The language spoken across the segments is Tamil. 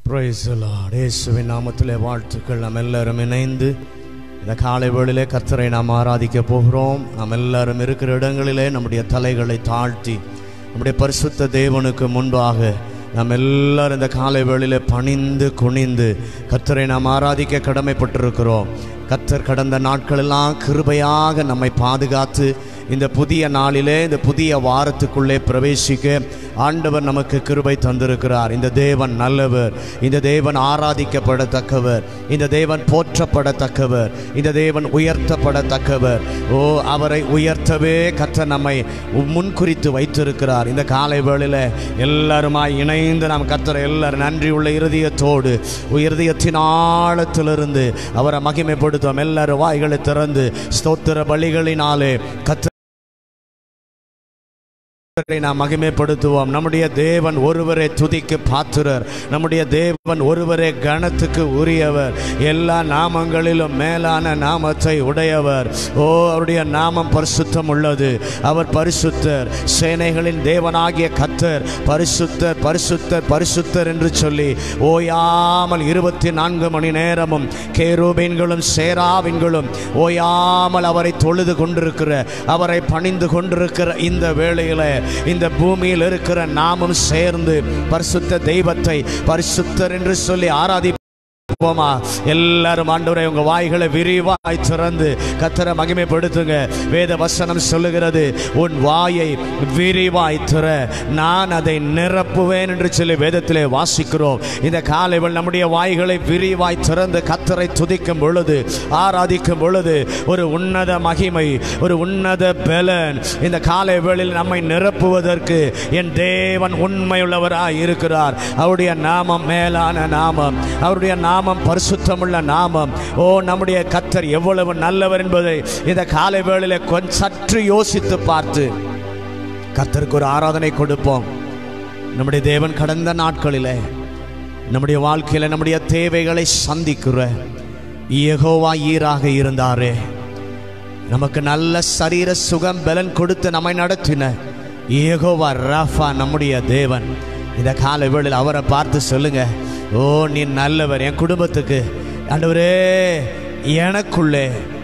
பிரைஸ் இயேசுவின் நாமத்திலே வாழ்த்துக்கள் நாம் எல்லாரும் இணைந்து இந்த காலை வேளையிலே கர்த்தரை நாம் ஆராதிக்க போகிறோம் நாம் எல்லாரும் இருக்கிற இடங்களிலே நம்முடைய தலைகளை தாழ்த்தி நம்முடைய பரிசுத்த தேவனுக்கு முன்பாக நாம் எல்லாரும் இந்த காலை வேளையிலே பணிந்து குனிந்து கர்த்தரை நாம் ஆராதிக்க கடமைப்பட்டிருக்கிறோம் கர்த்தர் கடந்த நாட்களெல்லாம் கிருபையாக நம்மை பாதுகாத்து இந்த புதிய நாளிலே இந்த புதிய வாரத்துக்குள்ளே பிரவேசிக்க ஆண்டவர் நமக்கு கிருபை தந்திருக்கிறார் இந்த தேவன் நல்லவர் இந்த தேவன் ஆராதிக்கப்படத்தக்கவர் இந்த தேவன் போற்றப்படத்தக்கவர் இந்த தேவன் உயர்த்தப்படத்தக்கவர் ஓ அவரை உயர்த்தவே கத்த நம்மை முன்குறித்து வைத்திருக்கிறார் இந்த காலை வேளையில் எல்லாருமாய் இணைந்து நாம் கத்தரை எல்லாரும் நன்றி உள்ள இருதயத்தோடு இருதயத்தின் ஆழத்திலிருந்து அவரை மகிமைப்படுத்தும் எல்லாரும் வாய்களை திறந்து ஸ்தோத்திர பலிகளினாலே கத்த கர்த்தரை நாம் மகிமைப்படுத்துவோம் நம்முடைய தேவன் ஒருவரே துதிக்கு பாத்திரர் நம்முடைய தேவன் ஒருவரே கணத்துக்கு உரியவர் எல்லா நாமங்களிலும் மேலான நாமத்தை உடையவர் ஓ அவருடைய நாமம் பரிசுத்தம் உள்ளது அவர் பரிசுத்தர் சேனைகளின் தேவனாகிய கத்தர் பரிசுத்தர் பரிசுத்தர் பரிசுத்தர் என்று சொல்லி ஓயாமல் இருபத்தி நான்கு மணி நேரமும் கேரூபீன்களும் சேராவின்களும் ஓயாமல் அவரை தொழுது கொண்டிருக்கிற அவரை பணிந்து கொண்டிருக்கிற இந்த வேளையில இந்த பூமியில் இருக்கிற நாமும் சேர்ந்து பரிசுத்த தெய்வத்தை பரிசுத்தர் என்று சொல்லி ஆராதி போமா எல்லாரும் ஆண்டவரை உங்க வாய்களை விரிவாய் திறந்து கத்தரை மகிமைப்படுத்துங்க வேத வசனம் சொல்லுகிறது உன் வாயை விரிவாய் திற நான் அதை நிரப்புவேன் என்று சொல்லி வேதத்திலே வாசிக்கிறோம் இந்த காலைவள் நம்முடைய வாய்களை விரிவாய் திறந்து கத்தரை துதிக்கும் பொழுது ஆராதிக்கும் பொழுது ஒரு உன்னத மகிமை ஒரு உன்னத பலன் இந்த காலை வேளையில் நம்மை நிரப்புவதற்கு என் தேவன் உண்மையுள்ளவராய் இருக்கிறார் அவருடைய நாமம் மேலான நாமம் அவருடைய நாமம் நாமம் பரிசுத்தமுள்ள நாமம் ஓ நம்முடைய கத்தர் எவ்வளவு நல்லவர் என்பதை இந்த காலை வேளையில கொஞ்சம் சற்று யோசித்து பார்த்து கத்தருக்கு ஒரு ஆராதனை கொடுப்போம் நம்முடைய தேவன் கடந்த நாட்களில் நம்முடைய வாழ்க்கையில் நம்முடைய தேவைகளை சந்திக்கிற ஏகோவா ஈராக இருந்தாரே நமக்கு நல்ல சரீர சுகம் பலன் கொடுத்து நம்மை நடத்தின ஏகோவா ராஃபா நம்முடைய தேவன் இந்த கால வேளையில் அவரை பார்த்து சொல்லுங்க ஓ நீ நல்லவர் என் குடும்பத்துக்கு ஆண்டவரே எனக்குள்ளே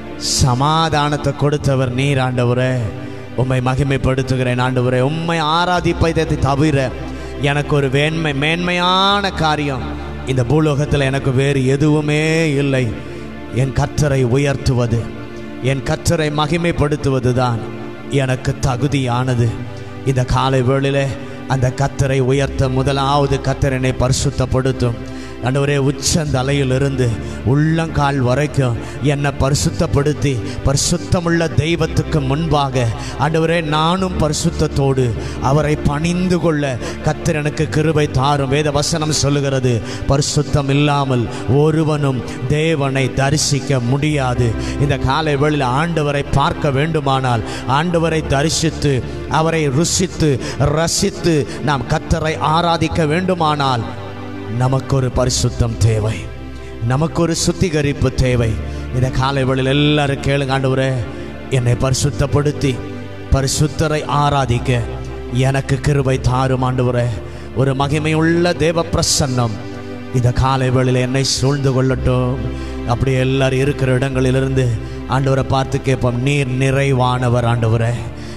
சமாதானத்தை கொடுத்தவர் நீர் ஆண்டவரே உம்மை மகிமைப்படுத்துகிறேன் ஆண்டவரே உம்மை ஆராதிப்பதை தவிர எனக்கு ஒரு வேண்மை மேன்மையான காரியம் இந்த பூலோகத்தில் எனக்கு வேறு எதுவுமே இல்லை என் கத்தரை உயர்த்துவது என் கத்தரை மகிமைப்படுத்துவது தான் எனக்கு தகுதியானது இந்த காலை வேளையிலே அந்த கத்தரை உயர்த்த முதலாவது கத்தரனை பரிசுத்தப்படுத்தும் ஆண்டவரே உச்சந்தலையிலிருந்து உள்ளங்கால் வரைக்கும் என்னை பரிசுத்தப்படுத்தி பரிசுத்தமுள்ள தெய்வத்துக்கு முன்பாக ஆண்டவரே நானும் பரிசுத்தத்தோடு அவரை பணிந்து கொள்ள கத்தர் எனக்கு கிருபை தாரும் வேத வசனம் சொல்லுகிறது பரிசுத்தம் இல்லாமல் ஒருவனும் தேவனை தரிசிக்க முடியாது இந்த காலை வேளையில் ஆண்டவரை பார்க்க வேண்டுமானால் ஆண்டவரை தரிசித்து அவரை ருசித்து ரசித்து நாம் கத்தரை ஆராதிக்க வேண்டுமானால் நமக்கு ஒரு பரிசுத்தம் தேவை நமக்கு ஒரு சுத்திகரிப்பு தேவை இந்த காலை வேளையில் எல்லாரும் கேளுங்க ஆண்டவரே என்னை பரிசுத்தப்படுத்தி பரிசுத்தரை ஆராதிக்க எனக்கு கிருபை தாரும் ஆண்டவரே ஒரு மகிமையுள்ள தேவ பிரசன்னம் இந்த காலை வேளையில் என்னை சூழ்ந்து கொள்ளட்டும் அப்படி எல்லாரும் இருக்கிற இடங்களிலிருந்து ஆண்டவரை பார்த்து கேட்போம் நீர் நிறைவானவர் ஆண்டவரே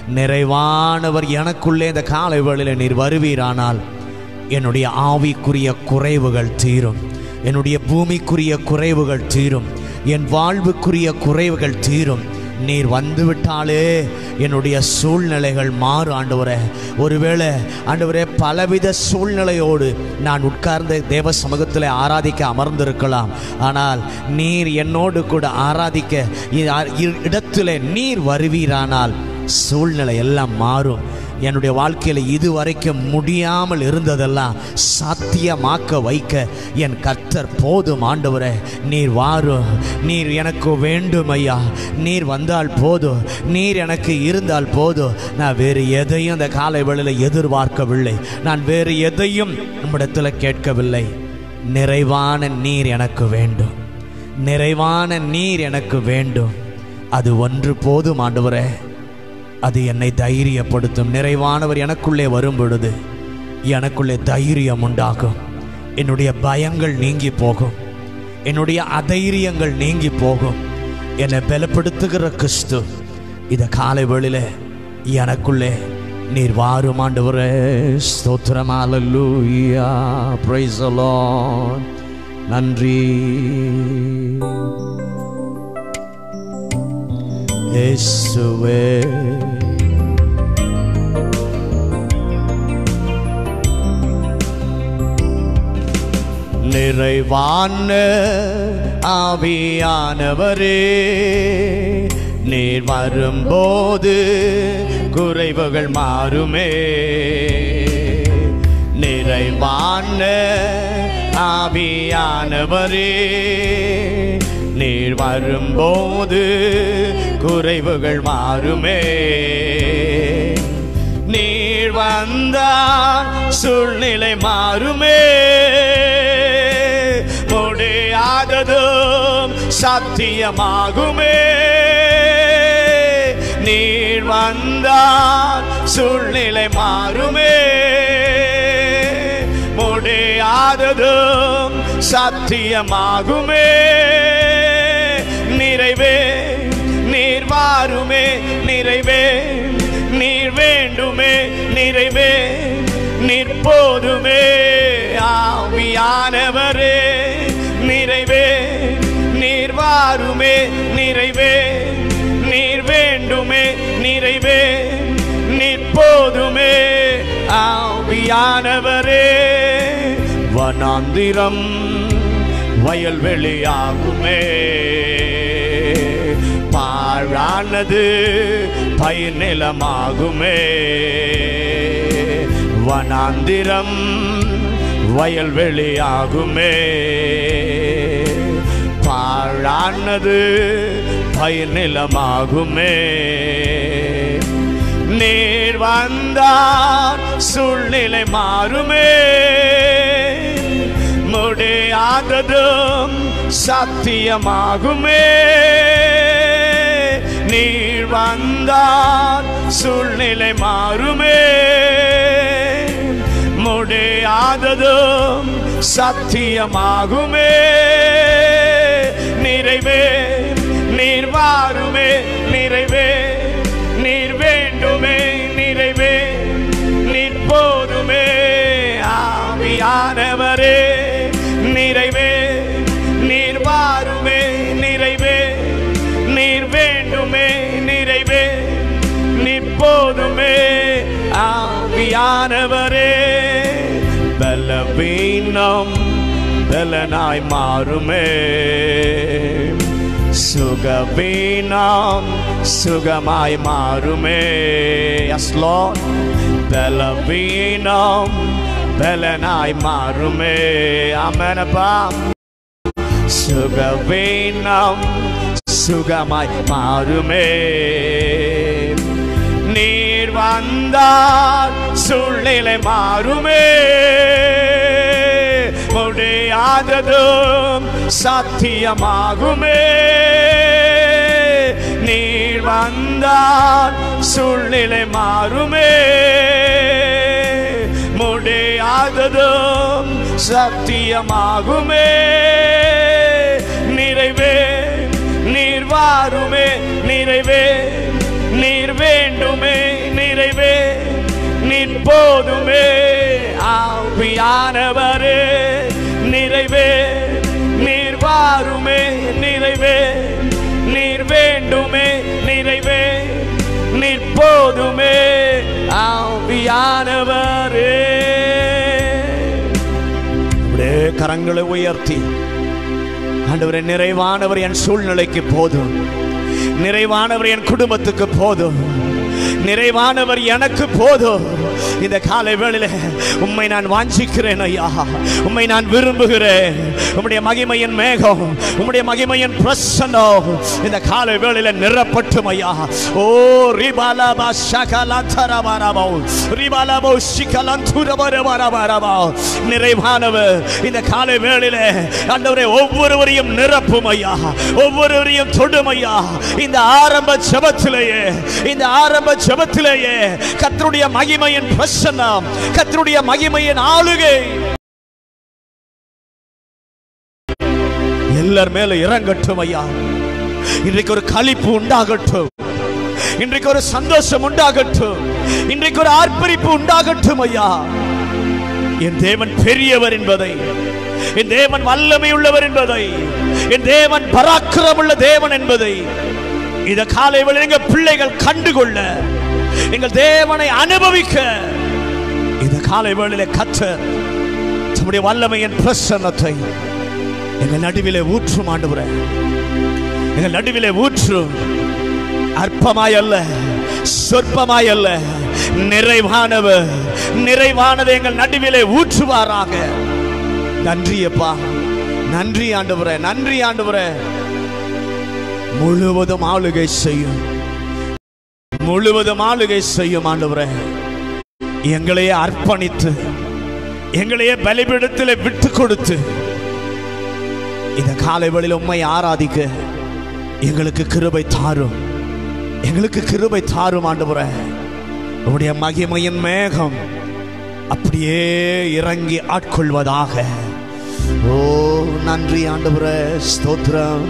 நிறைவானவர் எனக்குள்ளே இந்த காலை வேளையில் நீர் வருவீரானால் என்னுடைய ஆவிக்குரிய குறைவுகள் தீரும் என்னுடைய பூமிக்குரிய குறைவுகள் தீரும் என் வாழ்வுக்குரிய குறைவுகள் தீரும் நீர் வந்துவிட்டாலே என்னுடைய சூழ்நிலைகள் மாறும் ஆண்டவரே ஒருவேளை ஆண்டவரே பலவித சூழ்நிலையோடு நான் உட்கார்ந்த தேவ சமூகத்தில் ஆராதிக்க அமர்ந்திருக்கலாம் ஆனால் நீர் என்னோடு கூட ஆராதிக்க இடத்துல நீர் வருவீரானால் சூழ்நிலை எல்லாம் மாறும் என்னுடைய வாழ்க்கையில் இதுவரைக்கும் முடியாமல் இருந்ததெல்லாம் சாத்தியமாக்க வைக்க என் கர்த்தர் போதும் ஆண்டவரே நீர் வாரும் நீர் எனக்கு வேண்டும் ஐயா நீர் வந்தால் போதும் நீர் எனக்கு இருந்தால் போதும் நான் வேறு எதையும் அந்த காலை வேளையில் எதிர்பார்க்கவில்லை நான் வேறு எதையும் நம்மிடத்தில் கேட்கவில்லை நிறைவான நீர் எனக்கு வேண்டும் நிறைவான நீர் எனக்கு வேண்டும் அது ஒன்று போதும் ஆண்டவரே அது என்னை தைரியப்படுத்தும் நிறைவானவர் எனக்குள்ளே வரும் பொழுது எனக்குள்ளே தைரியம் உண்டாகும் என்னுடைய பயங்கள் நீங்கி போகும் என்னுடைய அதைரியங்கள் நீங்கி போகும் என்னை பலப்படுத்துகிற கிறிஸ்து இத காலை வேளையில எனக்குள்ளே நீர் வாரும் ஆண்டவரே ஸ்தோத்திரம் ஹalleluya praise the lord நன்றி இயேசுவே நிறைவான ஆவியானவரே நீர் வரும்போது குறைவுகள் மாறுமே நிறைவான ஆவியானவரே நீர் வரும்போது குறைவுகள் மாறுமே நீர் வந்தால் சூழ்நிலை மாறுமே முடியாததும் சத்தியமாகுமே நீர் வந்தால் சூழ்நிலை மாறுமே முடியாததும் சத்தியமாகுமே நிறைவே நீர் வாருமே நிறைவே நீர் வேண்டுமே நிறைவே நீர் போதுமே ஆவியானவரே நிறைவே நீர் வாருமே நிறைவே நீர் வேண்டுமே நிறைவே நீர் போதுமே ஆவியானவரே வனாந்திரம் வயல்வெளியாகுமே பாழானது பயிர் நிலமாகுமே வனாந்திரம் வயல்வெளியாகுமே பாழானது பயிர் நிலமாகுமே நீர் வந்தார் சூழ்நிலை மாறுமே முடியாததும் சத்தியமாகுமே நீர் வந்தார் சூழ்நிலை மாறுமே முடியாததும் சத்தியமாகுமே நிறைவே நீர் வாருமே நிறைவே நீர் வேண்டுமே நிறைவே நீர் போதுமே ஆவியானவரே நிறைவே நீர் வாருமே நிறைவே நீர் வேண்டுமே நிறைவே நீர் போதுமே ஆவியானவரே பலவீனம் பலனாய் மாறுமே சுகவீனம் சுகமாய் மாறுமே எஸ் லார்ட் பலவீனம் பலனாய் மாறுமே ஆமெனப்பா சுகவீனம் சுகமாய் மாறுமே நீர் வந்தால் சூழ்நிலை மாறுமே முடியாததும் சத்தியமாகுமே நீர் வந்தால் சூழ்நிலை மாறுமே முடியாததும் சத்தியமாகுமே நிறைவே நீர் வாருமே நிறைவே நீர் வேண்டுமே நிறைவே நீர் போதுமே ஆவியானவரே நிறைவே நீர் வாருமே நிறைவே நீர் வேண்டுமே நிறைவே நீர் போதுமே ஆவியானவரே அப்படியே கரங்களை உயர்த்தி ஆண்டவரே நிறைவானவர் என் சூழ்நிலைக்கு போதும் நிறைவானவர் என் குடும்பத்துக்கு போதும் நிறைவானவர் எனக்கு போதும் இந்த காலை வேளையில உம்மை நான் வாஞ்சிக்கிறேன் ஐயா உம்மை நான் விரும்புகிறேன் உம்முடைய மகிமையின் மேகம் உம்முடைய மகிமையின் பிரசன்னம் இந்த காலை வேளையில நிரப்பட்டும் ஐயா ஓ ரிபாலாபா ஷகலந்தரபரபோ ரிபாலாபோ ஷிகலந்துரபரபரபரபோ நிறைவானவர் இந்த காலை வேளையில ஆண்டவரே ஒவ்வொருவரையும் நிரப்பும் ஐயா ஒவ்வொருவரையும் தொடும் ஐயா இந்த ஆரம்ப ஜெபத்திலேயே இந்த ஆரம்ப ஜெபத்திலேயே கர்த்தருடைய மகிமையின் பிரசன்னம் கர்த்தருடைய மகிமையின் ஆளுகை எல்லார் மேல இறங்கட்டும் ஐயா இன்றைக்கு ஒரு களிப்பு உண்டாகட்டும் இன்றைக்கு ஒரு சந்தோஷம் உண்டாகட்டும் இன்றைக்கு ஒரு ஆர்ப்பரிப்பு உண்டாகட்டும் ஐயா என் தேவன் பெரியவர் என்பதை என் தேவன் வல்லமை உள்ளவர் என்பதை என் தேவன் பராக்கிரமுள்ள தேவன் என்பதை இந்த காலை வேளையில் எங்க பிள்ளைகள் கண்டுகொள்ள எங்கள் தேவனை அனுபவிக்க இந்த காலை வேளையில கத்தர் தம்முடைய வல்லமையின் பிரசன்னத்தை எங்கள் நடுவிலே ஊற்றும் ஆண்டு எங்கள் நடுவிலே ஊற்றும் அற்பமாய் அல்ல சொற்பமாய் அல்ல நிறைவானவர் நிறைவானதை எங்கள் நடுவிலே ஊற்றுவாராக நன்றி அப்பா நன்றி ஆண்டவரே நன்றி ஆண்டவரே முழுவதும் ஆளுகை செய்யும் முழுவதும் ஆளுகை செய்யும் ஆண்டவரே எங்களையே அர்ப்பணித்து எங்களையே பலிபீடத்தில் விட்டு கொடுத்து இந்த காலை வேளையில் உண்மை ஆராதிக்க எங்களுக்கு கிருபை தாரும் எங்களுக்கு கிருபை தாரும் ஆண்டவரே உடைய மகிமையின் மேகம் அப்படியே இறங்கி ஆட்கொள்வதாக ஓ நன்றி ஆண்டவரே ஸ்தோத்திரம்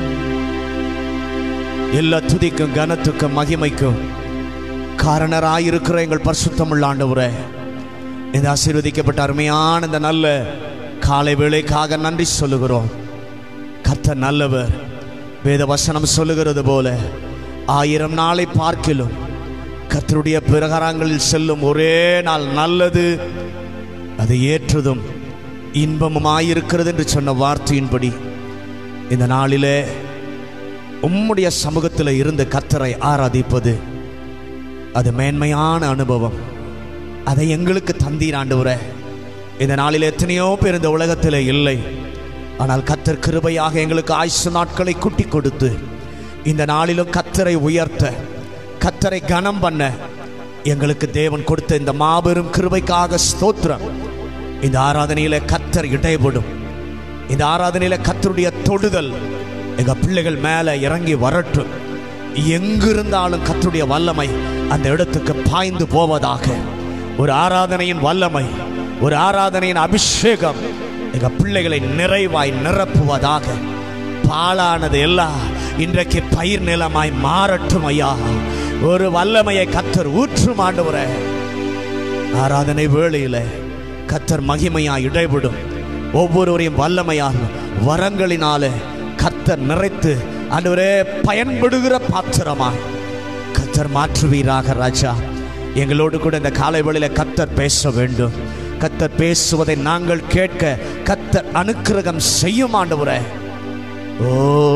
எல்லா துதிக்கும் கனத்துக்கும் மகிமைக்கும் காரணராயிருக்கிற எங்கள் பரிசுத்தமுள்ள ஆண்டவரே இந்த ஆசீர்வதிக்கப்பட்ட அருமையான இந்த நல்ல காலை வேளைக்காக நன்றி சொல்லுகிறோம் கர்த்தர் நல்லவர் வேத வசனம் சொல்லுகிறது போல ஆயிரம் நாளை பார்க்கிலும் கர்த்தருடைய பிரகாரங்களில் செல்லும் ஒரே நாள் நல்லது அது ஏற்றதும் இன்பமுமாயிருக்கிறது என்று சொன்ன வார்த்தையின்படி இந்த நாளிலே உம்முடைய சமூகத்தில் இருந்து கர்த்தரை ஆராதிப்பது அது மேன்மையான அனுபவம் அதை எங்களுக்கு தந்தீர் ஆண்டவரே இந்த நாளில் எத்தனையோ பேர் இந்த உலகத்தில் இல்லை ஆனால் கத்தர் கிருபையாக எங்களுக்கு ஆயுசு நாட்களை கூட்டி கொடுத்து இந்த நாளிலும் கத்தரை உயர்த்த கத்தரை கனம் பண்ண எங்களுக்கு தேவன் கொடுத்த இந்த மாபெரும் கிருபைக்காக ஸ்தோத்திரம் இந்த ஆராதனையில கத்தர் இடைபடும் இந்த ஆராதனையில கத்தருடைய தொடுதல் எங்க பிள்ளைகள் மேல இறங்கி வரட்டும் எங்கிருந்தாலும் கத்தருடைய வல்லமை அந்த இடத்துக்கு பாய்ந்து போவதாக ஒரு ஆராதனையின் வல்லமை ஒரு ஆராதனையின் அபிஷேகம் எங்க பிள்ளைகளை நிறைவாய் நிரப்புவதாக பாழானது எல்லாம் இன்றைக்கு பயிர் நிலமாய் மாறட்டும் ஐயா ஒரு வல்லமையை கத்தர் ஊற்றும் ஆண்டவரே ஆராதனை வேளையில கத்தர் மகிமையா இடைவிடும் ஒவ்வொருவரையும் வல்லமையாக வரங்களினாலே கத்தர் நிறைத்து ஆண்டவரே பயன்படுகிற பாத்திரமாய் கத்தர் மாற்றுவீராக ராஜா எங்களோடு கூட இந்த காலை வேளையில கத்தர் பேச வேண்டும் கத்தர் பேசுவதை நாங்கள் கேட்க கத்தர் அனுக்கிரகம் செய்யும் ஆண்டவரே ஓ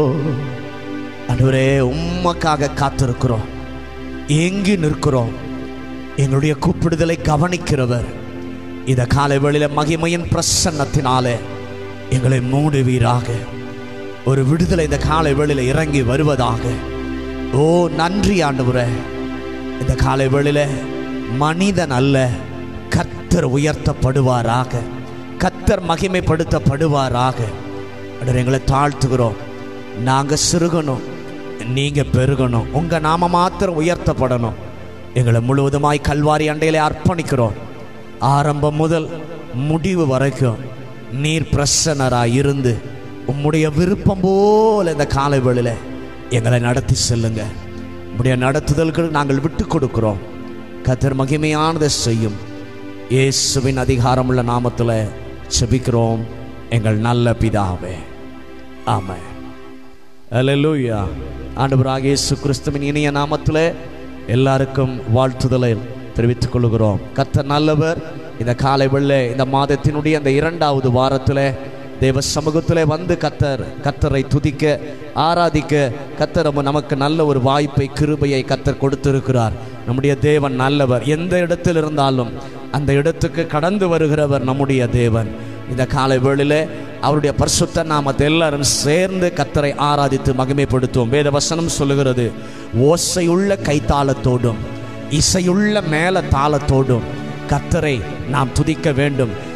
ஆண்டவரே உம்மக்காக காத்திருக்கிறோம் ஏங்கி நிற்கிறோம் எங்களுடைய கூப்பிடுதலை கவனிக்கிறவர் இந்த காலை வேளையில மகிமையின் பிரசன்னத்தினாலே எங்களை மூடுவீராக ஒரு விடுதலை இந்த காலை வேளையில இறங்கி வருவதாக ஓ நன்றி ஆண்டவரே இந்த காலை வேளையில மனிதன் அல்ல கத்தர் உயர்த்தப்படுவாராக கத்தர் மகிமைப்படுத்தப்படுவாராக ஆண்டவரே, எங்களை தாழ்த்துகிறோம் நாங்க சிறுகணும் நீங்க பெருகணும் உங்க நாம மாத்திரம் உயர்த்தப்படணும் எங்களை முழுவதுமாய் கல்வாரி அண்டையிலே அர்ப்பணிக்கிறோம் ஆரம்பம் முதல் முடிவு வரைக்கும் நீர் பிரசன்னராய் இருந்து உம்முடைய விருப்பம் போல இந்த காலை வேளையில எங்களை நடத்தி செல்லுங்க உம்முடைய நடத்துதல்கள் நாங்கள் விட்டு கொடுக்கிறோம் கத்தர் மகிமையானதை செய்யும் இயேசுவின் அதிகாரமுள்ள நாமத்தில் செபிக்கிறோம் எங்கள் நல்ல பிதாவே ஆமென் அல்லேலூயா ஆண்டவராக இயேசு கிறிஸ்துவின் இனிய நாமத்தில் எல்லாருக்கும் வாழ்த்துதலை தெரிவித்துக் கொள்கிறோம் கத்தர் நல்லவர் இந்த காலை வெள்ளை இந்த மாதத்தினுடைய அந்த இரண்டாவது வாரத்தில் தேவ சமூகத்தில் வந்து கத்தர் கத்தரை துதிக்க ஆராதிக்க கத்தர் நம்ம- நமக்கு நல்ல ஒரு வாய்ப்பை கிருபையை கத்தர் கொடுத்திருக்கிறார் நம்முடைய தேவன் நல்லவர் எந்த இடத்தில் இருந்தாலும் அந்த இடத்துக்கு கடந்து வருகிறவர் நம்முடைய தேவன் இந்த காலை வேளையிலே அவருடைய பரிசுத்த நாமத்தை எல்லாரும் சேர்ந்து கத்தரை ஆராதித்து மகிமைப்படுத்துவோம் வேத வசனம் சொல்லுகிறது ஓசையுள்ள கைத்தாளத்தோடும் இசையுள்ள மேல தாளத்தோடும் கத்தரை நாம் துதிக்க வேண்டும்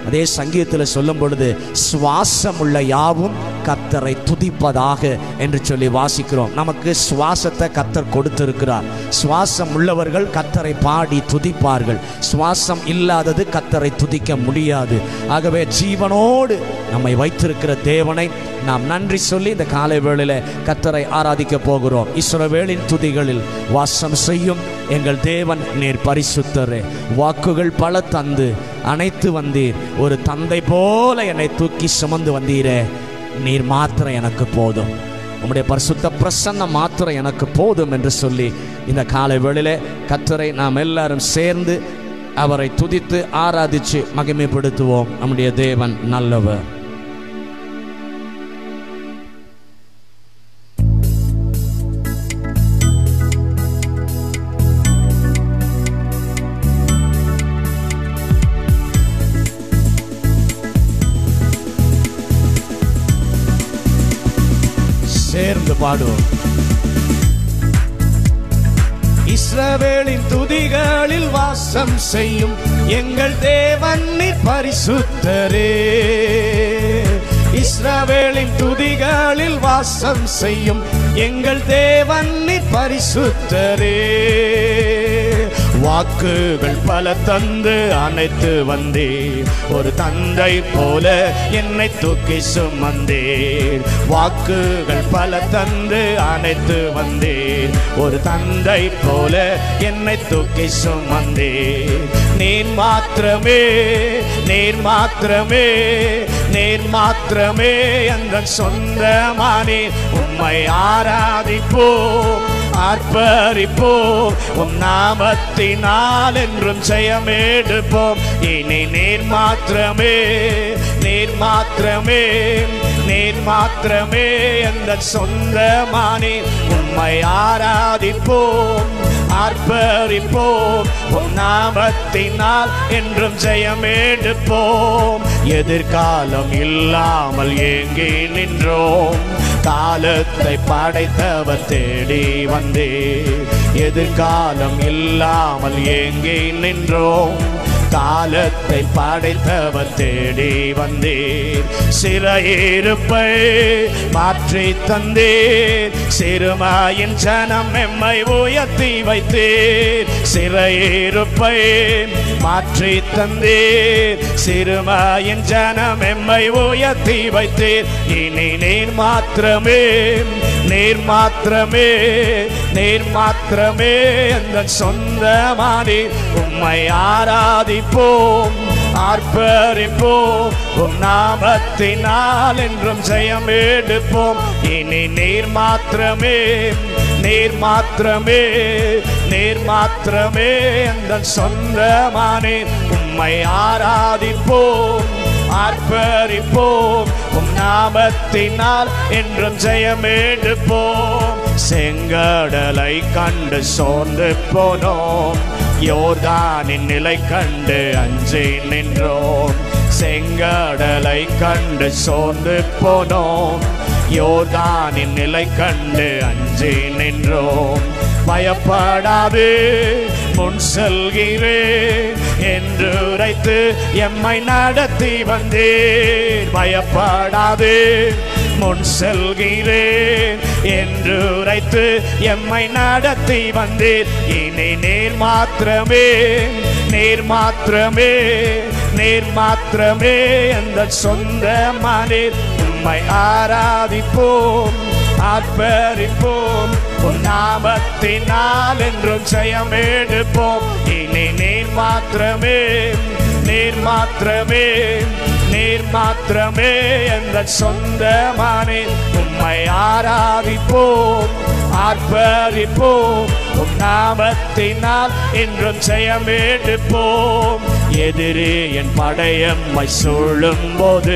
அதே சங்கீதத்தில் சொல்லும் பொழுது சுவாசமுள்ள யாவும் கத்தரை துதிப்பதாக என்று சொல்லி வாசிக்கிறோம் நமக்கு சுவாசத்தை கத்தர் கொடுத்திருக்கிறார் சுவாசம் உள்ளவர்கள் கத்தரை பாடி துதிப்பார்கள் சுவாசம் இல்லாதது கத்தரை துதிக்க முடியாது ஆகவே ஜீவனோடு நம்மை வைத்திருக்கிற தேவனை நாம் நன்றி சொல்லி இந்த காலை வேளையில கத்தரை ஆராதிக்க போகிறோம் இஸ்ரவேலின் துதிகளில் வாசம் செய்யும் எங்கள் தேவன் நீர் பரிசுத்தரே வாக்குகள் பல தந்து அணைத்து வந்தீர் ஒரு தந்தை போல என்னை தூக்கி சுமந்து வந்தீரே நீர் மாத்திரம் எனக்கு போதும் உம்முடைய பரிசுத்த பிரசன்னம் மாத்திரம் எனக்கு போதும் என்று சொல்லி இந்த காலை வேளையிலே கத்தரை நாம் எல்லாரும் சேர்ந்து அவரை துதித்து ஆராதிச்சு மகிமைப்படுத்துவோம் நம்முடைய தேவன் நல்லவர் சேர்ந்து பாடுவோம் இஸ்ரவேலின் துதிகளில் வாசம் செய்யும் எங்கள் தேவன் நீர் பரிசுத்தரே இஸ்ரவேலின் துதிகளில் வாசம் செய்யும் எங்கள் தேவன் நீர் பரிசுத்தரே வாக்குகள் பல தந்து அணைத்து வந்தேன் ஒரு தந்தை போல என்னை தூக்கி சுமந்தேன் வாக்குகள் பல தந்து அணைத்து வந்தேன் ஒரு தந்தை போல என்னை தூக்கி சுமந்தேன் நீர் மாத்திரமே நீர் மாத்திரமே நீர் மாத்திரமே அந்த சொந்தமானே உம்மை ஆராதிப்போம் ஆர்ப்பரிப்போம் உம் நாமத்தினால் என்றும் ஜெயமெடுப்போம் இனி நீர் மாத்திரமே நீர் மாத்திரமே நீர் மாத்திரமே எந்த சொந்தமானே உம்மை ஆராதிப்போம் ஆர்ப்பரிப்போம் உம் நாமத்தினால் என்றும் ஜெயமெடுப்போம் எதிர்காலம் இல்லாமல் ஏங்கி நின்றோம் காலத்தை படைத்தவர் தேடி வந்தே எதிர்காலம் இல்லாமல் ஏங்கி நின்றோம் காலத்தை படைத்தவர் தேடி வந்தீர் சிறையிருப்பை மாற்றி தந்தீர் சிறுமாயின் ஜனம் எம்மை உயர்த்தி வைத்தீர் சிறையிருப்பை மாற்றி தந்தீர் சிறுமாயின் ஜனம் எம்மை உயர்த்தி வைத்தீர் இனி நீர் மாத்திரமே நீர் மாத்திரமே நீர் மாத்திரமே அந்த சொந்தமானி உம்மை ஆராதிப்போம் ஆர்ப்பரிப்போம் உம் நாமத்தினால் என்றும் ஜெயம் எடுப்போம் இனி நீர் மாத்திரமே நீர் மாத்திரமே நீர் மாத்திரமே அந்த சொந்தமானே உம்மை ஆராதிப்போம் ஆர்ப்பரிப்போம் உம் நாமத்தினால் என்றும் ஜெயமெடுப்போம் செங்கடலை கண்டு சோர்ந்து போனோம் யோர்தானின் நிலை கண்டு அஞ்சி நின்றோம் செங்கடலை கண்டு சோர்ந்து போனோம் யோர்தானின் நிலை கண்டு அஞ்சி நின்றோம் பயப்படாது முன் செல்கிறேன் என்று உரைத்து எம்மை நடத்தி வந்தேன் பயப்படாது முன் செல்கிறேன் என்று உரைத்து எம்மை நடத்தி வந்தேன் இனி நேர் மாத்திரமே நேர் மாத்திரமே நேர் மாத்திரமே அந்த சொந்த மனிர் உம்மை ஆராதிப்போம் ஆர்ப்பரிப்போம் உன் நாமத்தினால் என்றும் ஜெயம் எடுப்போம் இனி நீர் மாத்திரமே நீர் மாத்திரமே நீர் மாத்திரமே எந்த சொந்தமானே உம்மை ஆராதிப்போம் ஆர்ப்பரிப்போம் உம் நாமத்தினால் என்றும் ஜெயம் எடுப்போம் எதிரே என் படையம்மை சூழும் போது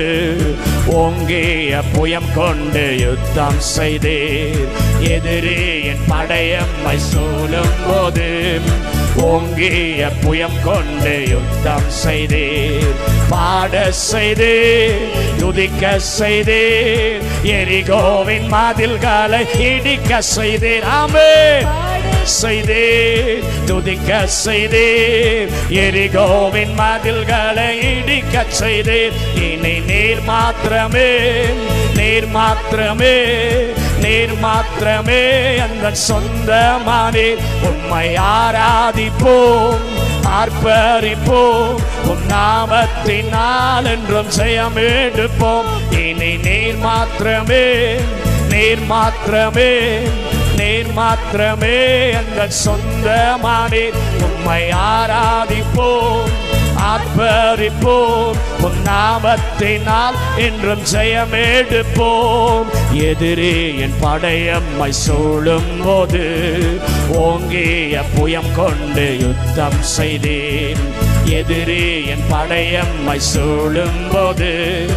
ஓங்கிய புயம் கொண்டு யுத்தம் செய்தீர் எதிரே என் படையம்மை சூழும் போது ஓங்கிய புயம் கொண்டு யுத்தம் செய்தீர் பாட செய்தீர் துதிக்க செய்தீர் எரிகோவின் மாதில்களை இடிக்க செய்தீர் ஆமென் செய்தீர் துதிக்க செய்தீர் எரிகோவின் மதில்களை இடிக்க செய்தீர் இனி நீர் மாத்திரமே நீர் மாத்திரமே நீர் மாத்திரமே அந்த சொந்தமானீர் உம்மை ஆராதிப்போம் ஆர்ப்பரிப்போம் உம் நாமத்தினால் என்றும் ஜெயம் எடுப்போம் இனி நீர் மாத்திரமே நீர் மாத்திரமே நீர் மாத்திரமே எங்கள் சொந்தமானீர் உம்மை ஆராதிப்போம் ஆர்ப்பரிப்போம் உன் நாமத்தினால் என்றும் ஜெயம் எடுப்போம் எதிரே என் படையம்மை சூழும் போது ஓங்கிய புயம் கொண்டு யுத்தம் செய்தேன் எதிரே என் படையம்மை சூழும் போது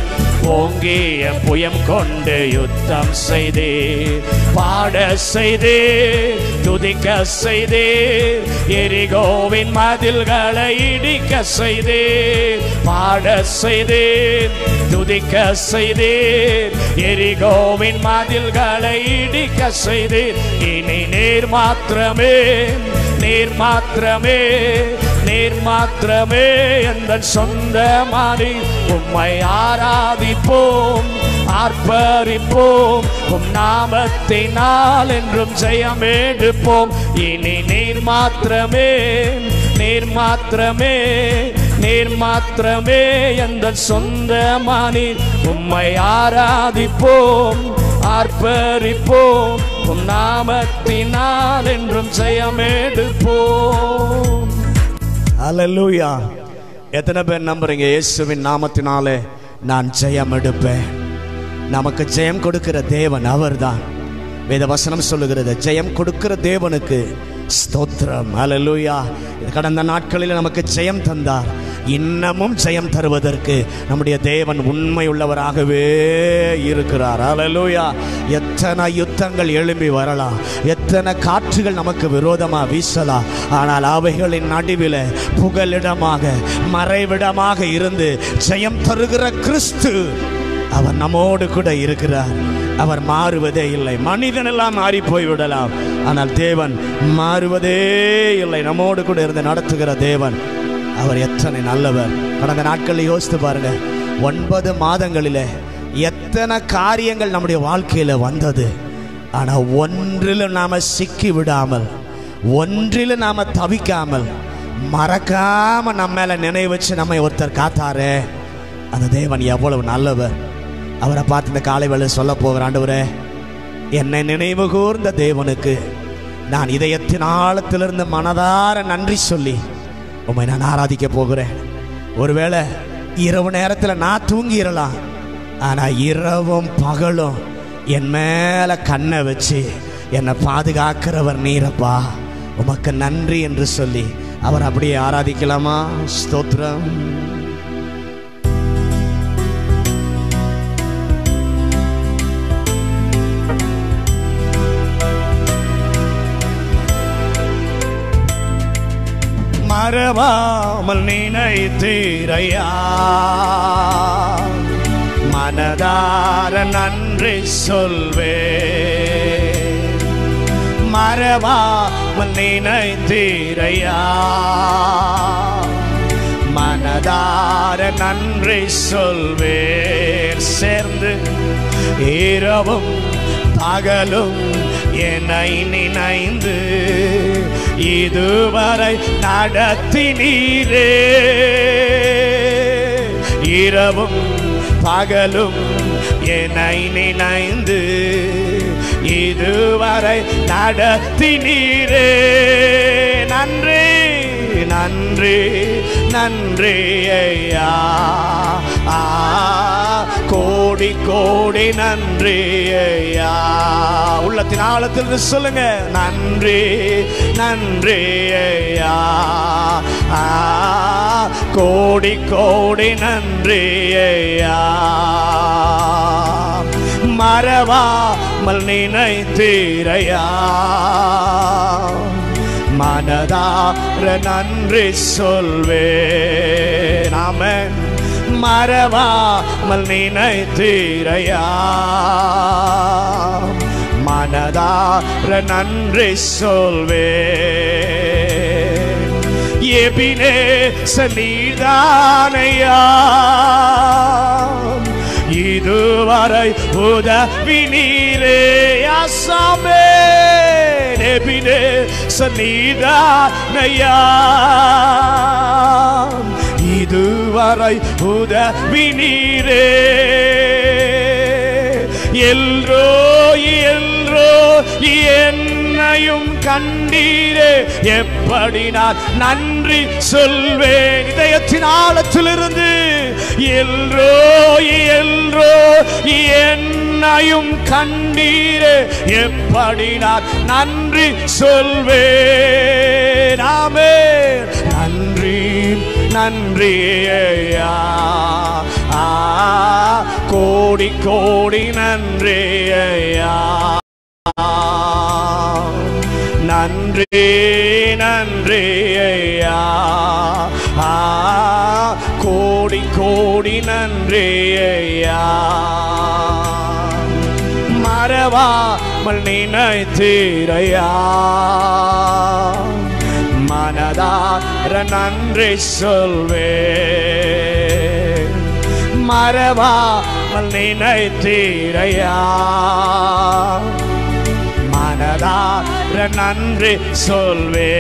ஓங்கிய புயம் கொண்டு யுத்தம் செய்தே பாட செய்தே துதிக்க செய்தே எரிகோவின் மதில்களை இடிக்க செய்தே பாட செய்தே துதிக்க செய்தே எரிகோவின் மதில்களை இடிக்க செய்தே இனி நீர் மாத்திரமே நீர் மாத்திரமே நீர் மாத்திரமே எந்த சொந்தமானி உம்மை ஆராதிப்போம் ஆர்ப்பரிப்போம் உம் நாமத்தினால் என்றும் ஜெயம் எடுப்போம் இனி நீர் மாத்திரமே நீர் மாத்திரமே நீர் மாத்திரமே எந்த சொந்தமானி உம்மை ஆராதிப்போம் ஆர்ப்பரிப்போம் உம் நாமத்தினால் என்றும் ஜெயம் எடுப்போம் அல்லேலூயா எத்தனை பேர் நம்புறீங்க இயேசுவின் நாமத்தினாலே நான் ஜெயம் எடுப்பேன் நமக்கு ஜெயம் கொடுக்கிற தேவன் அவர்தான் வேத வசனம் சொல்லுகிறது ஜெயம் கொடுக்கிற தேவனுக்கு ஸ்தோத்திரம் அல்லேலூயா இது கடந்த நாட்களில் நமக்கு ஜெயம் தந்தார் இன்னமும் ஜெயம் தருவதற்கு நம்முடைய தேவன் உண்மை உள்ளவராகவே இருக்கிறார் அல்லேலூயா எத்தனை யுத்தங்கள் எழும்பி வரலாம் எத்தனை காற்றுகள் நமக்கு விரோதமா வீசலாம் ஆனால் அவைகளின் நடுவில் புகலிடமாக மறைவிடமாக இருந்து ஜெயம் தருகிற கிறிஸ்து அவர் நம்மோடு கூட இருக்கிறார் அவர் மாறுவதே இல்லை மனிதன் எல்லாம் மாறி போய் விடலாம் ஆனால் தேவன் மாறுவதே இல்லை நம்மோடு கூட இருந்து நடத்துகிற தேவன் அவர் எத்தனை நல்லவர் கடந்த நாட்களில் யோசித்து பாருங்க ஒன்பது மாதங்களிலே எத்தனை காரியங்கள் நம்முடைய வாழ்க்கையில வந்தது ஆனா ஒன்றிலும் நாம சிக்கி விடாமல் ஒன்றிலும் நாம தவிக்காமல் மறக்காம நம்ம மேல நினைவு வச்சு நம்மை ஒருத்தர் காத்தாரே அந்த தேவன் எவ்வளவு நல்லவர் அவரை பார்த்து இந்த காலை வேளை சொல்ல போகிற ஆண்டவரே என்னை நினைவு கூர்ந்த தேவனுக்கு நான் இதயத்தின் ஆழத்திலிருந்து மனதார நன்றி சொல்லி உம்மை நான் ஆராதிக்க போகிறேன் ஒருவேளை இரவு நேரத்தில் நான் தூங்கிடலாம் ஆனால் இரவும் பகலும் என் மேல கண்ணை வச்சு என்னை பாதுகாக்கிறவர் நீரப்பா உமக்கு நன்றி என்று சொல்லி அவர் அப்படியே ஆராதிக்கலாமா ஸ்தோத்திரம் மறவாமல் நினைத்தீரையா மனதார நன்றி சொல்வே மறவாமல் நினைத்தீரையா மனதார நன்றி சொல்வேன் சேர்ந்து இரவும் பகலும் என்னை நினைந்து இதுவரை நடத்தினீரே இரவும் பகலும் என்னை நினைந்து இதுவரை நடத்தினீரே நன்றி நன்றி நன்றி ஐயா ஆ கோடி கோடி நன்றி ஐயா உள்ளத்தின் ஆழத்தில் சொல்லுங்க நன்றி நன்றி ஐயா ஆ கோடி கோடி நன்றி ஐயா மறவாமல் நினைத்தீரையா மனதார நன்றி சொல்வேன் ஆமென் மறவாமல் நினைத்தீரையா மனதார நன்றி சொல்வே எபினே சன்னிதானையா இதுவரை உதவி நீரே அசாமே எபினே சன்னிதானையா இதுவரை உதவி நீரே எல்ரோ எல்ரோ என்னையும் கண்டீரே எப்படி நான் நன்றி சொல்வேன் இதயத்தின் ஆழத்திலிருந்து எல்ரோ எல்ரோ என்னையும் கண்டீரே எப்படி நான் நன்றி சொல்வேன் ஆமே நன்றி நன்றி ஐயா ஆ கோடி கோடி நன்றி ஐயா நன்றி நன்றி ஐயா ஆ கோடி கோடி நன்றி ஐயா மறவாமல் நினைத்தீரையா மனதார நன்றி சொல்வே மறவாமல் நினைத்தீரையா மனதார நன்றி சொல்வே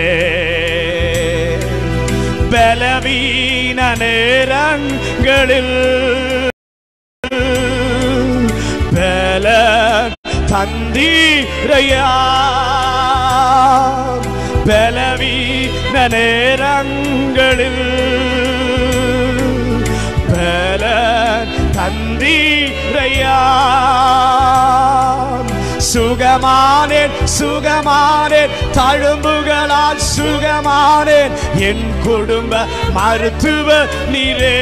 பலவீன நேரங்களில் பல தந்தீரையா பலவீன நேரங்களில் பல தந்தீரையா சுகமானேன் சுகமானேன் தழும்புகளால் சுகமானேன் என் குடும்ப மருத்துவ நீரே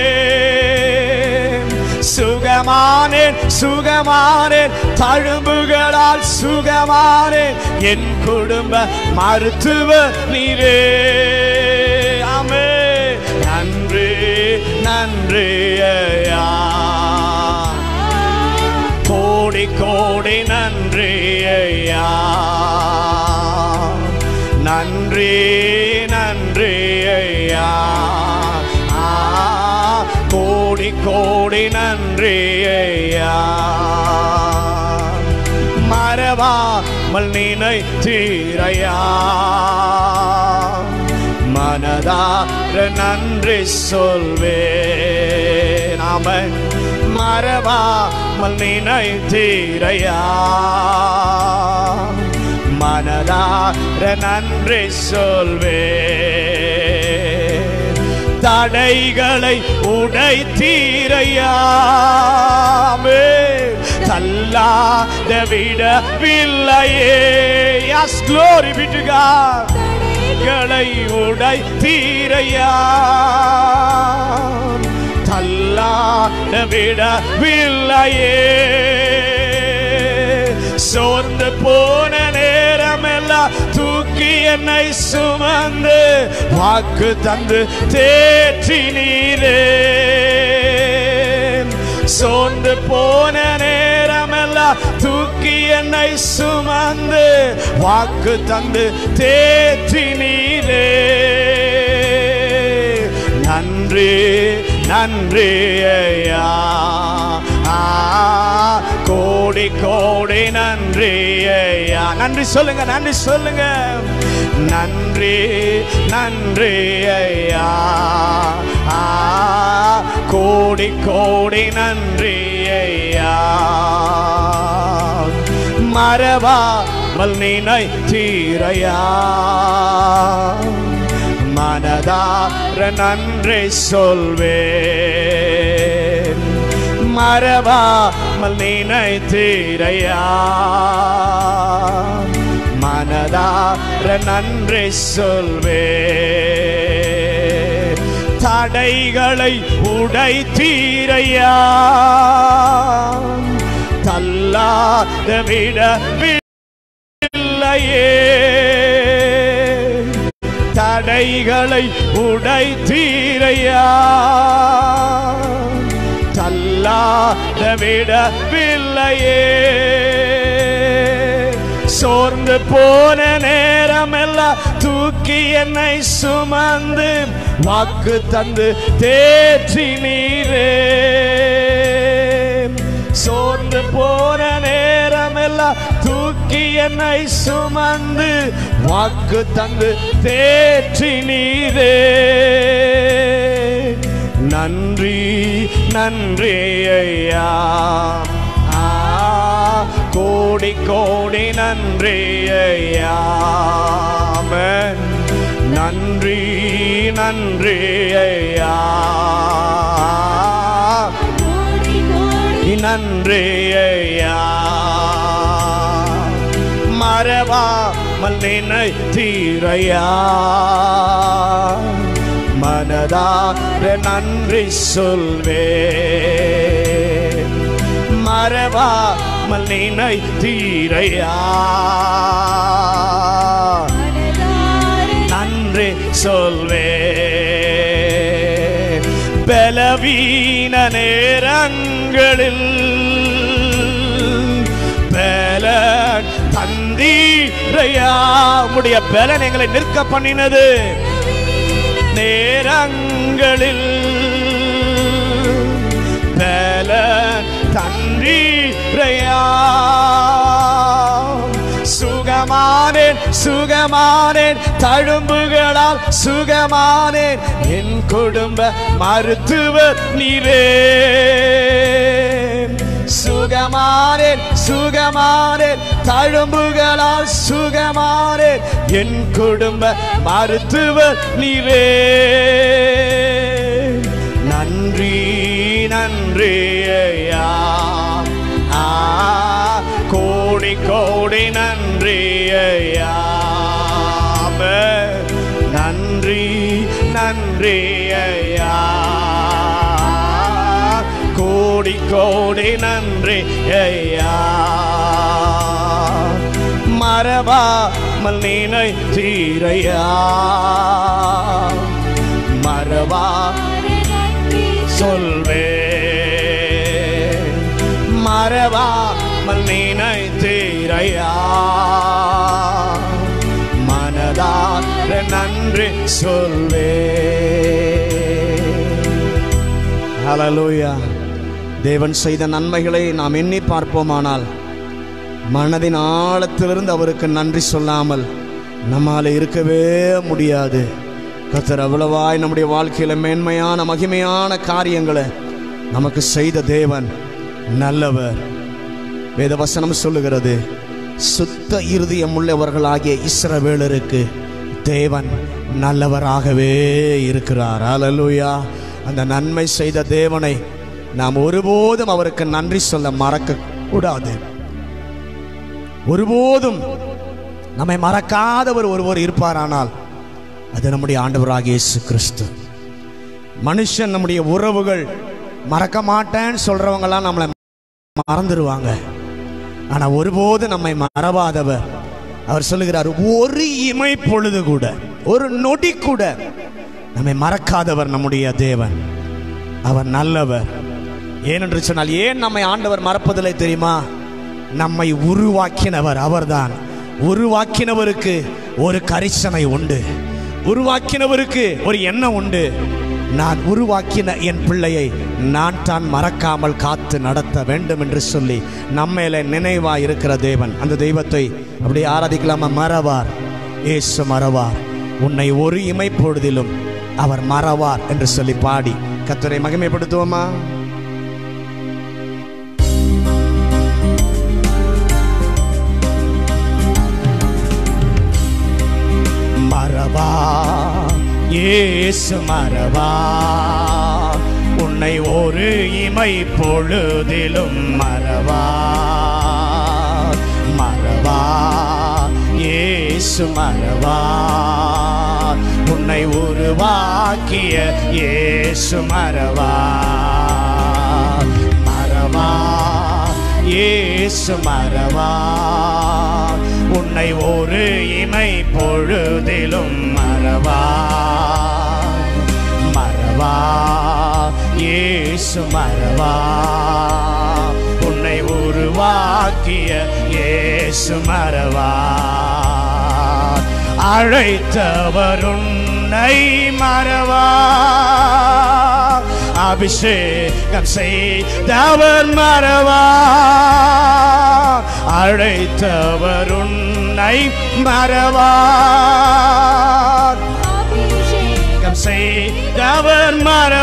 சுகமானேன் சுகமானேன் தழும்புகளால் சுகமானேன் என் குடும்ப மருத்துவ நீரே ஆமே நன்றி நன்றி ஐயா கோடி கோடி நன்றி ஐயா நன்றி நன்றி ஐயா ஆ, கோடி கோடி நன்றி ஐயா மறவாமல் நினைத்தீரையா மனதார நன்றி சொல்வே நாம மறவாமல் நினைத்தீரையா மனதார நன்றி சொல்வே தடைகளை உடைத்தீரையாமே தள்ளாத விடவில்லையே யாஸ் glory be to God களை உடை தீரையா தள்ளாட விடவில்லையே சோர்ந்து போன நேரமெல்லாம் தூக்கி என்னை சுமந்து வாக்கு தந்து தேற்றி நீரே சோர்ந்து போன நேரமெல்லாம் தூக்கி என்னை சுமந்து வாக்கு தந்து தேற்றி நீரே நன்றி நன்றி ஐயா ஆ, கோடி கோடி நன்றி ஐயா நன்றி சொல்லுங்க நன்றி சொல்லுங்க நன்றி நன்றி ஐயா ஆ, கோடி கோடி நன்றி ஐயா மறவாமல் நினை தீரையா மனதார நன்றி சொல்வேன் மறவாமல் நினை தீரையா மனதார நன்றி சொல்வேன் தடைகளை உடைத்தீரையா தள்ளாத விடவில்லையே தடைகளை உடைத்தீரையா தள்ளாத விடவில்லையே சோர்ந்து போன நேரமெல்லாம் தூக்கி என்னை சுமந்து வாக்கு தந்து தேற்றி நீரே சோர்ந்து போன நேரமெல்லாம் தூக்கி என்னை சுமந்து வாக்கு தந்து தேற்றி நீரே நன்றி நன்றி ஐயா ஆ, கோடி கோடி நன்றி ஐயா ஆமென். நன்றி நன்றி ஐயா நன்றி ஐயா மறவாமல் நினை தீரையா மனதார நன்றி சொல்வே மறவாமல் நினை தீரையா நன்றி சொல்வே பலவீன நேரங்களில் பலன் தந்தீரையா உடைய பலன் எங்களை நிற்க பண்ணினது நேரங்களில் பலன் தந்தீரையா சுகமானேன் சுகமானேன் தழும்புகளால் சுகமானேன் என் குடும்ப மருத்துவர் நீரே சுகமானேன் சுகமானேன் தழும்புகளால் சுகமானேன் என் குடும்ப மருத்துவர் நீரே நன்றி நன்றி ஐயா ஆ கோடி கோடி நன்றி ஐயா ஆமென். நன்றி நன்றி ஐயா கோடி கோடி நன்றி ஐயா மறவாமல் நினை தீரையா மறவா சொல்வே மறவாமல் நினை தீரையா மனதார நன்றி சொல்வே ஹalleluya தேவன் செய்த நன்மைகளை நாம் எண்ணி பார்ப்போமானால் மனதின் ஆழத்திலிருந்து அவருக்கு நன்றி சொல்லாமல் நம்மால் இருக்கவே முடியாது கத்தர் அவ்வளவாய் நம்முடைய வாழ்க்கையில மேன்மையான மகிமையான காரியங்களை நமக்கு செய்த தேவன் நல்லவர் வேதவசனம் சொல்லுகிறது சுத்த இருதயம் உள்ளவர்களாகிய இஸ்ரவேலருக்கு தேவன் நல்லவராகவே இருக்கிறார் அல்லேலூயா அந்த நன்மை செய்த தேவனை நாம் ஒருபோதும் அவருக்கு நன்றி சொல்ல மறக்க கூடாது ஒருபோதும் நம்மை மறக்காதவர் ஒருவர் இருப்பாரானால் அது நம்முடைய ஆண்டவராகிய இயேசு கிறிஸ்து மனுஷன் நம்முடைய உறவுகள் மறக்க மாட்டேன்னு சொல்றவங்கலாம் நம்மளை மறந்துடுவாங்க ஆனா ஒருபோது நம்மை மறவாதவர் அவர் சொல்லுகிறார் ஒரு இமை பொழுது கூட ஒரு நொடி கூட நம்மை மறக்காதவர் நம்முடைய தேவன் அவர் நல்லவர் ஏனென்று சொன்னால் ஏன் நம்மை ஆண்டவர் மறப்பதில்லை தெரியுமா நம்மை உருவாக்கினவர் அவர்தான் உருவாக்கினவருக்கு ஒரு கரிசனை உண்டு உருவாக்கினவருக்கு ஒரு எண்ணம் உண்டு நான் உருவாக்கின என் பிள்ளையை நான் தான் மறக்காமல் காத்து நடத்த வேண்டும் என்று சொல்லி நம்மேல நினைவா இருக்கிற தேவன் அந்த தெய்வத்தை அப்படியே ஆராதிக்கலாமா மறவார் ஏசு மறவார் உன்னை ஒரு இமை பொழுதிலும் அவர் மறவார் என்று சொல்லி பாடி கத்தரை மகிமைப்படுத்துவோமா மறவா இயேசு மறவா உன்னை ஒரு இமை பொழுதிலும் மறவா மறவா இயேசு மறவா உன்னை உருவாக்கிய இயேசு மறவா மறவா இயேசு மறவா உன்னை ஒரு இமை பொழுதிலும் மறவா மறவா இயேசு மறவா உன்னை உருவாக்கிய இயேசு இயேசு மறவார் அழைத்தவர் உன்னை மறவார் அபிஷேகம் செய்தவர் மறவார் அழைத்தவர் உன்னை மறவார் அபிஷேகம் செய்தவர்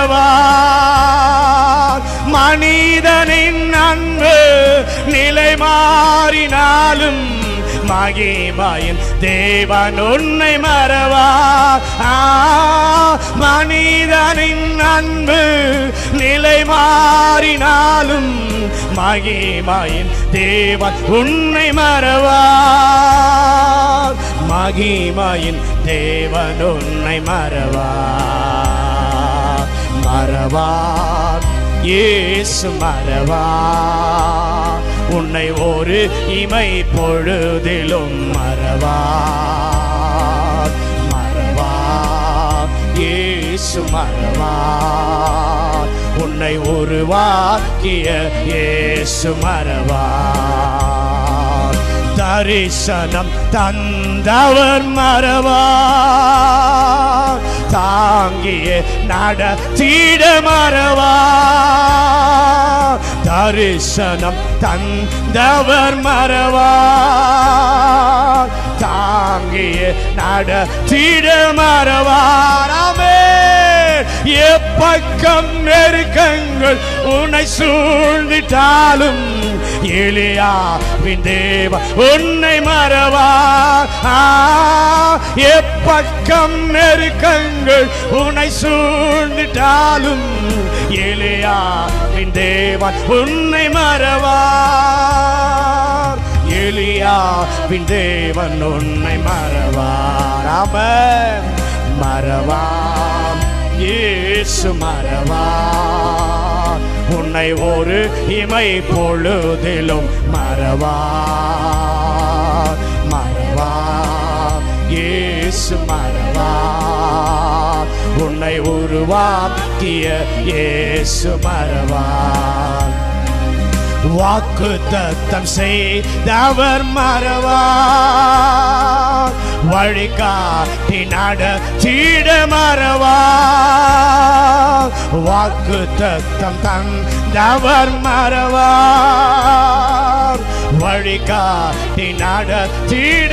மறவார் மனிதனின் அன்பு நிலை மாறினாலும் மகிமாயின் தேவன் உன்னை மறவார் ஆ, மனிதனின் அன்பு நிலை மாறினாலும் மகிமாயின் தேவன் உன்னை மறவார் மகிமாயின் தேவன் உன்னை மறவார் மறவார் இயேசு மறவார் உன்னை ஒரு இமை பொழுதிலும் மறவார் மறவார் இயேசு மறவார் உன்னை உருவாக்கிய இயேசு மறவார் தரிசனம் தந்தவர் மறவார் தாங்கிய நடத்திட மறவார் தரிசனம் தந்தவர் மறவார் தாங்கிய நடத்திட மறவார் ஆமென். எப்பக்கம் நெருக்கங்கள் உன்னை சூழ்ந்திட்டாலும் எளியாவின் தேவ உன்னை மறவார் ஆ, எப்பக்கம் நெருக்கங்கள் உன்னை சூழ்ந்திட்டாலும் எளியாவின் தேவன் உன்னை மறவார் எலியாவின் தேவன் உன்னை மறவார் அவன் மறவாம் இயேசு மறவார் உன்னை ஒரு இமை பொழுதிலும் மறவார் மறவார் இயேசு மறவார் உன்னை உருவாக்கிய இயேசு மறவார் வாக்கு தத்தம் செய்தவர் மறவார் வழிகாட்டி நடத்திட மறவார் வாக்கு தத்தம் தந்தவர் மறவார் வழிகாட்டி நடத்திட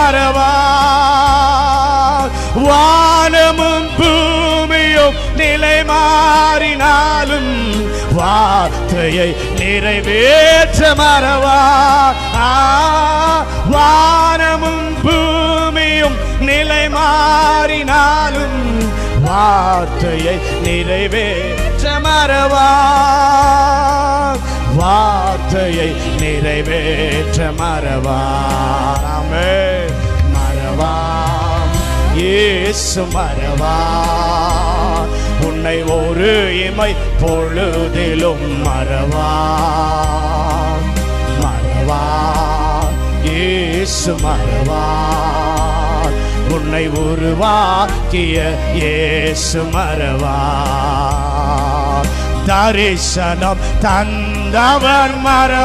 மறவார் வானமும் பூமியும் நிலை மாறினாலும் வார்த்தையை நிறைவேற்ற மறவார் ஆ, வானமும் பூமியும் நிலை மாறினாலும் வார்த்தையை நிறைவேற்ற மறவார் வார்த்தையை நிறைவேற்ற மறவார் ஆமென். மறவாம் இயேசு மறவார் உன்னை ஒரு இமை பொழுதிலும் மறவார் மறவார் இயேசு மறவார் உன்னை உருவாக்கிய இயேசு மறவார் தரிசனம் தந்தவர்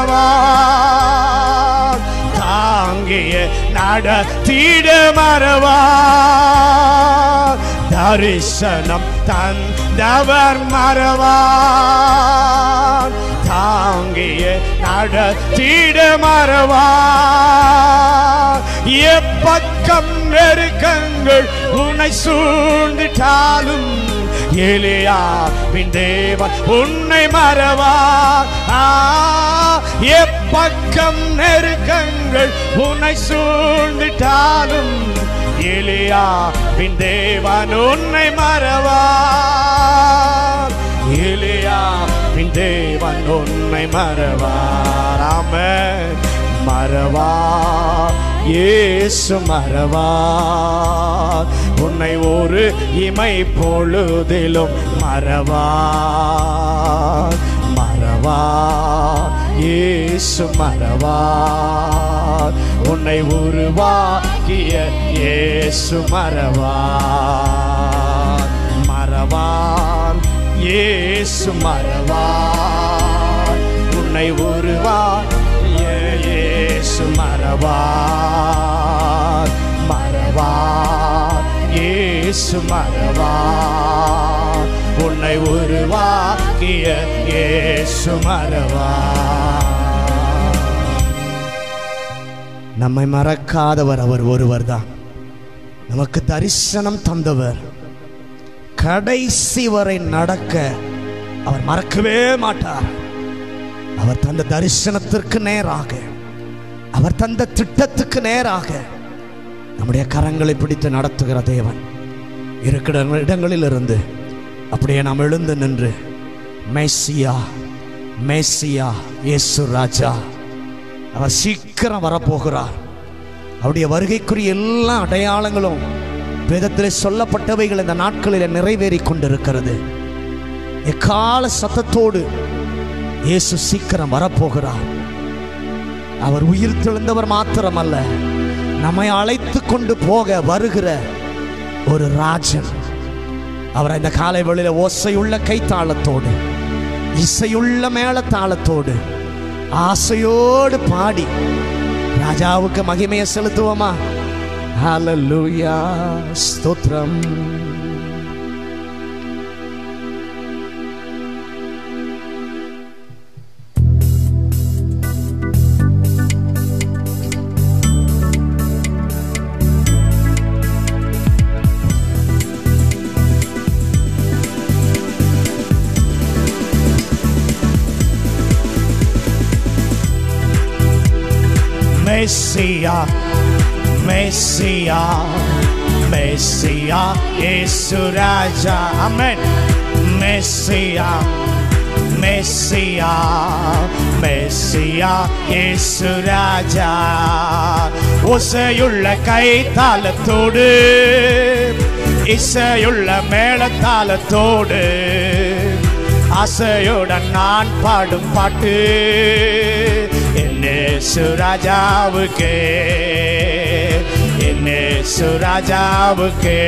மறவார் தாங்கிய நடத்திட மறவார் தரிசனம் தந்தவர் மறவார் தாங்கிய நடத்திட மறவார் எப்பக்கம் நெருக்கங்கள் உன்னை சூழ்ந்திட்டாலும் எலியாவின் தேவன் உன்னை மறவார் ஆ, எப்பக்கம் நெருக்கங்கள் உன்னை சூழ்ந்திட்டாலும் எலியாவின் தேவன் உன்னை மறவார் எலியாவின் தேவன் உன்னை மறவார் ஆமென் மறவார் இயேசு மறவார் உன்னை ஒரு இமை பொழுதிலும் மறவார் மறவார் இயேசு மறவார் உன்னை உருவாக்கிய இயேசு மறவார் மறவார் இயேசு மறவார் உன்னை உருவாக்கிய இயேசு மறவார் மறவார் இயேசு மறவார் உன்னை உருவாக்கிய இயேசு மறவார் நம்மை மறக்காதவர் அவர் ஒருவர் தான் நமக்கு தரிசனம் தந்தவர் கடைசி வரை நடக்க அவர் மறக்கவே மாட்டார் அவர் தந்த தரிசனத்திற்கு நேராக அவர் தந்த திட்டத்துக்கு நேராக நம்முடைய கரங்களை பிடித்து நடத்துகிற தேவன் இருக்கிற இடங்களில் இருந்து அப்படியே நாம் எழுந்து நின்று மேசியா மேசியா இயேசு ராஜா அவர் சீக்கிரம் வரப்போகிறார் அவருடைய வருகைக்குரிய எல்லா அடையாளங்களும் வேதத்திலே சொல்லப்பட்டவைகள் இந்த நாட்களில் நிறைவேறி கொண்டிருக்கிறது எக்கால சத்தத்தோடு இயேசு சீக்கிரம் வரப்போகிறார் அவர் உயிர் தெழுந்தவர் மாத்திரமல்ல நம்மை அழைத்து கொண்டு போக வருகிற ஒரு ராஜன் அவர் இந்த காலை வெளியில ஓசையுள்ள கைத்தாளத்தோடு இசையுள்ள மேளத்தாளத்தோடு ஆசையோடு பாடி ராஜாவுக்கு மகிமையை செலுத்துவோமா ஹalleluya ஸ்தோத்திரம் மெஸ்ஸியா மெஸ்ஸியா மெஸ்ஸியா இயேசு ராஜா ஆமென் மெஸ்ஸியா மெஸ்ஸியா மெஸ்ஸியா இயேசு ராஜா ஒசையுள்ள கைத்தாளத்தோடு இசையுள்ள மேளத்தாளத்தோடு ஆசையுடன் நான் பாடும் பாட்டு என்னே சுராஜாவுக்கே என்னே சுராஜாவுக்கே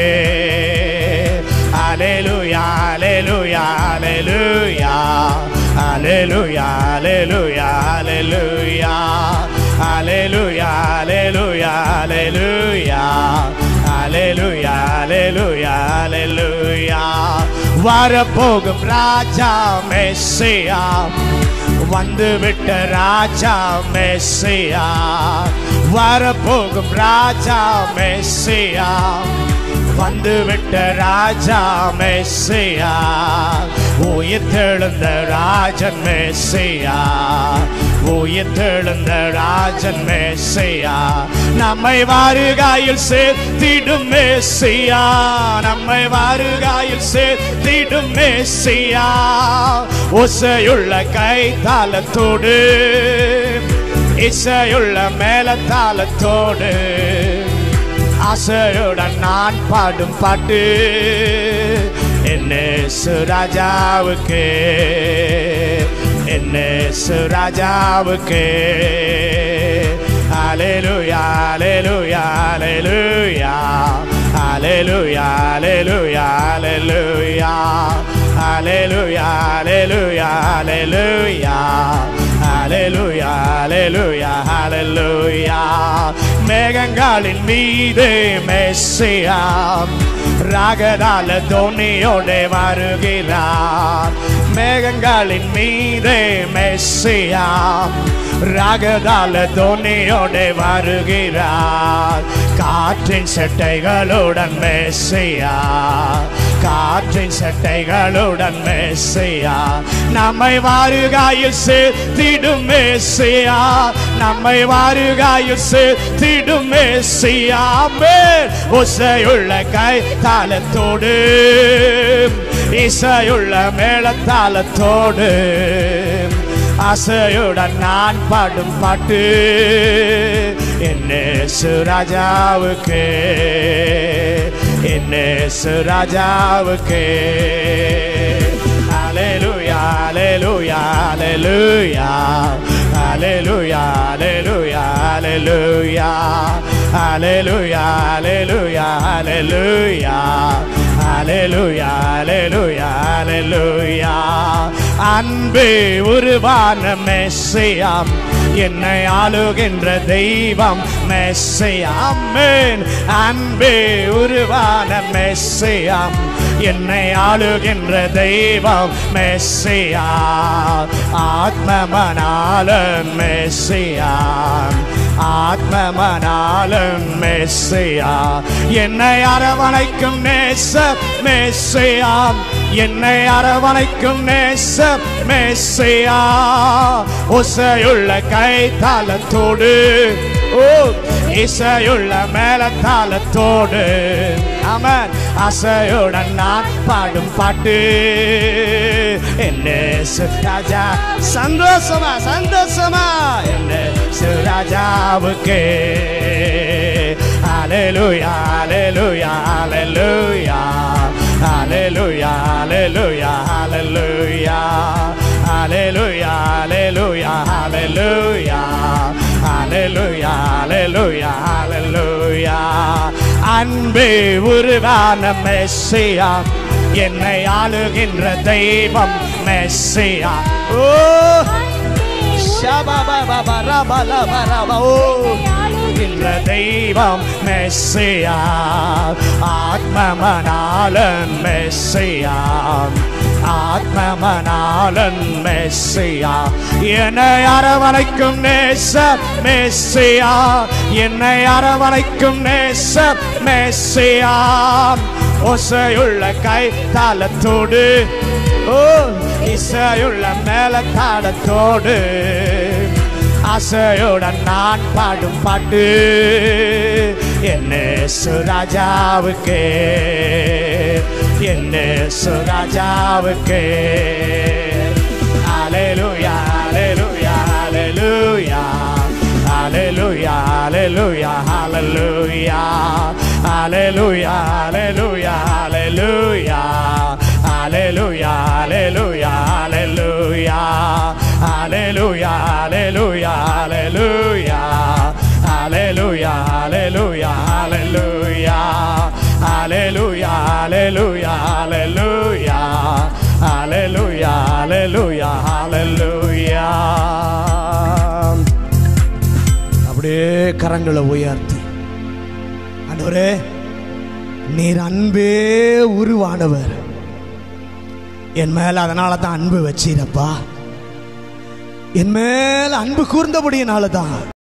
அலேலுயா அலேலுயா அலேலுயா அலேலுயா அலேலுயா அலேலுயா அலேலுயா அலேலுயா அலேலுயா அலேலுயா அலேலுயா அலேலுயா வரப்போகும் ராஜா மெஸ்ஸியா வந்து விட்ட ராஜா மெஸ்ஸியா வரப்போகும் ராஜா மெஸ்ஸியா வந்து விட்ட ராஜா மெஸ்ஸியா உயிர் தெழுந்த ராஜன் மெஸ்ஸியா உயிர் தெழுந்த ராஜன் மெஸ்ஸியா நம்மை வாருகாயில் சேர்த்திடும் மெஸ்ஸியா நம்மை வாருகாயில் சேர்த்திடும் மெஸ்ஸியா ஒசையுள்ள கைத்தாளத்தோடு இசையுள்ள மேலத்தாளத்தோடு ஆசையுடன் நான் பாடும் பாட்டு என்ன சுராஜாவுக்கு என்ன சுராஜாவுக்கு அலேலுயா அலேலுயா அலேலுயா அலேலுயா அலேலுயா அலேலுயா அலேலுயா அலேலுயா அலேலுயா அலேலுயா அலேலுயா அலேலுயா மேகங்களின் மீது மெஸ்ஸியா ராகதால தோனியோட வருகிறார் மேகங்களின் மீது மெஸ்ஸியா ராகதால தோனியோட வருகிறார் காற்றின் செட்டைகளுடன் மெஸ்ஸியா காற்றின் சட்டைகளுடன் மெஸ்ஸியா நம்மை வாருகாயில் சேர்த்திடும் மெஸ்ஸியா நம்மை வாருகாயில் சேர்த்திடும் மெஸ்ஸியா மேல் ஒசையுள்ள கை தாளத்தோடு இசையுள்ள மேளத்தாளத்தோடு ஆசையுடன் நான் பாடும் பாட்டு என்ன சுராஜாவுக்கு என்ன சுராஜாவுக்கு அலேலுயா அலேலுயா அலேலுயா அலேலுயா அலேலுயா அலேலுயா அலேலுயா அலேலுயா அலேலுயா அலேலுயா அலேலுயா அலேலுயா அன்பு உருவான மெஸ்ஸியாம் என்னை ஆளுகின்ற தெய்வம் மெஸ்ஸியாமேன் அன்பு உருவான மெஸ்ஸியாம் என்னை ஆளுகின்ற தெய்வம் மெஸ்ஸியா ஆத்மமனாலும் மெஸ்ஸியாம் ஆத்மமனாலும் மெஸ்ஸியா என்னை அரவணைக்கும் நேச மெஸ்ஸியாம் என்னை அரவணைக்கும் நேச மெஸ்ஸியா ஒசையுள்ள கை தாளத்தோடு ஓ இசையுள்ள மேல தாளத்தோடு அமன் அசையுடன் நான் பாடும் பாட்டு என்ன ராஜா சந்தோஷமா சந்தோஷமா என்ன ராஜாவுக்கு Hallelujah, hallelujah, hallelujah. Hallelujah, hallelujah, hallelujah. Hallelujah, hallelujah, hallelujah. Hallelujah, hallelujah, hallelujah. அன்பே உருவான மெஸ்ஸியா என்னை ஆளுகின்ற தெய்வம் மெஸ்ஸியா ஓ என்ற தெய்வம் மெஸ்ஸியா ஆத்மமனாலன் மெஸ்ஸியா ஆத்மமனாலன் மெஸ்ஸியா என்னை அரவணைக்கும் நேச மெஸ்ஸியா என்னை அரவணைக்கும் நேச மெஸ்ஸியா ஒசையுள்ள கை தாளத்தோடு ஓ இசையுள்ள மேல தாளத்தோடு ஆசையுடன் நான் பாடும் பாட்டு என்ன சுராஜாவுக்கு என்ன சுராஜாவுக்கு அலையலுயா அலையலுயா அலையலுயா அலையலுயா அலையலுயா அலையலுயா அலையலுயா அலையலுயா அலையலுயா அலையலுயா அலையலுயா அலையலுயா Hallelujah, hallelujah, hallelujah. Hallelujah, hallelujah, hallelujah. Hallelujah, hallelujah, hallelujah. Hallelujah, hallelujah, hallelujah. அப்படியே கரங்களை உயர்த்தி ஆண்டவரே நீர் அன்பே உருவானவர் என் மேல அதனால தான் அன்பு வச்சீரப்பா என் மேல் அன்பு கூர்ந்தபடியினால தான்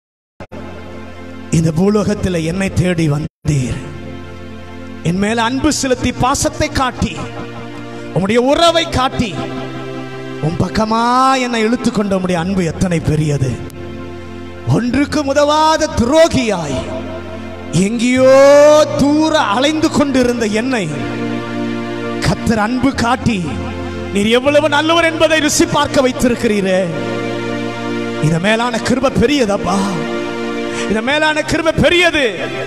இந்த பூலோகத்தில் என்னை தேடி வந்தீர் என் மேல அன்பு செலுத்தி பாசத்தை காட்டி உம்முடைய உறவை காட்டி உன் பக்கமா என்னை இழுத்து கொண்ட உம்முடைய அன்பு எத்தனை பெரியது ஒன்றுக்கு உதவாத துரோகியாய் எங்கேயோ தூர அலைந்து கொண்டிருந்த என்னை கத்தர் அன்பு காட்டி நீர் எவ்வளவு நல்லவர் என்பதை ருசி பார்க்க வைத்திருக்கிறீரே இந்த மேலான கிருப பெரியதப்பா இந்த மேலான கிருப பெரியது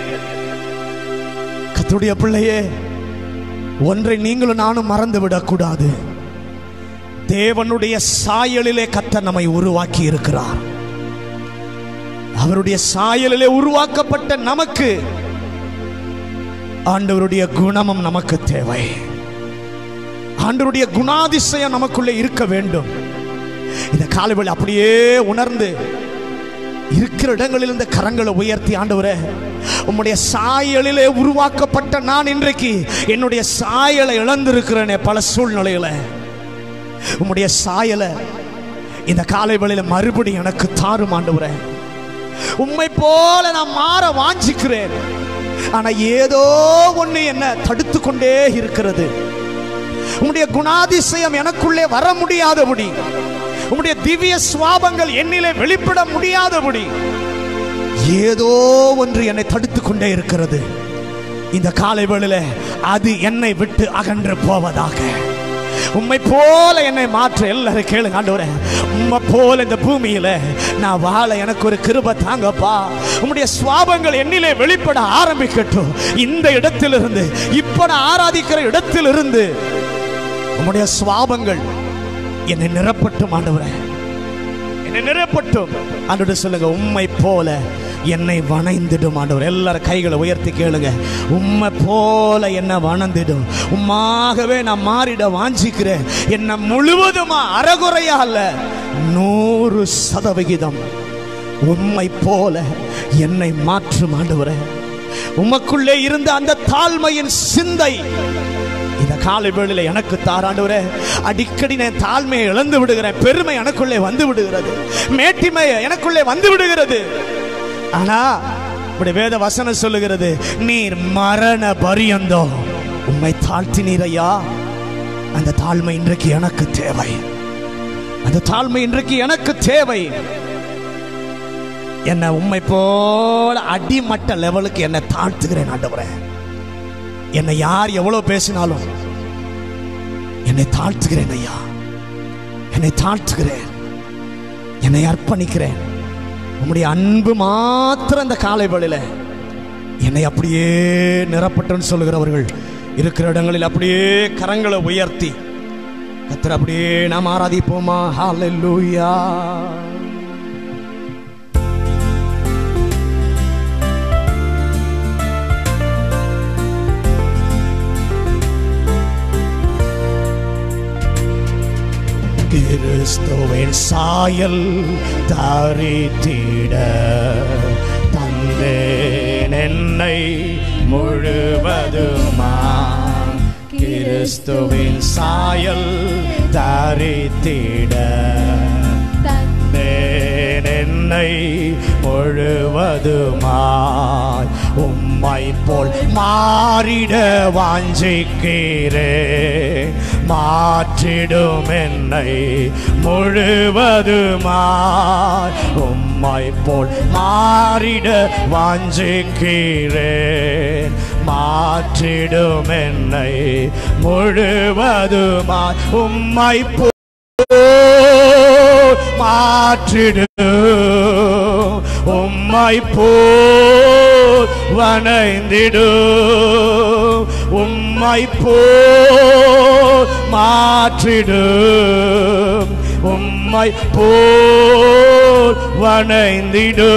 கத்துடைய பிள்ளையே ஒன்றை நீங்களும் நானும் மறந்து விடக்கூடாது தேவனுடைய சாயலிலே கத்த நம்மை உருவாக்கி இருக்கிறார் அவருடைய சாயலிலே உருவாக்கப்பட்ட நமக்கு ஆண்டவருடைய குணமும் நமக்கு தேவை ஆண்டவருடைய குணாதிசயம் நமக்குள்ளே இருக்க வேண்டும் இந்த காலவெளி அப்படியே உணர்ந்து இருக்கிற இடங்களில் இந்த கரங்களை உயர்த்தி ஆண்டவரே உம்முடைய சாயலிலே உருவாக்கப்பட்ட நான் இன்றைக்கு என்னுடைய சாயலை இழந்திருக்கிறேனே பல சூழ்நிலையில உம்முடைய சாயலை இந்த காலை வேளையில மறுபடியும் எனக்கு தாரும் ஆண்டவரே உம்மை போல நான் மாற வாஞ்சிக்கிறேன் ஆனா ஏதோ ஒண்ணு என்ன தடுத்து கொண்டே இருக்கிறது உம்முடைய குணாதிசயம் எனக்குள்ளே வர முடியாதபடி உம்முடைய திவ்ய சுவாபங்கள் என்னிலே வெளிப்பட முடியாதபடி ஏதோ ஒன்று என்னை தடுத்து கொண்டே இருக்கிறது இந்த காலை வேளையில அது என்னை விட்டு அகன்று போவதாக உம்மை போல என்னை மாற்ற எல்லாரும் கேளுங்க ஆண்டவரே உம்மை போல இந்த பூமியில நான் வாழ எனக்கு ஒரு கிருப தாங்கப்பா உம்முடைய சுவாபங்கள் என்னிலே வெளிப்பட ஆரம்பிக்கட்டும் இந்த இடத்திலிருந்து இப்ப நான் ஆராதிக்கிற இடத்திலிருந்து உம்முடைய சுவாபங்கள் என்னை நிரப்பட்டும் ஆண்டவரே என்னை நிரப்பட்டும் ஆண்டோட சொல்லுங்க உம்மை போல என்னை வணைந்திடும் ஆண்டவர் எல்லாரும் கைகளை உயர்த்தி கேளுங்க உம்மை போல என்னை வணந்திடும் உம்மாகவே நான் மாறிட வாஞ்சிக்கிறேன் என்னை முழுவதுமா அறகுறையா அல்ல நூறு சதவிகிதம் உம்மை போல என்னை மாற்றும் ஆண்டவரே உமக்குள்ளே இருந்த அந்த தாழ்மையின் சிந்தை இந்த காலை வேளையில எனக்கு தாராண்டவரே அடிக்கடி நான் தாழ்மையை இழந்து விடுகிறேன் பெருமை எனக்குள்ளே வந்து விடுகிறது மேட்டிமை எனக்குள்ளே வந்து விடுகிறது ஆனா இப்படி வேத வசனம் சொல்லுகிறது நீர் மரண பரியந்தோ உம்மை தாழ்த்தினீர் ஐயா அந்த தாழ்மை இன்றைக்கு எனக்கு தேவை அந்த தாழ்மை இன்றைக்கு எனக்கு தேவை என்னை உண்மை போல அடிமட்ட லெவலுக்கு என்னை தாழ்த்துகிறேன் ஆண்டவரே என்னை யார் எவ்வளவு பேசினாலும் என்னை தாழ்த்துகிறேன் ஐயா என்னை தாழ்த்துகிறேன் என்னை அர்ப்பணிக்கிறேன் உம்முடைய அன்பு மாத்திரம் இந்த காலை வேளையில என்னை அப்படியே நிரப்பட்டுன்னு சொல்லுகிறவர்கள் இருக்கிற இடங்களில் அப்படியே கரங்களை உயர்த்தி கத்தர் அப்படியே நாம் ஆராதிப்போமா ஹalleluya கிறிஸ்துவின் சாயல் தாரித்திட தந்தேன் என்னை முழுவதுமா கிறிஸ்துவின் சாயல் தாரித்திட தந்தேன் என்னை முழுவதுமாய் உம்மை போல் மாறிட வாஞ்சிக்கிறே மாற்றிடும் என்னை முழுவதுமாய் உம்மை போல் மாறிட வாஞ்சிக்கிறேன் மாற்றிடும் என்னை முழுவதுமாய் உம்மை போல் மாற்றிடு உம்மை போல் வணைந்திடு உம்மை போல் மாற்றிடு உம்மை போல் வணைந்திடு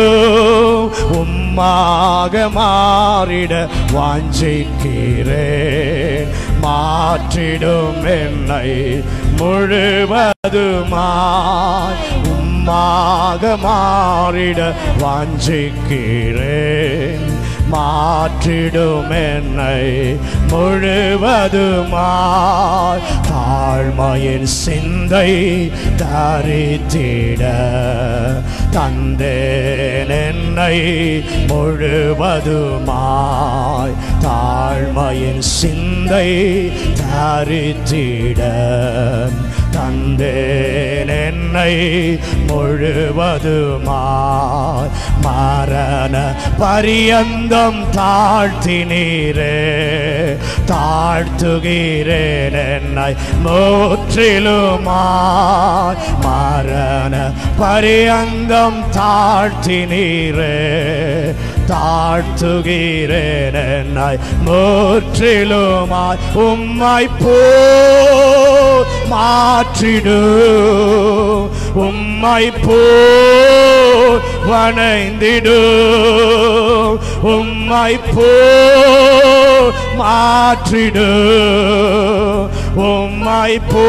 உம்மாக மாறிட வாஞ்சிக்கிறேன் மாற்றிடும் என்னை முழுவதுமாய் உம்மாக மாறிட வாஞ்சிக்கிறேன் மாற்றிடும் என்னை முழுவதுமாய் தாழ்மையின் சிந்தை தரித்திட தந்தேன் என்னை முழுவதுமாய் தாழ்மையின் சிந்தை தரித்திட தந்தேன் என்னை முழுவதுமாய் மரண பரியந்தம் தாழ்த்தினீரே தாழ்த்துகிறேன் என்னை முற்றிலுமாய் மரண பரியந்தம் தாழ்த்தினீரே தாழ்த்துகிறேன் என்னை முற்றிலுமாய் உம்மை போ மாற்றிடு உம்மை போ வணைந்திடு உம்மை போ மாற்றிடு உம்மை போ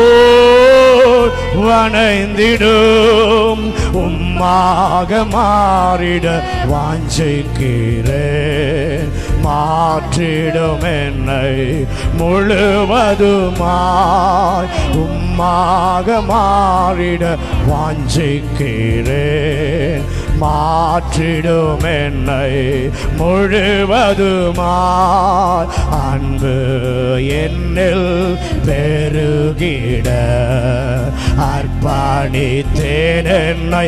வணைந்திடும் உம்மாக மாறிட வாஞ்சிக்கிறேன் மாற்றிடும் என்னை முழுவதுமாய் உம்மாக மாறிட வாஞ்சிக்கிறேன் மாற்றிடும் என்னை முழுவதுமாய் அன்பு என்னில் பெருகிட அர்ப்பணித்தேன் என்னை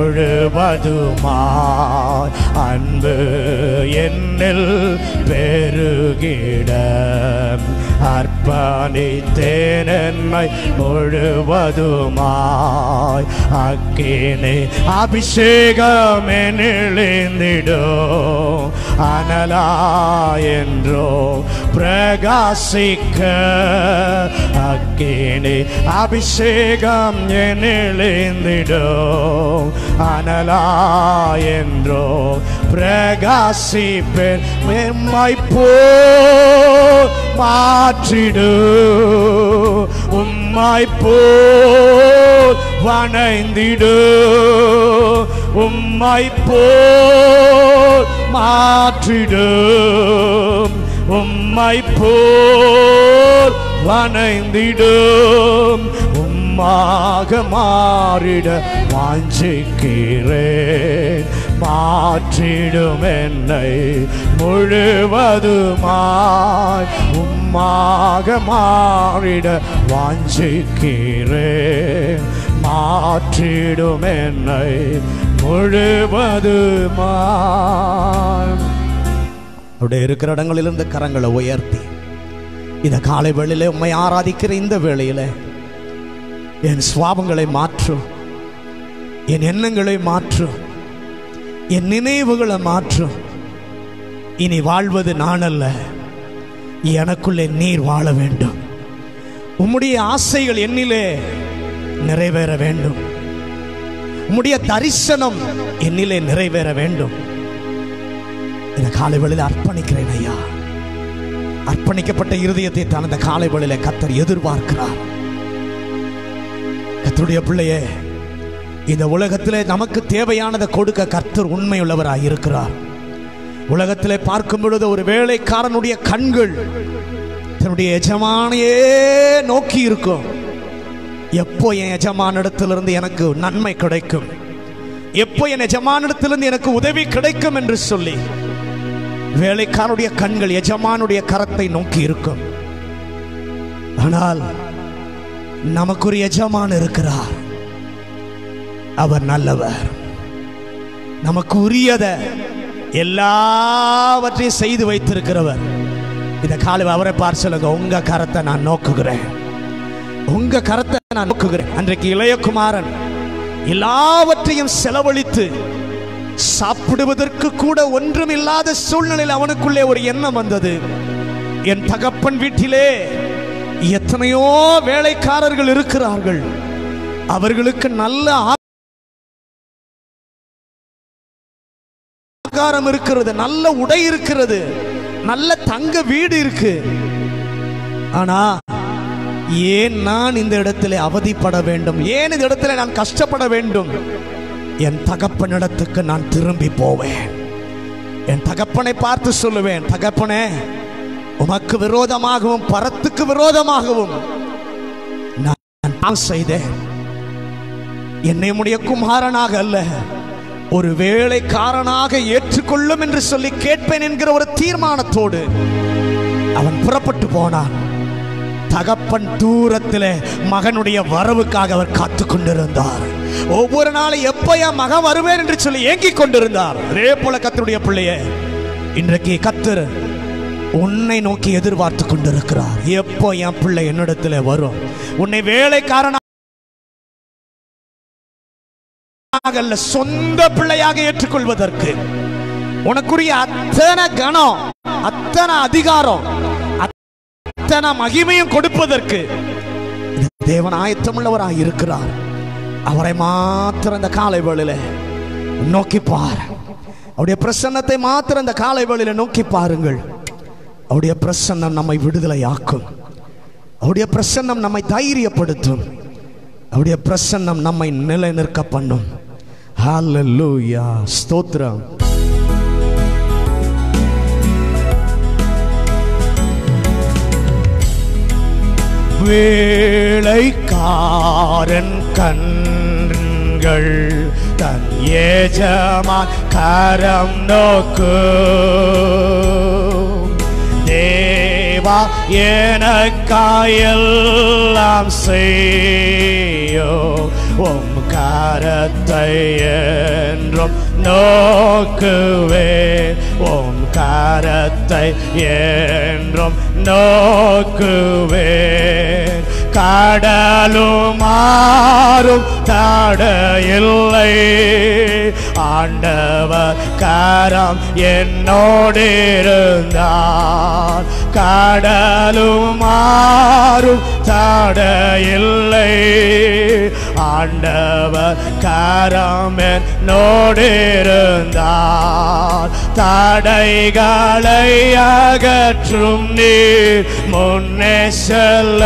முழுவதுமாய் அன்பு என்னில் பெருகிட அர்ப்பணித்தேன் என்னை முழுவதுமாய் அக்கினே அபிஷேகம் என்னிழிந்திடும் அனலா என்றோ பிரகாசிக்க அக்கினே அபிஷேகம் என்னிழிந்திடும் அனலா என்றோ பிரகாசிப்பேன் மெம்மை போ மாற்றிடு உம்மை போல் வணைந்திடு உம்மை போல் மாற்றிடு உம்மை போல் வணைந்திடும் உம்மாக மாறிட வாஞ்சிக்கிறேன் மாற்றிடும் என்னை முழுவதுமாய் உம்மாக மாறிட வாஞ்சிக்கிறேன் மாற்றிடும் என்னை முழுவதுமாய் அப்படியே இருக்கிற இடங்களிலிருந்து கரங்களை உயர்த்தி இந்த காலை வேளையில உம்மை ஆராதிக்கிற இந்த வேளையில என் சுவாபங்களை மாற்றும் என் எண்ணங்களை மாற்றும் என் நினைவுகளை மாற்றும் இனி வாழ்வது நான் அல்ல எனக்குள்ளே நீர் வாழ வேண்டும் உம்முடைய ஆசைகள் என்னிலே நிறைவேற வேண்டும் உம்முடைய தரிசனம் என்னிலே நிறைவேற வேண்டும் இந்த காலை வேளையில் அர்ப்பணிக்கிறேன் ஐயா அர்ப்பணிக்கப்பட்ட இருதயத்தை தான் இந்த காலை வேளையில கத்தர் எதிர்பார்க்கிறார் கத்தருடைய பிள்ளையே இந்த உலகத்திலே நமக்கு தேவையானதை கொடுக்க கர்த்தர் உண்மையுள்ளவராய் இருக்கிறார் உலகத்திலே பார்க்கும் பொழுது ஒரு வேலைக்காரனுடைய கண்கள் தன்னுடைய எஜமானையே நோக்கி இருக்கும் எப்போ என் எஜமானிடத்திலிருந்து எனக்கு நன்மை கிடைக்கும் எப்போ என் எஜமானிடத்திலிருந்து எனக்கு உதவி கிடைக்கும் என்று சொல்லி வேலைக்காரனுடைய கண்கள் எஜமானுடைய கரத்தை நோக்கி இருக்கும் ஆனால் நமக்கு ஒரு எஜமான் இருக்கிறார் அவர் நல்லவர் நமக்கு உரியத எல்லாவற்றையும் செய்து வைத்திருக்கிறவர் இந்த காலை அவரை பார் சொல்லுங்க உங்க கரத்தை நான் நோக்குகிறேன் உங்க கரத்தை நான் நோக்குகிறேன் அன்றைக்கு இளையகுமாரன் எல்லாவற்றையும் செலவழித்து சாப்பிடுவதற்கு கூட ஒன்றும் இல்லாத சூழ்நிலையில் அவனுக்குள்ளே ஒரு எண்ணம் வந்தது என் தகப்பன் வீட்டிலே எத்தனையோ வேலைக்காரர்கள் இருக்கிறார்கள் அவர்களுக்கு நல்ல ஆகாரம் இருக்கிறது நல்ல உடை இருக்கிறது நல்ல தங்க வீடு இருக்கு ஆனா ஏன் நான் இந்த இடத்துல அவதிப்பட வேண்டும் ஏன் இந்த இடத்துல நான் கஷ்டப்பட வேண்டும் என் தகப்பனிடத்துக்கு நான் திரும்பி போவேன் என் தகப்பனை பார்த்து சொல்லுவேன் தகப்பனே உமக்கு விரோதமாகவும் பரத்துக்கு விரோதமாகவும் நான் பாவம் செய்தேன் என்னை உடைய குமாரனாக அல்ல ஒரு வேலைக்காரனாக ஏற்றுக்கொள்ளும் என்று சொல்லி கேட்பேன் என்கிற ஒரு தீர்மானத்தோடு அவன் புறப்பட்டு போனான் தகப்பன் தூரத்திலே மகனுடைய வரவுக்காக அவர் காத்து கொண்டிருந்தார் ஒவ்வொரு நாளும் எப்ப என் மகன் வருவேன் என்று சொல்லி ஏங்கிக் கொண்டிருந்தார் அதே போல கத்தருடைய பிள்ளையே இன்றைக்கு கத்தர் உன்னை நோக்கி எதிர்பார்த்து கொண்டிருக்கிறார் எப்போ என் பிள்ளை என்னிடத்துல வரும் உன்னை வேலைக்காரனா அல்ல சொந்த பிள்ளையாக ஏற்றுக்கொள்வதற்கு உனக்குரிய அத்தனை கணம் அத்தனை அதிகாரம் அத்தனை மகிமையும் கொடுப்பதற்கு இந்த தேவன் ஆயத்தமுள்ளவராக இருக்கிறார் அவரை மாத்திரம் இந்த காலை வேளையில நோக்கி பார் அவருடைய பிரசன்னத்தை மாத்திரம் இந்த காலை வேளையில நோக்கி பாருங்கள் அவருடைய பிரசன்னம் நம்மை விடுதலையாக்கும் அவருடைய பிரசன்னம் நம்மை தைரியப்படுத்தும் அவருடைய பிரசன்னம் நம்மை நிலைநிற்க பண்ணும் ஹalleluya ஸ்தோத்திரம் வேளைக்காரன் கண்கள் தன் ஏஜமான் கரம் நோக்கு தேவா எனக்காயெல்லாம் செய்யோ உம் கரத்தை என்றும் நோக்குவே உம் கரத்தை என்றும் நோக்குவே கடலும் மாறும் தடையில்லை ஆண்டவர் கரம் என்னோடு இருந்தார் கடலும் மாறும் தடையில்லை ஆண்டவர் கரம் என்னோடு இருந்தார் தடைகளை அகற்றும் நீர் முன்னே செல்ல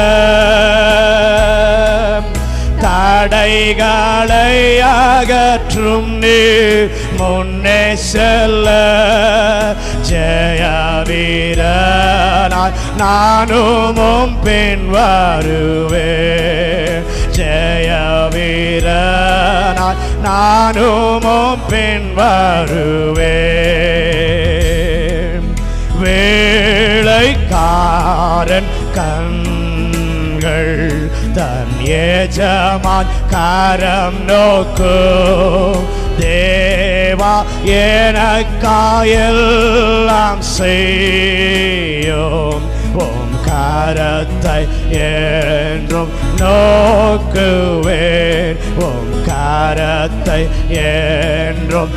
தடைகளை அகற்றும் நீர் முன்னே செல்ல ஜெய வீரனாய் நானும் உம் பின் வருவேன் ஜெய வீரனாய் நானும் உம் பின் வருவேன் வேளைக்காரன் கண்கள் தன் ஏஜமான் கரம் நோக்கும் தேவா எனக்காயெல்லாம் செய்யும் உம் கரத்தை என்றும் நோக்குவேன் உம் கரத்தை என்றும்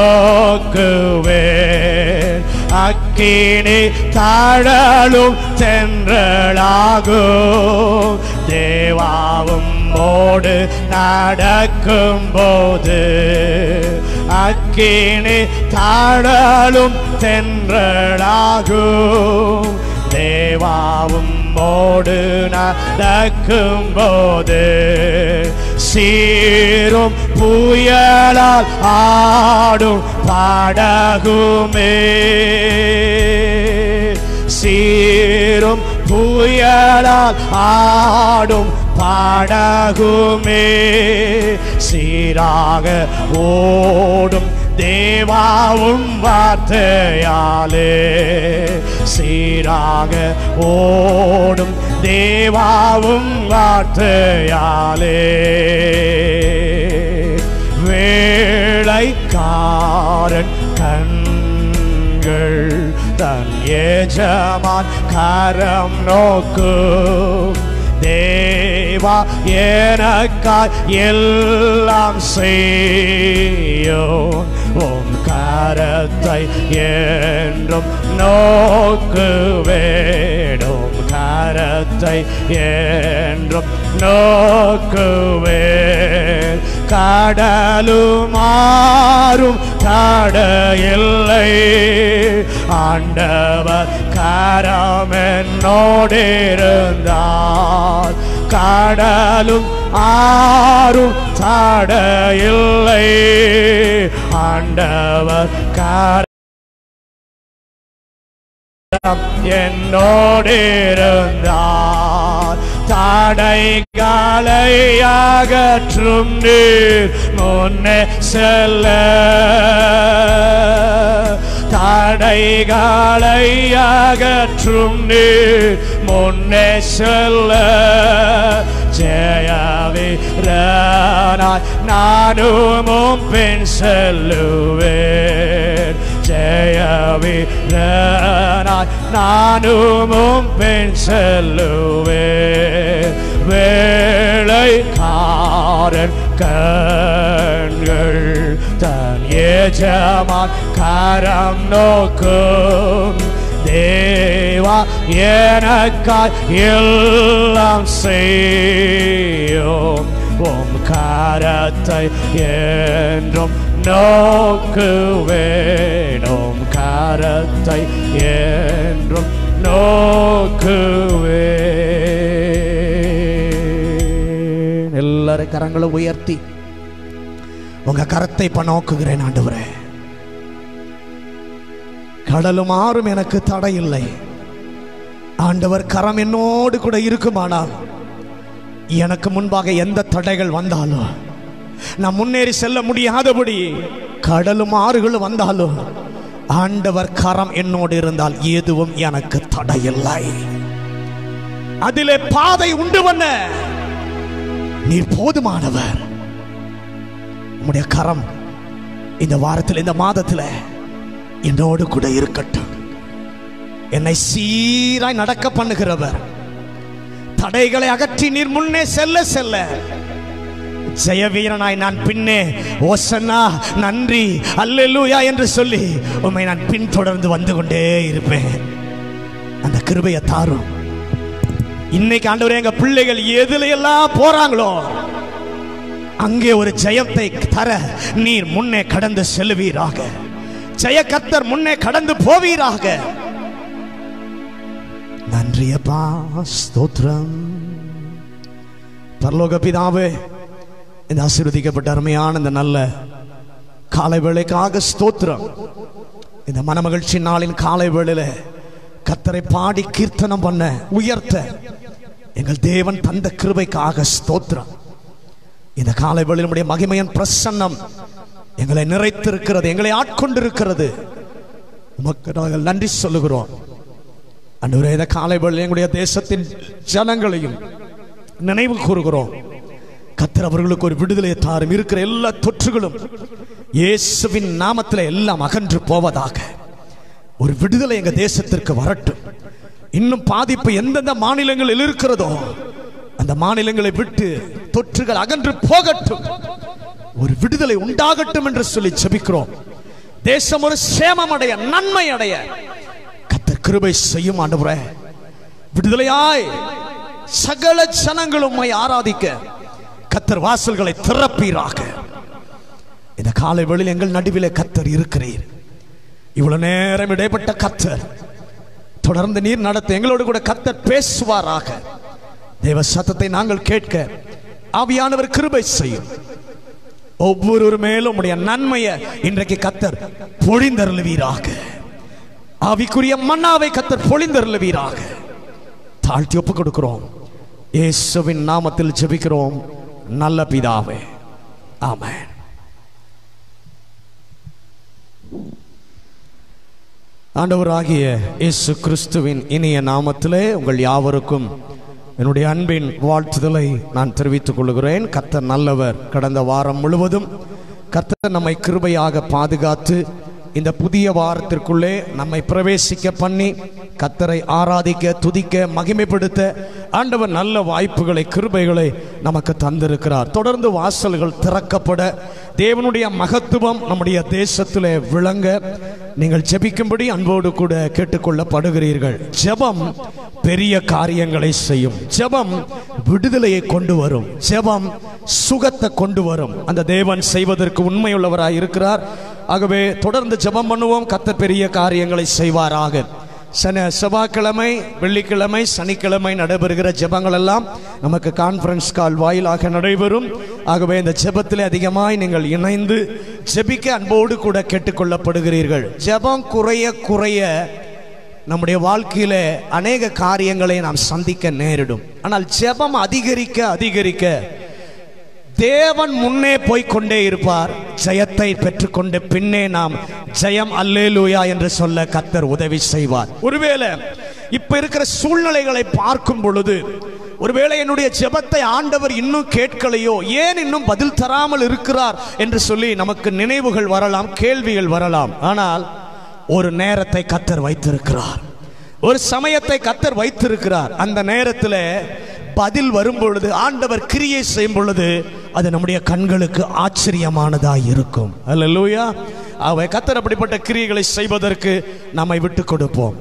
நோக்குவேன் அக்கினி தழலும் தென்றலாகும் தேவாவும் மோடு நடக்கும் போது அக்கினி தழலும் தென்றலாகும் தேவாவும் மோடு நடக்கும் போது சீரும் புயலால் ஆடும் படகுமே சீரும் புயலால் ஆடும் படகுமே சீராக ஓடும் தேவாவும் வார்த்தையாலே சீராக ஓடும் தேவாவும் வார்த்தையாலே வேளைக்காரன் கண்கள் தன் ஏஜமான் கரம் நோக்கும் தேவா எனக்காய் எல்லாம் செய்யும் உம் கரத்தை என்றும் நோக்கு வேடும் கரத்தை என்றும் நோக்குவேன் கடலும் மாறும் தடையில்லை ஆண்டவர் கரம் என்னோடு இருந்தார் கடலும் ஆறும் தடையில்லை ஆண்டவர் கர என்னோடு இருந்தார் தடைகளை அகற்றும் நீர் முன்னே செல்ல தடைகளை அகற்றும் நீர் முன்னே செல்ல ஜெயவீரனாய் நானும் உம் பின் செல்லுவேன் ஜெயவீரனாய் நானும் உம் பின் செல்லுவேன் வேளைக்காரன் கண்கள் தன் ஏஜமான் கரம் நோக்கும் தேவா எனக்காய் எல்லாம் செய்யும் உம் கரத்தை என்றும் நோக்குவேன் உம் கரத்தை என்றும் நோக்குவேன் எல்லாரும் கரங்களை உயர்த்தி உங்க கரத்தை இப்ப நோக்குகிறேன் ஆண்டவரே கடலும் ஆறும் எனக்கு தடை இல்லை ஆண்டவர் கரம் என்னோடு கூட இருக்குமானால் எனக்கு முன்பாக எந்த தடைகள் வந்தாலும் நான் முன்னேறி செல்ல முடியாதபடி கடலும் ஆறுகளும் வந்தாலும் ஆண்டவர் கரம் என்னோடு இருந்தால் எதுவும் எனக்கு தடையில்லை அதிலே பாதை உண்டு பண்ண நீர் போதுமானவர் உம்முடைய கரம் இந்த வாரத்தில் இந்த மாதத்தில் என்னோடு கூட இருக்கட்டும் என்னை சீராய் நடக்க பண்ணுகிறவர் தடைகளை அகற்றி நீர் முன்னே செல்ல செல்ல ஜெய வீரனாய் நான் பின்னே ஓசன்னா நன்றி அல்லேலூயா என்று சொல்லி உம்மை நான் பின்தொடர்ந்து வந்து கொண்டே இருப்பேன் அந்த கிருபையை தாரும் இன்னைக்கு ஆண்டவரே எங்க பிள்ளைகள் எதுல எல்லாம் போறாங்களோ அங்கே ஒரு ஜெயத்தை தர நீர் முன்னே கடந்து செல்வீராக ஜெய கத்தர் முன்னே கடந்து போவீராக நன்றியப்பா ஸ்தோத்திரம் பரலோக பிதாவே இந்த ஆசீர்வதிக்கப்பட்ட அருமையான இந்த நல்ல காலை வேளைக்காக ஸ்தோத்திரம் இந்த மனமகிழ்ச்சி நாளின் காலை வேளையில கத்தரை பாடி கீர்த்தனம் பண்ண உயர்த்த எங்கள் தேவன் தந்த கிருபைக்காக ஸ்தோத்திரம் இந்த காலை வேளையில் நம்முடைய மகிமையின் பிரசன்னம் எங்களை நிறைத்திருக்கிறது எங்களை ஆட்கொண்டிருக்கிறது உமக்கு நாங்கள் நன்றி சொல்லுகிறோம் அன்றுவரே இந்த காலை வேளையில் எங்களுடைய தேசத்தின் ஜனங்களையும் நினைவு கூறுகிறோம் கத்தர் அவர்களுக்கு ஒரு விடுதலை தாரும் இருக்கிற எல்லா தொற்றுகளும் இயேசுவின் நாமத்தில் எல்லாம் அகன்று போவதாக ஒரு விடுதலை எங்க தேசத்திற்கு வரட்டும் இன்னும் பாதிப்பு எந்தெந்த மாநிலங்களில் இருக்கிறதோ அந்த மாநிலங்களை விட்டு தொற்றுகள் அகன்று போகட்டும் ஒரு விடுதலை உண்டாகட்டும் என்று சொல்லி ஜெபிக்கிறோம் தேசம் ஒரு சேமம் அடைய நன்மை அடைய கத்தர் கிருபை செய்யும் ஆண்டவரே விடுதலையாய் சகல ஜனங்களும் உம்மை ஆராதிக்க கத்தர் வாசல்களை திறப்பீராக இந்த காலை வேளையில் எங்கள் நடுவிலே கத்தர் இருக்கிறீர் இவ்வளவு நேரம் இடைப்பட்ட கத்தர் தொடர்ந்து நீர் நடத்த எங்களோடு கூட கத்தர் பேசுவாராக தேவ சத்தத்தை நாங்கள் கேட்க ஆவியானவர் கிருபை செய்யும் ஒவ்வொரு மேலும் உடைய நன்மையை இன்றைக்கு கத்தர் பொழிந்தருளுவீராக ஆவிக்குரிய மன்னாவை கத்தர் பொழிந்தருளுவீராக தாழ்த்தி ஒப்பு கொடுக்கிறோம் இயேசுவின் நாமத்தில் ஜெபிக்கிறோம் நல்ல பிதாவே ஆமென் ஆண்டவராகிய இயேசு கிறிஸ்துவின் இனிய நாமத்திலே உங்கள் யாவருக்கும் என்னுடைய அன்பின் வாழ்த்துதலை நான் தெரிவித்துக் கொள்கிறேன் கர்த்தர் நல்லவர் கடந்த வாரம் முழுவதும் கர்த்தர் நம்மை கிருபையாக பாதுகாத்து இந்த புதிய வாரத்திற்குள்ளே நம்மை பிரவேசிக்க பண்ணி கத்தரை ஆராதிக்க துதிக்க மகிமைப்படுத்த ஆண்டவர் நல்ல வாய்ப்புகளை கிருபைகளை நமக்கு தந்திருக்கிறார் தொடர்ந்து வாசல்கள் திறக்கப்பட தேவனுடைய மகத்துவம் நம்முடைய தேசத்திலே விளங்க நீங்கள் ஜெபிக்கும்படி அன்போடு கூட கேட்டுக்கொள்ளப்படுகிறீர்கள் ஜெபம் பெரிய காரியங்களை செய்யும் ஜெபம் விடுதலையை கொண்டு வரும் ஜெபம் சுகத்தை கொண்டு வரும் அந்த தேவன் செய்வதற்கு உண்மையுள்ளவராய் இருக்கிறார் ஆகவே தொடர்ந்து ஜெபம் பண்ணுவோம் கத்தர் பெரிய காரியங்களை செய்வாராக சன செவ்வாய்க்கிழமை வெள்ளிக்கிழமை சனிக்கிழமை நடைபெறுகிற ஜெபங்கள் எல்லாம் நமக்கு கான்ஃபரன்ஸ் கால் வாயிலாக நடைபெறும் ஆகவே இந்த ஜெபத்திலே அதிகமாய் நீங்கள் இணைந்து ஜெபிக்க அன்போடு கூட கேட்டுக்கொள்ளப்படுகிறீர்கள் ஜெபம் குறைய குறைய நம்முடைய வாழ்க்கையில அநேக காரியங்களை நாம் சந்திக்க நேரிடும் ஆனால் ஜெபம் அதிகரிக்க அதிகரிக்க தேவன் முன்னே போய் கொண்டே இருப்பார் ஜெயத்தை பெற்றுக்கொண்டு பின்னே நாம் ஜெயம் அல்லேலூயா என்று சொல்ல கத்தர் உதவி செய்வார் ஒருவேளை இப்ப இருக்கிற சூழ்நிலைகளை பார்க்கும் பொழுது ஒருவேளை என்னுடைய ஜெபத்தை ஆண்டவர் இன்னும் கேட்கலையோ ஏன் இன்னும் பதில் தராமல் இருக்கிறார் என்று சொல்லி நமக்கு நினைவுகள் வரலாம் கேள்விகள் வரலாம் ஆனால் ஒரு நேரத்தை கத்தர் வைத்திருக்கிறார் ஒரு சமயத்தை கத்தர் வைத்திருக்கிறார் அந்த நேரத்தில் பதில் வரும் பொழுது ஆண்டவர் கிரியை செய்யும் பொழுது அது நம்முடைய கண்களுக்கு ஆச்சரியமானதா இருக்கும் அல்லூயா அவை கத்தர் அப்படிப்பட்ட கிரியைகளை செய்வதற்கு நம்மை விட்டு கொடுப்போம்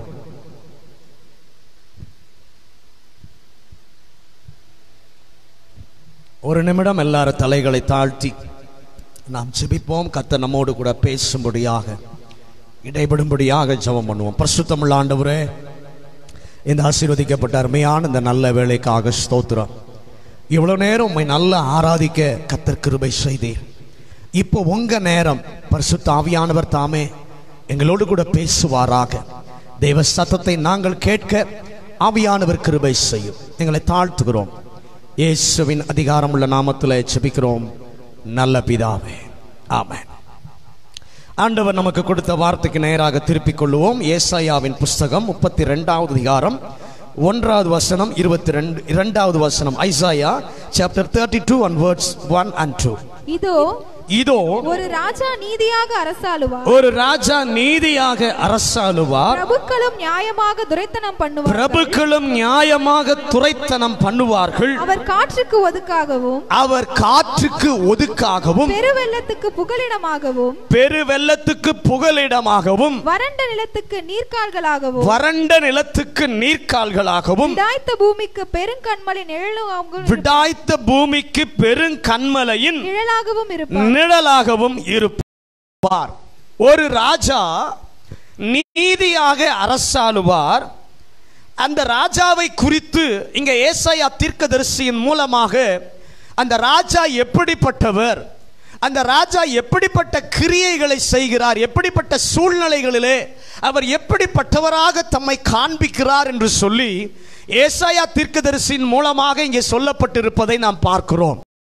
ஒரு நிமிடம் எல்லாரும் தலைகளை தாழ்த்தி நாம் ஜெபிப்போம் கத்தர் நம்மோடு கூட பேசும்படியாக இடைபடும்படியாக ஜெபம் பண்ணுவோம் பரிசுத்தமுள்ள ஆண்டவரே இந்த ஆசீர்வதிக்கப்பட்ட அருமையான இந்த நல்ல வேலைக்காக ஸ்தோத்திரம் இவ்வளவு நேரம் உண்மை நல்லா ஆராதிக்க கத்தர் கிருபை செய்தீர் இப்போ உங்க நேரம் பரிசுத்த ஆவியானவர் தாமே எங்களோடு கூட பேசுவாராக தெய்வ சத்தத்தை நாங்கள் கேட்க ஆவியானவர் கிருபை செய்யும் எங்களை தாழ்த்துகிறோம் இயேசுவின் அதிகாரமுள்ள நாமத்தில் ஜெபிக்கிறோம் நல்ல பிதாவே ஆமென் ஆண்டவர் நமக்கு கொடுத்த வார்த்தைக்கு நேராக திருப்பிக் கொள்வோம் ஏசாயாவின் புஸ்தகம் முப்பத்தி ரெண்டாவது அதிகாரம் ஒன்றாவது வசனம் இருபத்தி ரெண்டு இரண்டாவது வசனம் Isaiah chapter thirty two and words one and two இதோ இதோ ஒரு ராஜா நீதியாக அரசாளுவார் ஒரு ராஜா நீதியாக அரசாளுவார் பிரபுக்களும் நியாயமாக துரைத்தனம் பண்ணுவார் பிரபுக்களும் நியாயமாக துரைத்தனம் பண்ணுவார்கள் அவர் காற்றுக்கு ஒதுக்காகவும் அவர் காற்றுக்கு ஒதுக்காகவும் பெருவெள்ளத்துக்கு புகலிடமாகவும் பெரு வெள்ளத்துக்கு புகலிடமாகவும் வறண்ட நிலத்துக்கு நீர்க்கால்களாகவும் வறண்ட நிலத்துக்கு நீர்க்கால்களாகவும் விடாய்த்த பூமிக்கு பெருங்கண்மலை நிழலாகவும் விடாய்த்த பூமிக்கு பெருங்கண்மலையின் நிழலாகவும் இருப்பார் நிழலாகவும் இருப்பார் ஒரு ராஜா நீதியாக அரசாளுவார் அந்த ராஜாவை குறித்து இங்க ஏசாயா தீர்க்கதரிசியின் மூலமாக அந்த ராஜா எப்படிப்பட்டவர் அந்த ராஜா எப்படிப்பட்ட கிரியைகளை செய்கிறார் எப்படிப்பட்ட சூழ்நிலைகளிலே அவர் எப்படிப்பட்டவராக தம்மை காண்பிக்கிறார் என்று சொல்லி ஏசாயா தீர்க்கதரிசியின் மூலமாக இங்கே சொல்லப்பட்டிருப்பதை நாம் பார்க்கிறோம்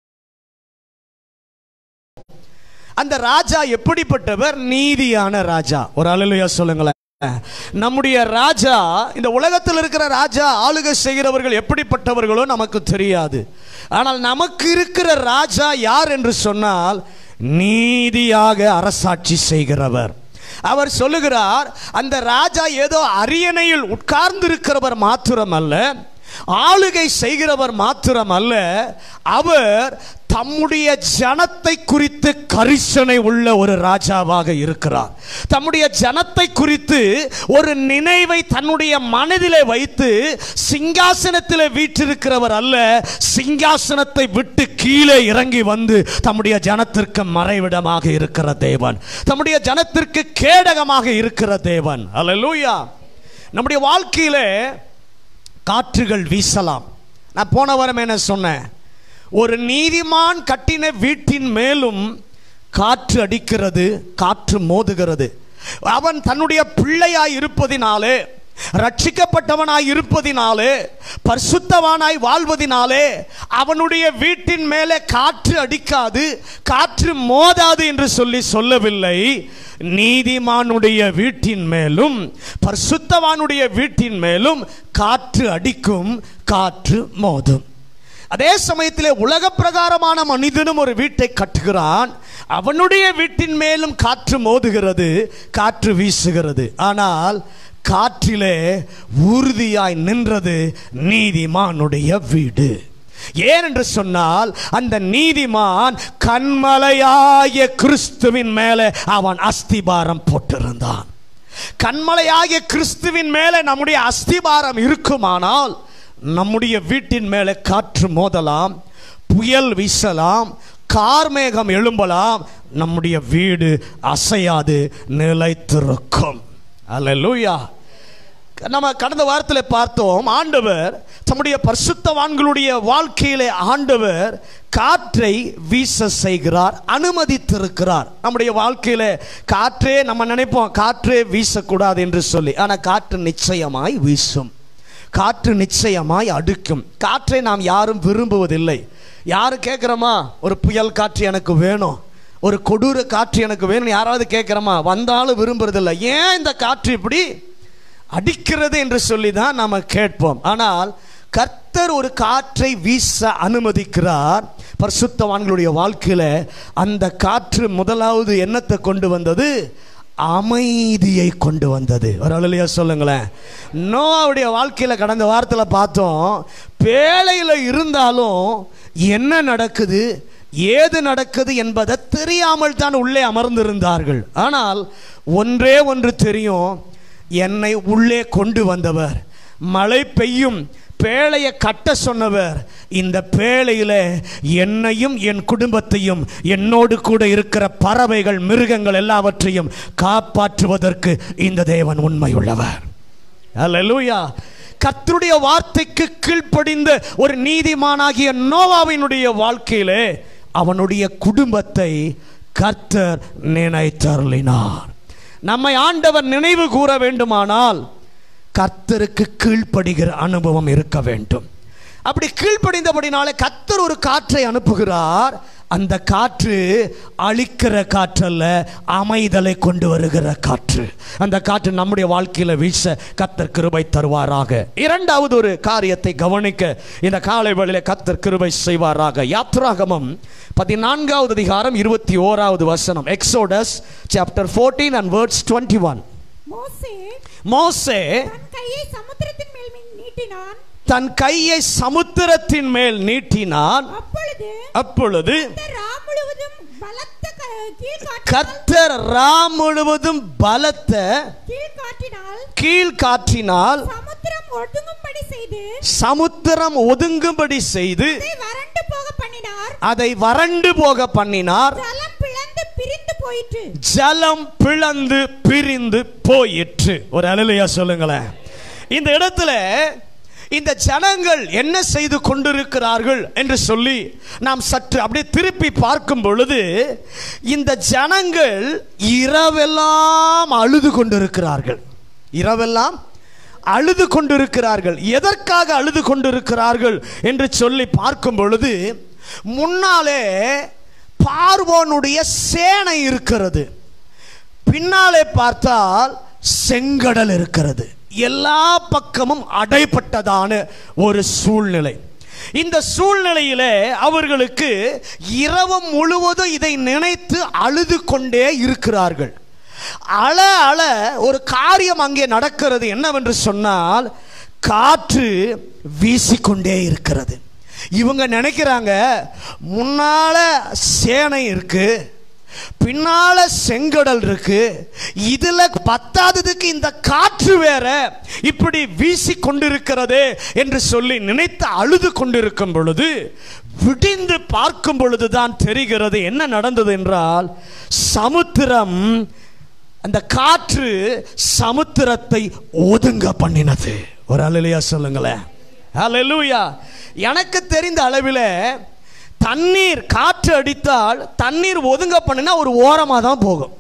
அந்த ராஜா எப்படிப்பட்டவர் நீதியான ராஜா ஒரு அலுவயா சொல்லுங்களேன் நம்முடைய ராஜா இந்த உலகத்தில் இருக்கிற ராஜா ஆளுகை செய்கிறவர்கள் எப்படிப்பட்டவர்களோ நமக்கு தெரியாது ஆனால் நமக்கு இருக்கிற ராஜா யார் என்று சொன்னால் நீதியாக அரசாட்சி செய்கிறவர் அவர் சொல்லுகிறார் அந்த ராஜா ஏதோ அரியணையில் உட்கார்ந்திருக்கிறவர் மாத்திரமல்ல ஆளுகை செய்கிறவர் மாத்திரம் அல்ல அவர் தம்முடைய ஜனத்தை குறித்து கரிசனை உள்ள ஒரு ராஜாவாக இருக்கிறார் தம்முடைய ஜனத்தை குறித்து ஒரு நினைவை தன்னுடைய மனதிலே வைத்து சிங்காசனத்தில் வீற்றிருக்கிறவர் அல்ல சிங்காசனத்தை விட்டு கீழே இறங்கி வந்து தம்முடைய ஜனத்திற்கு மறைவிடமாக இருக்கிற தேவன் தம்முடைய ஜனத்திற்கு கேடகமாக இருக்கிற தேவன் அல்லேலூயா நம்முடைய வாழ்க்கையிலே காற்றுகள் வீசலாம் நான் போன வாரம் என்ன சொன்னேன் ஒரு நீதிமான் கட்டின வீட்டின் மேலும் காற்று அடிக்கிறது காற்று மோதுகிறது அவன் தன்னுடைய பிள்ளையாய் இருப்பதினாலே ரட்சிக்கப்பட்டவனாய் இருப்பதினாலே பரிசுத்தவானாய் வாழ்வதினாலே அவனுடைய வீட்டின் மேலே காற்று அடிக்காது காற்று மோதாது என்று சொல்லி சொல்லவில்லை நீதிமானுடைய வீட்டின் மேலும் பரிசுத்தவானுடைய வீட்டின் மேலும் காற்று அடிக்கும் காற்று மோதும் அதே சமயத்திலே உலக பிரகாரமான மனிதனும் ஒரு வீட்டை கட்டுகிறான் அவனுடைய வீட்டின் மேலும் காற்று மோதுகிறது காற்று வீசுகிறது ஆனால் காற்றிலே உறுதியாய் நின்றது நீதிமானுடைய வீடு ஏன் என்று சொன்னால் அந்த நீதிமான் கண்மலையாய கிறிஸ்துவின் மேலே அவன் அஸ்திபாரம் போட்டிருந்தான் கண்மலையாகிய கிறிஸ்துவின் மேலே நம்முடைய அஸ்திபாரம் இருக்குமானால் நம்முடைய வீட்டின் மேலே காற்று மோதலாம் புயல் வீசலாம் கார்மேகம் எழும்பலாம் நம்முடைய வீடு அசையாது நிலைத்திருக்கும் அல்லேலூயா நம்ம கடந்த வாரத்தில் பார்த்தோம் ஆண்டவர் தம்முடைய பரிசுத்தவான்களுடைய வாழ்க்கையிலே ஆண்டவர் காற்றை வீச செய்கிறார் அனுமதித்திருக்கிறார் நம்முடைய வாழ்க்கையில காற்றே நம்ம நினைப்போம் காற்றே வீசக்கூடாது என்று சொல்லி ஆனால் காற்று நிச்சயமாய் வீசும் காற்று நிச்சயமாய் அடுக்கும் காற்றை நாம் யாரும் விரும்புவதில்லை யாரு கேட்குறோமா ஒரு புயல் காற்று எனக்கு வேணும் ஒரு கொடூர காற்று எனக்கு வேணும் யாராவது கேட்குறோமா வந்தாலும் விரும்புறதில்லை ஏன் இந்த காற்று இப்படி அடிக்கிறது என்று சொல்லி தான் நாம் கேட்போம் ஆனால் கர்த்தர் ஒரு காற்றை வீச அனுமதிக்கிறார் பரிசுத்தவான்களுடைய வாழ்க்கையில் அந்த காற்று முதலாவது எண்ணத்தை கொண்டு வந்தது அமைதியை கொண்டு வந்தது ஒரு அழலையா சொல்லுங்களேன் நோவாவுடைய வாழ்க்கையில் கடந்த வாரத்தில் பார்த்தோம் பேழையில் இருந்தாலும் என்ன நடக்குது ஏது நடக்குது என்பதை தெரியாமல் தான் உள்ளே அமர்ந்திருந்தார்கள் ஆனால் ஒன்றே ஒன்று தெரியும் என்னை உள்ளே கொண்டு வந்தவர் மழை பெய்யும் பேழையை கட்ட சொன்னவர் இந்த பேழையில என்னையும் என் குடும்பத்தையும் என்னோடு கூட இருக்கிற பறவைகள் மிருகங்கள் எல்லாவற்றையும் காப்பாற்றுவதற்கு இந்த தேவன் உண்மையுள்ளவர் அல்லேலூயா கர்த்தருடைய வார்த்தைக்கு கீழ்ப்படிந்த ஒரு நீதிமானாகிய நோவாவினுடைய வாழ்க்கையிலே அவனுடைய குடும்பத்தை கர்த்தர் நினைத்தருளினார் நம்மை ஆண்டவர் நினைவு கூற வேண்டுமானால் கர்த்தருக்கு கீழ்ப்படுகிற அனுபவம் இருக்க வேண்டும் அப்படி கீழ்ப்படிந்தபடினாலே கர்த்தர் ஒரு காற்றை அனுப்புகிறார் அந்த காற்று அழிக்கிற காற்றல்ல அமைதலை கொண்டு வருகிற காற்று அந்த காற்று நம்முடைய வாழ்க்கையில வீச கத்தர் கிருபை தருவாராக இரண்டாவது ஒரு காரியத்தை கவனிக்க இந்த காலை வேளையில கத்தர் கிருபை செய்வாராக யாத்ராகமம் பதினான்காவது அதிகாரம் இருபத்தி ஓராவது வசனம் Exodus chapter fourteen and words twenty one மோசே மோசே தன் கையை சமுத்திரத்தின் மேல் மீ- நீட்டினான் தன் கையை சமுத்திரத்தின் மேல் நீட்டினான் அப்பொழுது அப்பொழுது இந்த ரா முழுவதும் பலத்த க- கீழ்காற்று கர்த்தர் ராம் முழுவதும் பலத்த கீழ்காற்றினால் கீழ்காற்றினால் சமுத்திரம் ஒடுங்கும்படி செய்து சமுத்திரம் ஒதுங்கும்படி செய்து அதை வறண்டு போக பண்ணினார் அதை வறண்டு போக பண்ணினார் ஜலம் பிளந்து பிரிந்து போயிற்று ஜலம் பிளந்து பிரிந்து போயிற்று ஒரு அலுலையா சொல்லுங்களேன் இந்த இடத்துல இந்த ஜனங்கள் என்ன செய்து கொண்டிருக்கிறார்கள் என்று சொல்லி நாம் சற்று அப்படியே திருப்பி பார்க்கும் பொழுது இந்த ஜனங்கள் இரவெல்லாம் அழுது கொண்டிருக்கிறார்கள் இரவெல்லாம் அழுது கொண்டிருக்கிறார்கள் எதற்காக அழுது கொண்டிருக்கிறார்கள் என்று சொல்லி பார்க்கும் பொழுது முன்னாலே பார்வோனுடைய சேனை இருக்கிறது பின்னாலே பார்த்தால் செங்கடல் இருக்கிறது எல்லா பக்கமும் அடைப்பட்டதான ஒரு சூழ்நிலை இந்த சூழ்நிலையிலே அவர்களுக்கு இரவு முழுவதும் இதை நினைத்து அழுது கொண்டே இருக்கிறார்கள் அழ அழ ஒரு காரியம் அங்கே நடக்கிறது என்னவென்று சொன்னால் காற்று வீசிக்கொண்டே இருக்கிறது இவங்க நினைக்கிறாங்க முன்னால சேனை இருக்கு பின்னால செங்கடல் இருக்கு இதுல பத்தாததுக்கு இந்த காற்று வேற இப்படி வீசி கொண்டிருக்கிறது என்று சொல்லி நினைத்து அழுது கொண்டிருக்கும் பொழுது விடிந்து பார்க்கும் பொழுதுதான் தெரிகிறது என்ன நடந்தது என்றால் சமுத்திரம் அந்த காற்று சமுத்திரத்தை ஒதுங்க பண்ணினது ஒரு அலையிலையா சொல்லுங்களேன் ஹalleluya எனக்கு தெரிந்த அளவில் தண்ணீர் காற்று அடித்தால் தண்ணீர் ஒதுங்க பண்ணினா ஒரு ஓரமாக தான் போகும்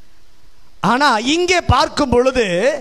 ஆனா இங்கே பார்க்கும் பொழுது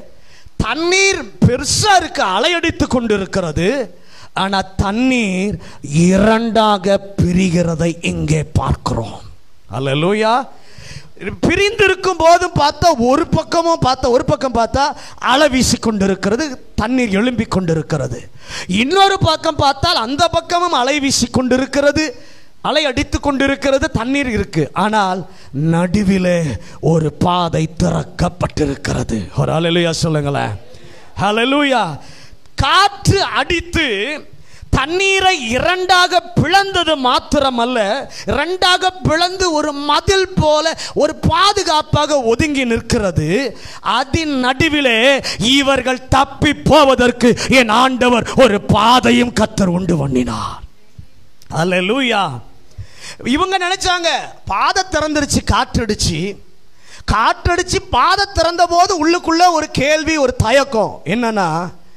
தண்ணீர் பெருசா இருக்கு அலையடித்து கொண்டிருக்கிறது ஆனா தண்ணீர் இரண்டாக பிரிகிறதை இங்கே பார்க்கிறோம் அல்லேலூயா பிரிந்திருக்கும் போதும் பார்த்தா ஒரு பக்கமும் பார்த்தா ஒரு பக்கம் பார்த்தா அலை வீசி கொண்டிருக்கிறது தண்ணீர் எழும்பி கொண்டிருக்கிறது இன்னொரு பக்கம் பார்த்தால் அந்த பக்கமும் அலை வீசி கொண்டிருக்கிறது அலை அடித்து கொண்டிருக்கிறது தண்ணீர் இருக்கு ஆனால் நடுவிலே ஒரு பாதை திறக்கப்பட்டிருக்கிறது ஒரு அலையிலுயா சொல்லுங்களேன் ஹalleluya காற்று அடித்து தண்ணீரை இரண்டாக பிளந்தது மாத்திரமல்ல இரண்டாக பிளந்து ஒரு மதில் போல ஒரு பாதுகாப்பாக ஒதுங்கி நிற்கிறது அதன் நடுவிலே இவர்கள் தப்பி போவதற்கு என் ஆண்டவர் ஒரு பாதையும் கத்தர் உண்டு பண்ணினார் அல்லேலூயா இவங்க நினைச்சாங்க பாதை திறந்துருச்சு காற்றடிச்சு காற்றடிச்சு பாதை திறந்த போது உள்ளுக்குள்ள ஒரு கேள்வி ஒரு தயக்கம் என்னன்னா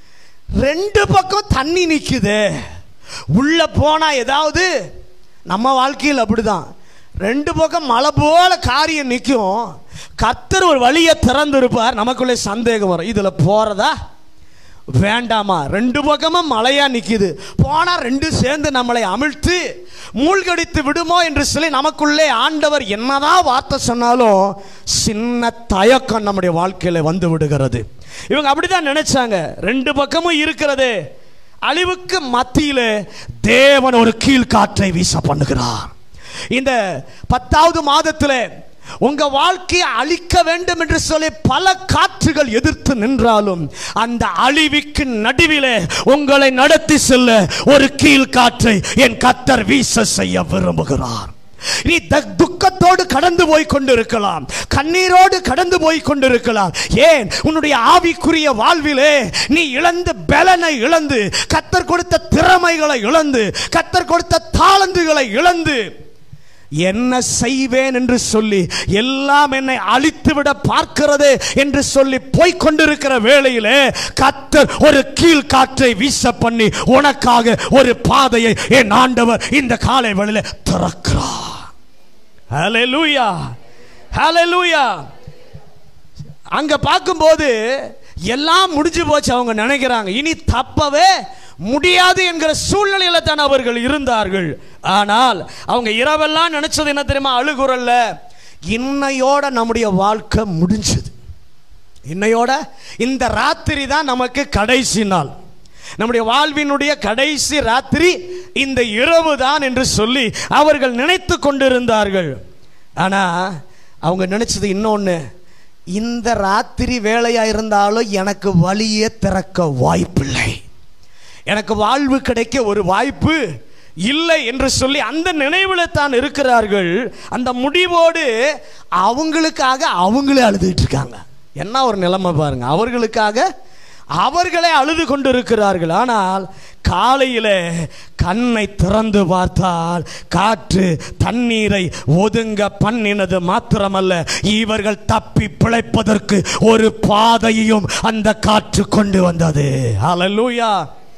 ரெண்டு பக்கம் தண்ணி நிக்குதே உள்ள போனா ஏதாவது நம்ம வாழ்க்கையில் அப்படிதான் ரெண்டு பக்கம் மலை போல காரியம் நிற்கும் கர்த்தர் ஒரு வழியை திறந்திருப்பார் நமக்குள்ளே சந்தேகம் வரும் இதுல போறதா வேண்டாமா ரெண்டு பக்கமும் மழையா நிக்குது போனா ரெண்டு சேர்ந்து நம்மளை அமிழ்த்து மூழ்கடித்து விடுமோ என்று சொல்லி நமக்குள்ளே ஆண்டவர் என்னதான் வார்த்தை சொன்னாலும் சின்ன தயக்கம் நம்முடைய வாழ்க்கையில வந்து விடுகிறது இவங்க அப்படிதான் நினைச்சாங்க ரெண்டு பக்கமும் இருக்கிறது அழிவுக்கு மத்தியிலே தேவன் ஒரு கீழ்காற்றை வீச பண்ணுகிறார் இந்த பத்தாவது மாதத்திலே உங்க வாழ்க்கையை அழிக்க வேண்டும் என்று சொல்லி பல காற்றுகள் எதிர்த்து நின்றாலும் அந்த அழிவுக்கு நடுவிலே உங்களை நடத்தி செல்ல ஒரு கீழ்காற்றை என் கத்தர் வீச செய்ய விரும்புகிறார் நீ த- துக்கத்தோடு கடந்து போய் கொண்டிருக்கலாம் கண்ணீரோடு கடந்து போய் கொண்டிருக்கலாம் ஏன் உன்னுடைய ஆவிக்குரிய வாழ்விலே நீ இழந்து பலனை இழந்து கத்தர் கொடுத்த திறமைகளை இழந்து கத்தர் கொடுத்த தாளந்துகளை இழந்து என்ன செய்வேன் என்று சொல்லி எல்லாம் என்னை அழித்துவிட பார்க்கிறது என்று சொல்லி போய்க் கொண்டிருக்கிற வேளையிலே கத்தர் ஒரு கீழ் காற்றை வீச பண்ணி உனக்காக ஒரு பாதையை என் ஆண்டவர் இந்த காலை வேளையில திறக்கிறார் ஹalleluya ஹalleluya அங்க பார்க்கும்போது எல்லாம் முடிஞ்சு போச்சு அவங்க நினைக்கிறாங்க இனி தப்பவே முடியாது என்கிற சூழ்நிலையில தான் அவர்கள் இருந்தார்கள் ஆனால் அவங்க இரவெல்லாம் நினைச்சது என்ன தெரியுமா அழுகுறல்ல இன்னையோட நம்முடைய வாழ்க்கை முடிஞ்சது இன்னையோட இந்த ராத்திரி தான் நமக்கு கடைசி நாள் நம்முடைய வாழ்வினுடைய கடைசி ராத்திரி இந்த இரவு தான் என்று சொல்லி அவர்கள் நினைத்து கொண்டிருந்தார்கள் ஆனா அவங்க நினைச்சது இன்னொன்னு இந்த ராத்திரி வேலையா இருந்தாலும் எனக்கு வழியே திறக்க வாய்ப்பில்லை எனக்கு வாழ்வு கிடைக்க ஒரு வாய்ப்பு இல்லை என்று சொல்லி அந்த நினைவில் தான் இருக்கிறார்கள் அந்த முடிவோடு அவங்களுக்காக அவங்களே அழுதுகிட்டு இருக்காங்க என்ன ஒரு நிலைமை பாருங்க அவர்களுக்காக அவர்களே அழுது கொண்டிருக்கிறார்கள் ஆனால் காலையிலே கண்ணை திறந்து பார்த்தால் காற்று தண்ணீரை ஒதுங்க பண்ணினது மாத்திரமல்ல இவர்கள் தப்பி பிழைப்பதற்கு ஒரு பாதையையும் அந்த காற்று கொண்டு வந்தது ஹalleluya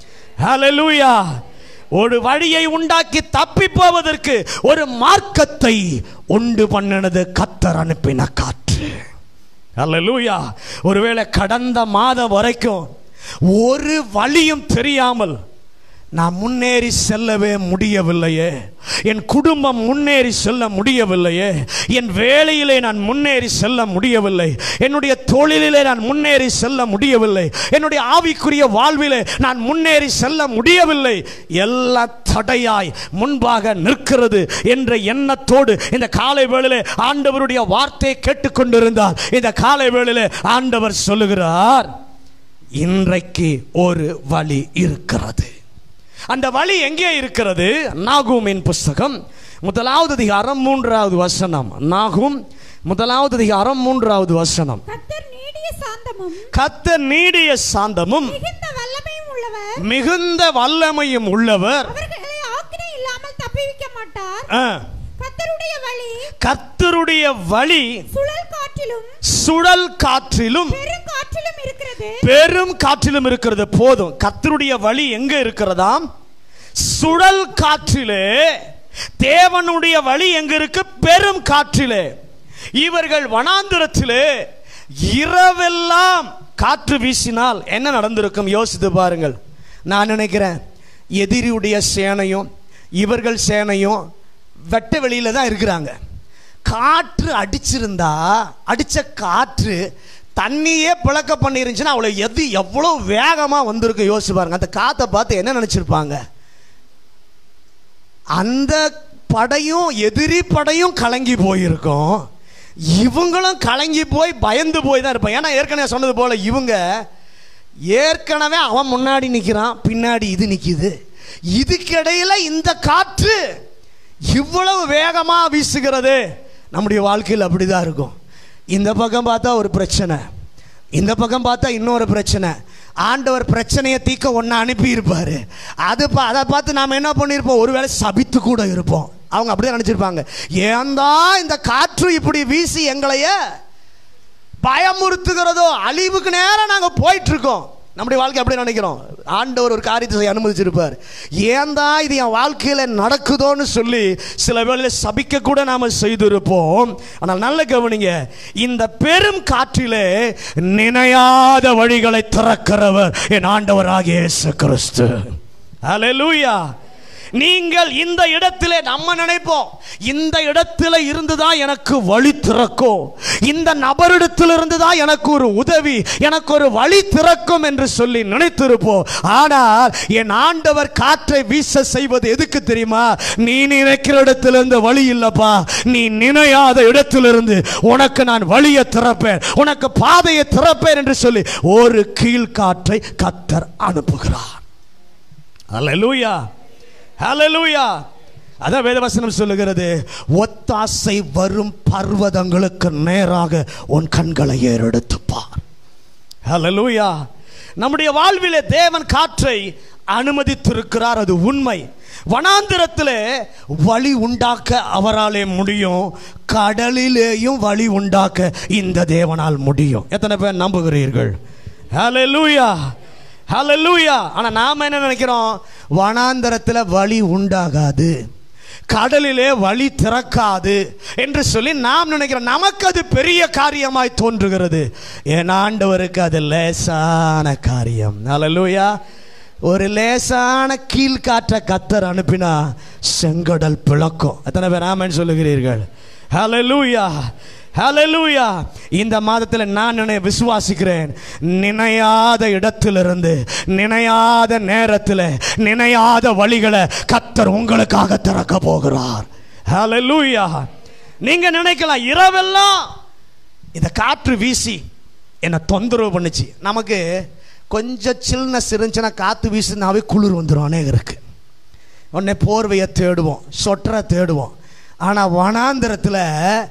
ஹalleluya ஒரு வழியை உண்டாக்கி தப்பி போவதற்கு ஒரு மார்க்கத்தை உண்டு பண்ணினது கத்தர் அனுப்பின காற்று அல்லேலூயா ஒருவேளை கடந்த மாதம் வரைக்கும் ஒரு வழியும் தெரியாமல் நான் முன்னேறி செல்லவே முடியவில்லையே என் குடும்பம் முன்னேறி செல்ல முடியவில்லையே என் வேலையிலே நான் முன்னேறி செல்ல முடியவில்லை என்னுடைய தொழிலிலே நான் முன்னேறி செல்ல முடியவில்லை என்னுடைய ஆவிக்குரிய வாழ்விலே நான் முன்னேறி செல்ல முடியவில்லை எல்லா தடையாய் முன்பாக நிற்கிறது என்ற எண்ணத்தோடு இந்த காலை வேளையிலே ஆண்டவருடைய வார்த்தையை கேட்டுக்கொண்டிருந்தார் இந்த காலை வேளையிலே ஆண்டவர் சொல்லுகிறார் இன்றைக்கு ஒரு வழி இருக்கிறது அந்த வழி எங்கே இருக்கிறது நாகூமின் புஸ்தகம் முதலாவது அதிகாரம் மூன்றாவது வசனம் நாகும் முதலாவது அதிகாரம் மூன்றாவது வசனம் கத்தர் நீடிய சாந்தமும் கத்த நீடிய சாந்தமும் மிகுந்த வல்லமையும் உள்ளவர் மிகுந்த வல்லமையும் உள்ளவர் அவர்களை ஆக்கினை இல்லாமல் தப்பிவிக்க மாட்டார் ஆ, கத்தருடைய வழி கர்த்தருடைய வழி சுழல் காற்றிலும் சுழல் காற்றிலும் பெருங்காற்றிலும் இருக்கிறது பெரும் காற்றிலும் இருக்கிறது போதும் கர்த்தருடைய வழி எங்க இருக்கிறதாம் சுழல் காற்றிலே தேவனுடைய வழி எங்க இருக்கு பெரும் காற்றிலே இவர்கள் வனாந்திரத்திலே இரவெல்லாம் காற்று வீசினால் என்ன நடந்திருக்கும் யோசித்து பாருங்கள் நான் நினைக்கிறேன் எதிரியுடைய சேனையும் இவர்கள் சேனையும் வெட்ட வெளியில தான் இருக்கிறாங்க காற்று அடிச்சிருந்தா அடிச்ச காற்று தண்ணியே பிளக்க பண்ணிருந்துச்சுன்னா அவ்வளோ எது எவ்வளோ வேகமாக வந்திருக்கு யோசிச்சு பாருங்க அந்த காற்றை பார்த்து என்ன நினச்சிருப்பாங்க அந்த படையும் எதிரி படையும் கலங்கி போயிருக்கும் இவங்களும் கலங்கி போய் பயந்து போய் தான் இருப்பாங்க ஏன்னா ஏற்கனவே சொன்னது போல இவங்க ஏற்கனவே அவன் முன்னாடி நிற்கிறான் பின்னாடி இது நிற்கிது இதுக்கிடையில இந்த காற்று இவ்வளவு வேகமாக வீசுகிறது நம்முடைய வாழ்க்கையில் அப்படிதான் இருக்கும் இந்த பக்கம் பார்த்தா ஒரு பிரச்சனை இந்த பக்கம் பார்த்தா இன்னொரு பிரச்சனை ஆண்டவர் பிரச்சனையை தீர்க்க ஒன்று அனுப்பியிருப்பாரு அது பா அதை பார்த்து நாம் என்ன பண்ணியிருப்போம் ஒருவேளை சபித்து கூட இருப்போம் அவங்க அப்படியே நினச்சிருப்பாங்க ஏந்தா இந்த காற்று இப்படி வீசி எங்களைய பயமுறுத்துகிறதோ அழிவுக்கு நேரம் நாங்கள் போயிட்டு இருக்கோம் நம்முடைய வாழ்க்கை அப்படி நினைக்கிறோம் ஆண்டவர் ஒரு காரியத்தை செய்ய அனுமதிச்சிருப்பார் ஏன் தான் இது என் வாழ்க்கையில் நடக்குதோன்னு சொல்லி சில வேளையில் சபிக்க கூட நாம் செய்திருப்போம் ஆனால் நல்ல கவனிங்க இந்த பெரும் காற்றிலே நினையாத வழிகளை திறக்கிறவர் என் ஆண்டவராகிய இயேசு கிறிஸ்து ஹalleluya நீங்கள் இந்த இடத்திலே நம்ம நினைப்போம் இந்த இடத்துல இருந்துதான் எனக்கு வழி திறக்கும் இந்த நபரிடத்திலிருந்து தான் எனக்கு ஒரு உதவி எனக்கு ஒரு வழி திறக்கும் என்று சொல்லி நினைத்திருப்போம் ஆனால் என் ஆண்டவர் காற்றை வீச செய்வது எதுக்கு தெரியுமா நீ நினைக்கிற இடத்திலிருந்து வழி இல்லப்பா நீ நினையாத இடத்திலிருந்து உனக்கு நான் வழியை திறப்பேன் உனக்கு பாதையை திறப்பேன் என்று சொல்லி ஒரு கீழ்காற்றை கத்தர் அனுப்புகிறார் அல்லேலூயா ஹalleluya அதான் வேதவசனம் சொல்லுகிறது ஒத்தாசை வரும் பர்வதங்களுக்கு நேராக உன் கண்களை ஏறெடுத்துப் பார் ஹalleluya நம்முடைய வாழ்விலே தேவன் காற்றை அனுமதித்திருக்கிறார் அது உண்மை வனாந்திரத்திலே வழி உண்டாக்க அவராலே முடியும் கடலிலேயும் வழி உண்டாக்க இந்த தேவனால் முடியும் எத்தனை பேர் நம்புகிறீர்கள் ஹalleluya ஹalleluya ஆனா நாம என்ன நினைக்கிறோம் வனாந்தரத்தில் வழி உண்டாகாது கடலிலே வழி திறக்காது என்று சொல்லி நாம் நினைக்கிறோம் நமக்கு அது பெரிய காரியமாய் தோன்றுகிறது என் ஆண்டவருக்கு அது லேசான காரியம் ஹalleluya ஒரு லேசான கீழ்காற்ற கத்தர் அனுப்பினா செங்கடல் பிளக்கும் எத்தனை பேர் ஆமென் சொல்லுகிறீர்கள் ஹalleluya ஹalleluya இந்த மாதத்தில் நான் நினை விசுவாசிக்கிறேன் நினையாத இடத்திலிருந்து நினையாத நேரத்தில் நினையாத வழிகளை கத்தர் உங்களுக்காக திறக்க போகிறார் ஹalleluya நீங்க நினைக்கலாம் இரவெல்லாம் இந்த காற்று வீசி என்னை தொந்தரவு பண்ணுச்சு நமக்கு கொஞ்சம் சில்னஸ் இருந்துச்சுன்னா காற்று வீசுனாவே குளிர் வந்துடும் அநேகருக்கு உடனே போர்வையை தேடுவோம் சொட்டரை தேடுவோம் ஆனால் வனாந்திரத்தில்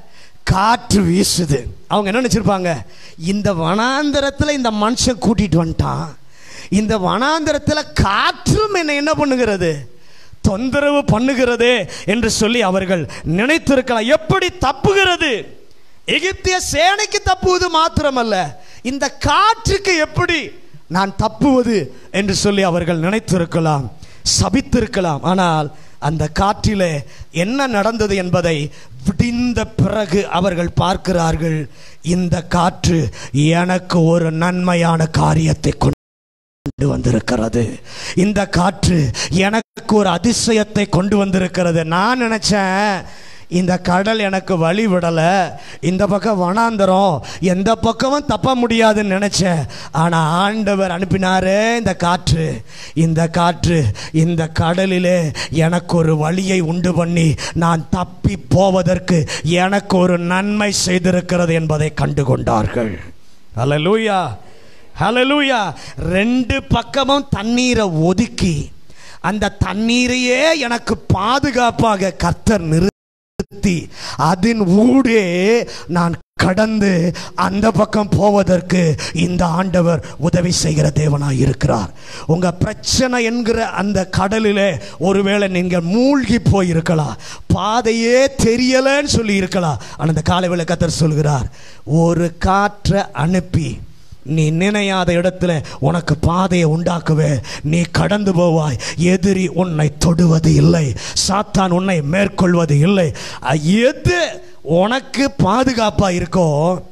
காற்று வீசுது அவங்க என்ன நினச்சிருப்பாங்க இந்த வனாந்திரத்தில் இந்த மனுஷன் கூட்டிட்டு வந்துட்டான் இந்த வனாந்திரத்தில் காற்றும் என்னை என்ன பண்ணுகிறது தொந்தரவு பண்ணுகிறதே என்று சொல்லி அவர்கள் நினைத்திருக்கலாம் எப்படி தப்புகிறது எகிப்திய சேனைக்கு தப்புவது மாத்திரமல்ல இந்த காற்றுக்கு எப்படி நான் தப்புவது என்று சொல்லி அவர்கள் நினைத்திருக்கலாம் சபித்திருக்கலாம் ஆனால் அந்த காற்றிலே என்ன நடந்தது என்பதை விடிந்த பிறகு அவர்கள் பார்க்கிறார்கள் இந்த காற்று எனக்கு ஒரு நன்மையான காரியத்தை கொண்டு கொண்டு வந்திருக்கிறது இந்த காற்று எனக்கு ஒரு அதிசயத்தை கொண்டு வந்திருக்கிறது நான் நினைச்சேன் இந்த கடல் எனக்கு வழி விடலை இந்த பக்கம் வனாந்தரம் எந்த பக்கமும் தப்ப முடியாதுன்னு நினைச்சேன் ஆனால் ஆண்டவர் அனுப்பினாரே இந்த காற்று இந்த காற்று இந்த கடலிலே எனக்கு ஒரு வழியை உண்டு பண்ணி நான் தப்பி போவதற்கு எனக்கு ஒரு நன்மை செய்திருக்கிறது என்பதை கண்டு கொண்டார்கள் அல்லேலூயா ஹalleluya ரெண்டு பக்கமும் தண்ணீரை ஒதுக்கி அந்த தண்ணீரையே எனக்கு பாதுகாப்பாக கர்த்தர் நிறுத்தி அதன் ஊடே நான் கடந்து அந்த பக்கம் போவதற்கு இந்த ஆண்டவர் உதவி செய்கிற தேவனாய் இருக்கிறார் உங்க பிரச்சனை என்கிற அந்த கடலிலே ஒருவேளை நீங்கள் மூழ்கி போயிருக்கலாம் பாதையே தெரியலன்னு சொல்லி இருக்கலாம் ஆனால் அந்த காலை வேளை கத்தர் சொல்கிறார் ஒரு காற்றை அனுப்பி நீ நினையாத இடத்துல உனக்கு பாதையை உண்டாக்குவே நீ கடந்து போவாய் எதிரி உன்னை தொடுவது இல்லை சாத்தான் உன்னை மேற்கொள்வது இல்லை அ- எது உனக்கு பாதுகாப்பா இருக்கோ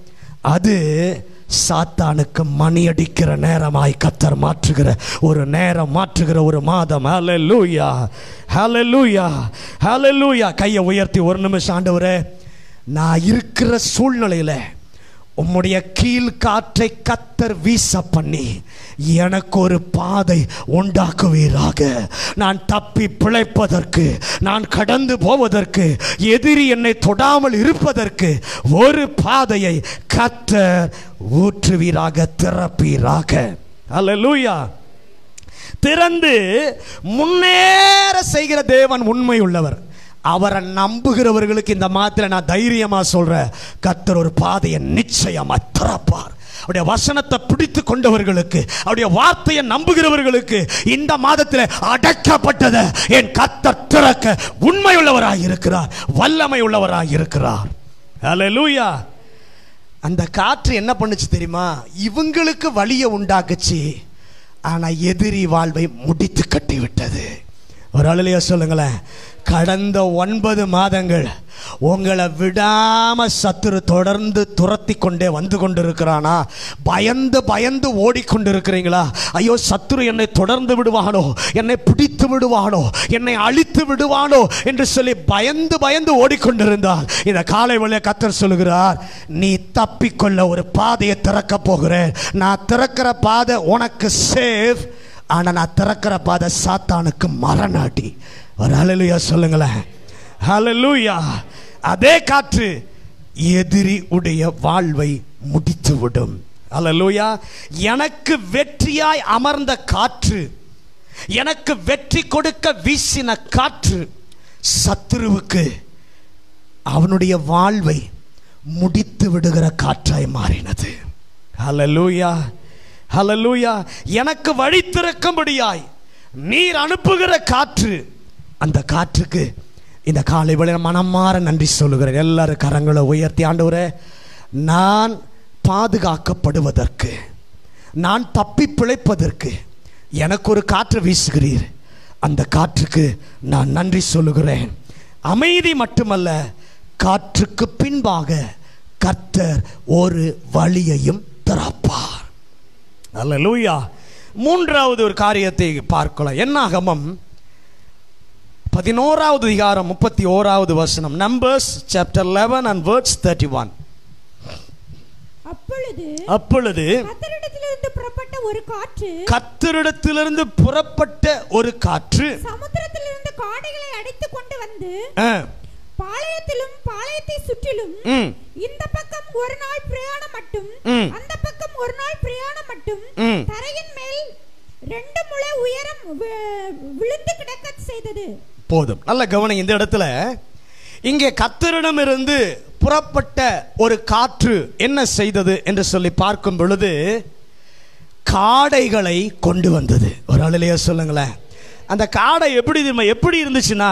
அது சாத்தானுக்கு மணி அடிக்கிற நேரமாய் கத்தர் மாற்றுகிற ஒரு நேரம் மாற்றுகிற ஒரு மாதம் ஹalleluya ஹalleluya ஹalleluya கையை உயர்த்தி ஒரு நிமிஷம் ஆண்டவரே நான் இருக்கிற சூழ்நிலையில உம்முடைய கீழ் காற்றை கத்தர் வீச பண்ணி எனக்கு ஒரு பாதை உண்டாக்குவீராக நான் தப்பி பிழைப்பதற்கு நான் கடந்து போவதற்கு எதிரி என்னை தொடாமல் இருப்பதற்கு ஒரு பாதையை கத்தர் ஊற்றுவீராக திறப்பீராக அல்லேலூயா திறந்து முன்னேற செய்கிற தேவன் உண்மை உள்ளவர் அவரை நம்புகிறவர்களுக்கு இந்த மாத்திர நான் தைரியமா சொல்றேன் கத்தர் ஒரு பாதையை நிச்சயமா திறப்பார் அவருடைய வசனத்தை பிடித்து கொண்டவர்களுக்கு அவருடைய வார்த்தையை நம்புகிறவர்களுக்கு இந்த மாதத்தில் அடக்கப்பட்டதை என் கத்தர் திறக்க உண்மை உள்ளவராய் இருக்கிறார் வல்லமை உள்ளவராய் இருக்கிறார் ஹalleluya அந்த காற்று என்ன பண்ணுச்சு தெரியுமா இவங்களுக்கு வழியை உண்டாக்குச்சு ஆனா எதிரி வாழ்வை முடித்து கட்டி விட்டது ஒரு அழலையா சொல்லுங்களேன் கடந்த ஒன்பது மாதங்கள் உங்களை விடாம சத்துரு தொடர்ந்து துரத்தி கொண்டே வந்து கொண்டிருக்கிறானா பயந்து பயந்து ஓடிக்கொண்டிருக்கிறீங்களா ஐயோ சத்துரு என்னை தொடர்ந்து விடுவானோ என்னை பிடித்து விடுவானோ என்னை அழித்து விடுவானோ என்று சொல்லி பயந்து பயந்து ஓடிக்கொண்டிருந்தால் இந்த காலை வேளையில கத்தர் சொல்லுகிறார் நீ தப்பிக்கொள்ள ஒரு பாதையை திறக்க போகிறேன் நான் திறக்கிற பாதை உனக்கு சேஃப் ஆனா நான் திறக்கிற பாதை சாத்தானுக்கு மரணாட்டி ஒரு ஹalleluya சொல்லுங்களேன் ஹalleluya அதே காற்று எதிரி உடைய வாழ்வை முடித்து விடும் ஹalleluya எனக்கு வெற்றியாய் அமர்ந்த காற்று எனக்கு வெற்றி கொடுக்க வீசின காற்று சத்துருவுக்கு அவனுடைய வாழ்வை முடித்து விடுகிற காற்றாய் மாறினது ஹalleluya ஹalleluya எனக்கு வழி திறக்கும்படியாய் நீர் அனுப்புகிற காற்று அந்த காற்றுக்கு இந்த காலை வேளையில் மனமாற நன்றி சொல்லுகிறேன் எல்லாரும் கரங்களை உயர்த்தி ஆண்டவரே நான் பாதுகாக்கப்படுவதற்கு நான் தப்பி பிழைப்பதற்கு எனக்கு ஒரு காற்று வீசுகிறீர் அந்த காற்றுக்கு நான் நன்றி சொல்லுகிறேன் அமைதி மட்டுமல்ல காற்றுக்கு பின்பாக கர்த்தர் ஒரு வழியையும் திறப்பார் அல்லேலூயா மூன்றாவது ஒரு காரியத்தை பார்க்கலாம் என்னாகமம் பதினோராவது அதிகாரம் முப்பத்தி ஓராவது வசனம் numbers chapter eleven and words thirty one அப்பொழுது அப்பொழுது கத்தரிடத்திலிருந்து புறப்பட்ட ஒரு காற்று கத்தரிடத்திலிருந்து புறப்பட்ட ஒரு காற்று சமுத்திரத்திலிருந்து காடைகளை அடித்துக் கொண்டு வந்து ஆ, பாளையத்திலும் பாளையத்தை சுற்றிலும் ம், இந்த பக்கம் ஒரு நாள் பிரயாணம் மட்டும் ம். அந்த பக்கம் ஒரு நாள் பிரயாணம் மட்டும் ம். தரையின் மேல் ரெண்டு முழ உயரம் வி- விழுந்து கிடக்க செய்தது போதும் நல்ல கவனம் இந்த இடத்துல இங்கே கத்தரிடமிருந்து புறப்பட்ட ஒரு காற்று என்ன செய்தது என்று சொல்லி பார்க்கும் பொழுது காடைகளை கொண்டு வந்தது ஒரு அழிலையா சொல்லுங்களேன் அந்த காடை எப்படி தெரியுமா எப்படி இருந்துச்சுன்னா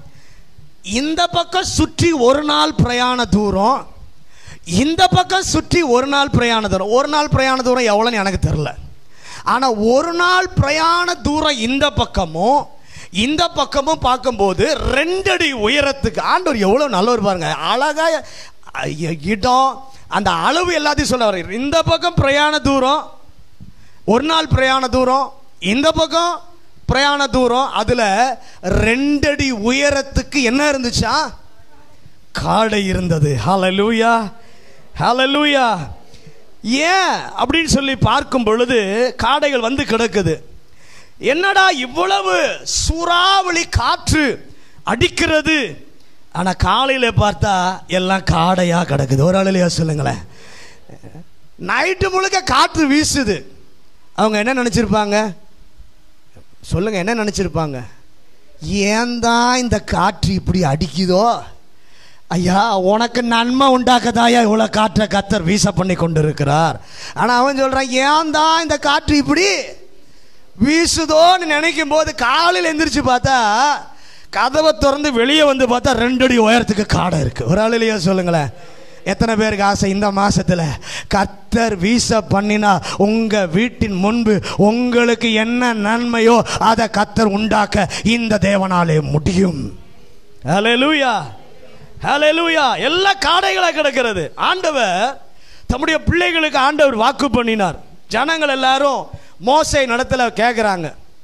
இந்த பக்கம் சுற்றி ஒரு நாள் பிரயாண தூரம் இந்த பக்கம் சுற்றி ஒரு நாள் பிரயாண தூரம் ஒரு நாள் பிரயாண தூரம் எவ்வளோன்னு எனக்கு தெரில ஆனால் ஒரு நாள் பிரயாண தூரம் இந்த பக்கமும் இந்த பக்கமும் பார்க்கும்போது ரெண்டடி உயரத்துக்கு ஆண்டவர் எவ்வளோ நல்லவர் பாருங்க அழகா ஐய, இடம் அந்த அளவு எல்லாத்தையும் சொல்ல வர இந்த பக்கம் பிரயாண தூரம் ஒரு நாள் பிரயாண தூரம் இந்த பக்கம் பிரயாண தூரம் அதுல ரெண்டடி உயரத்துக்கு என்ன இருந்துச்சா காடை இருந்தது ஹalleluya ஹalleluya ஏன் அப்படின்னு சொல்லி பார்க்கும் பொழுது காடைகள் வந்து கிடக்குது என்னடா இவ்வளவு சூறாவளி காற்று அடிக்கிறது ஆனா காலையில பார்த்தா எல்லாம் காடையா கிடக்குது ஒரு ஆளுலையா சொல்லுங்களேன் நைட்டு முழுக்க காற்று வீசுது அவங்க என்ன நினைச்சிருப்பாங்க சொல்லுங்க என்ன நினைச்சிருப்பாங்க ஏன் தான் இந்த காற்று இப்படி அடிக்குதோ ஐயா உனக்கு நன்மை உண்டாக்கதாயா இவ்வளோ காற்றை கத்தர் வீச பண்ணி கொண்டு இருக்கிறார் ஆனால் அவன் சொல்கிறான் ஏன் தான் இந்த காற்று இப்படி வீசுதோன்னு நினைக்கும் போது காலையில் எந்திரிச்சு பார்த்தா கதவை திறந்து வெளியே வந்து பார்த்தா ரெண்டு அடி உயரத்துக்கு காடை இருக்கு ஒரு ஆளிலேயே சொல்லுங்களேன் எத்தனை பேருக்கு ஆசை இந்த மாசத்துல கத்தர் வீச பண்ணினா உங்க வீட்டின் முன்பு உங்களுக்கு என்ன நன்மையோ அதை கத்தர் உண்டாக்க இந்த தேவனாலே முடியும் ஹalleluya ஹalleluya எல்லா காடைகளா கிடக்கிறது ஆண்டவர் தம்முடைய பிள்ளைகளுக்கு ஆண்டவர் வாக்கு பண்ணினார் ஜனங்கள் எல்லாரும் மோசை நடத்தல கேட்குறாங்க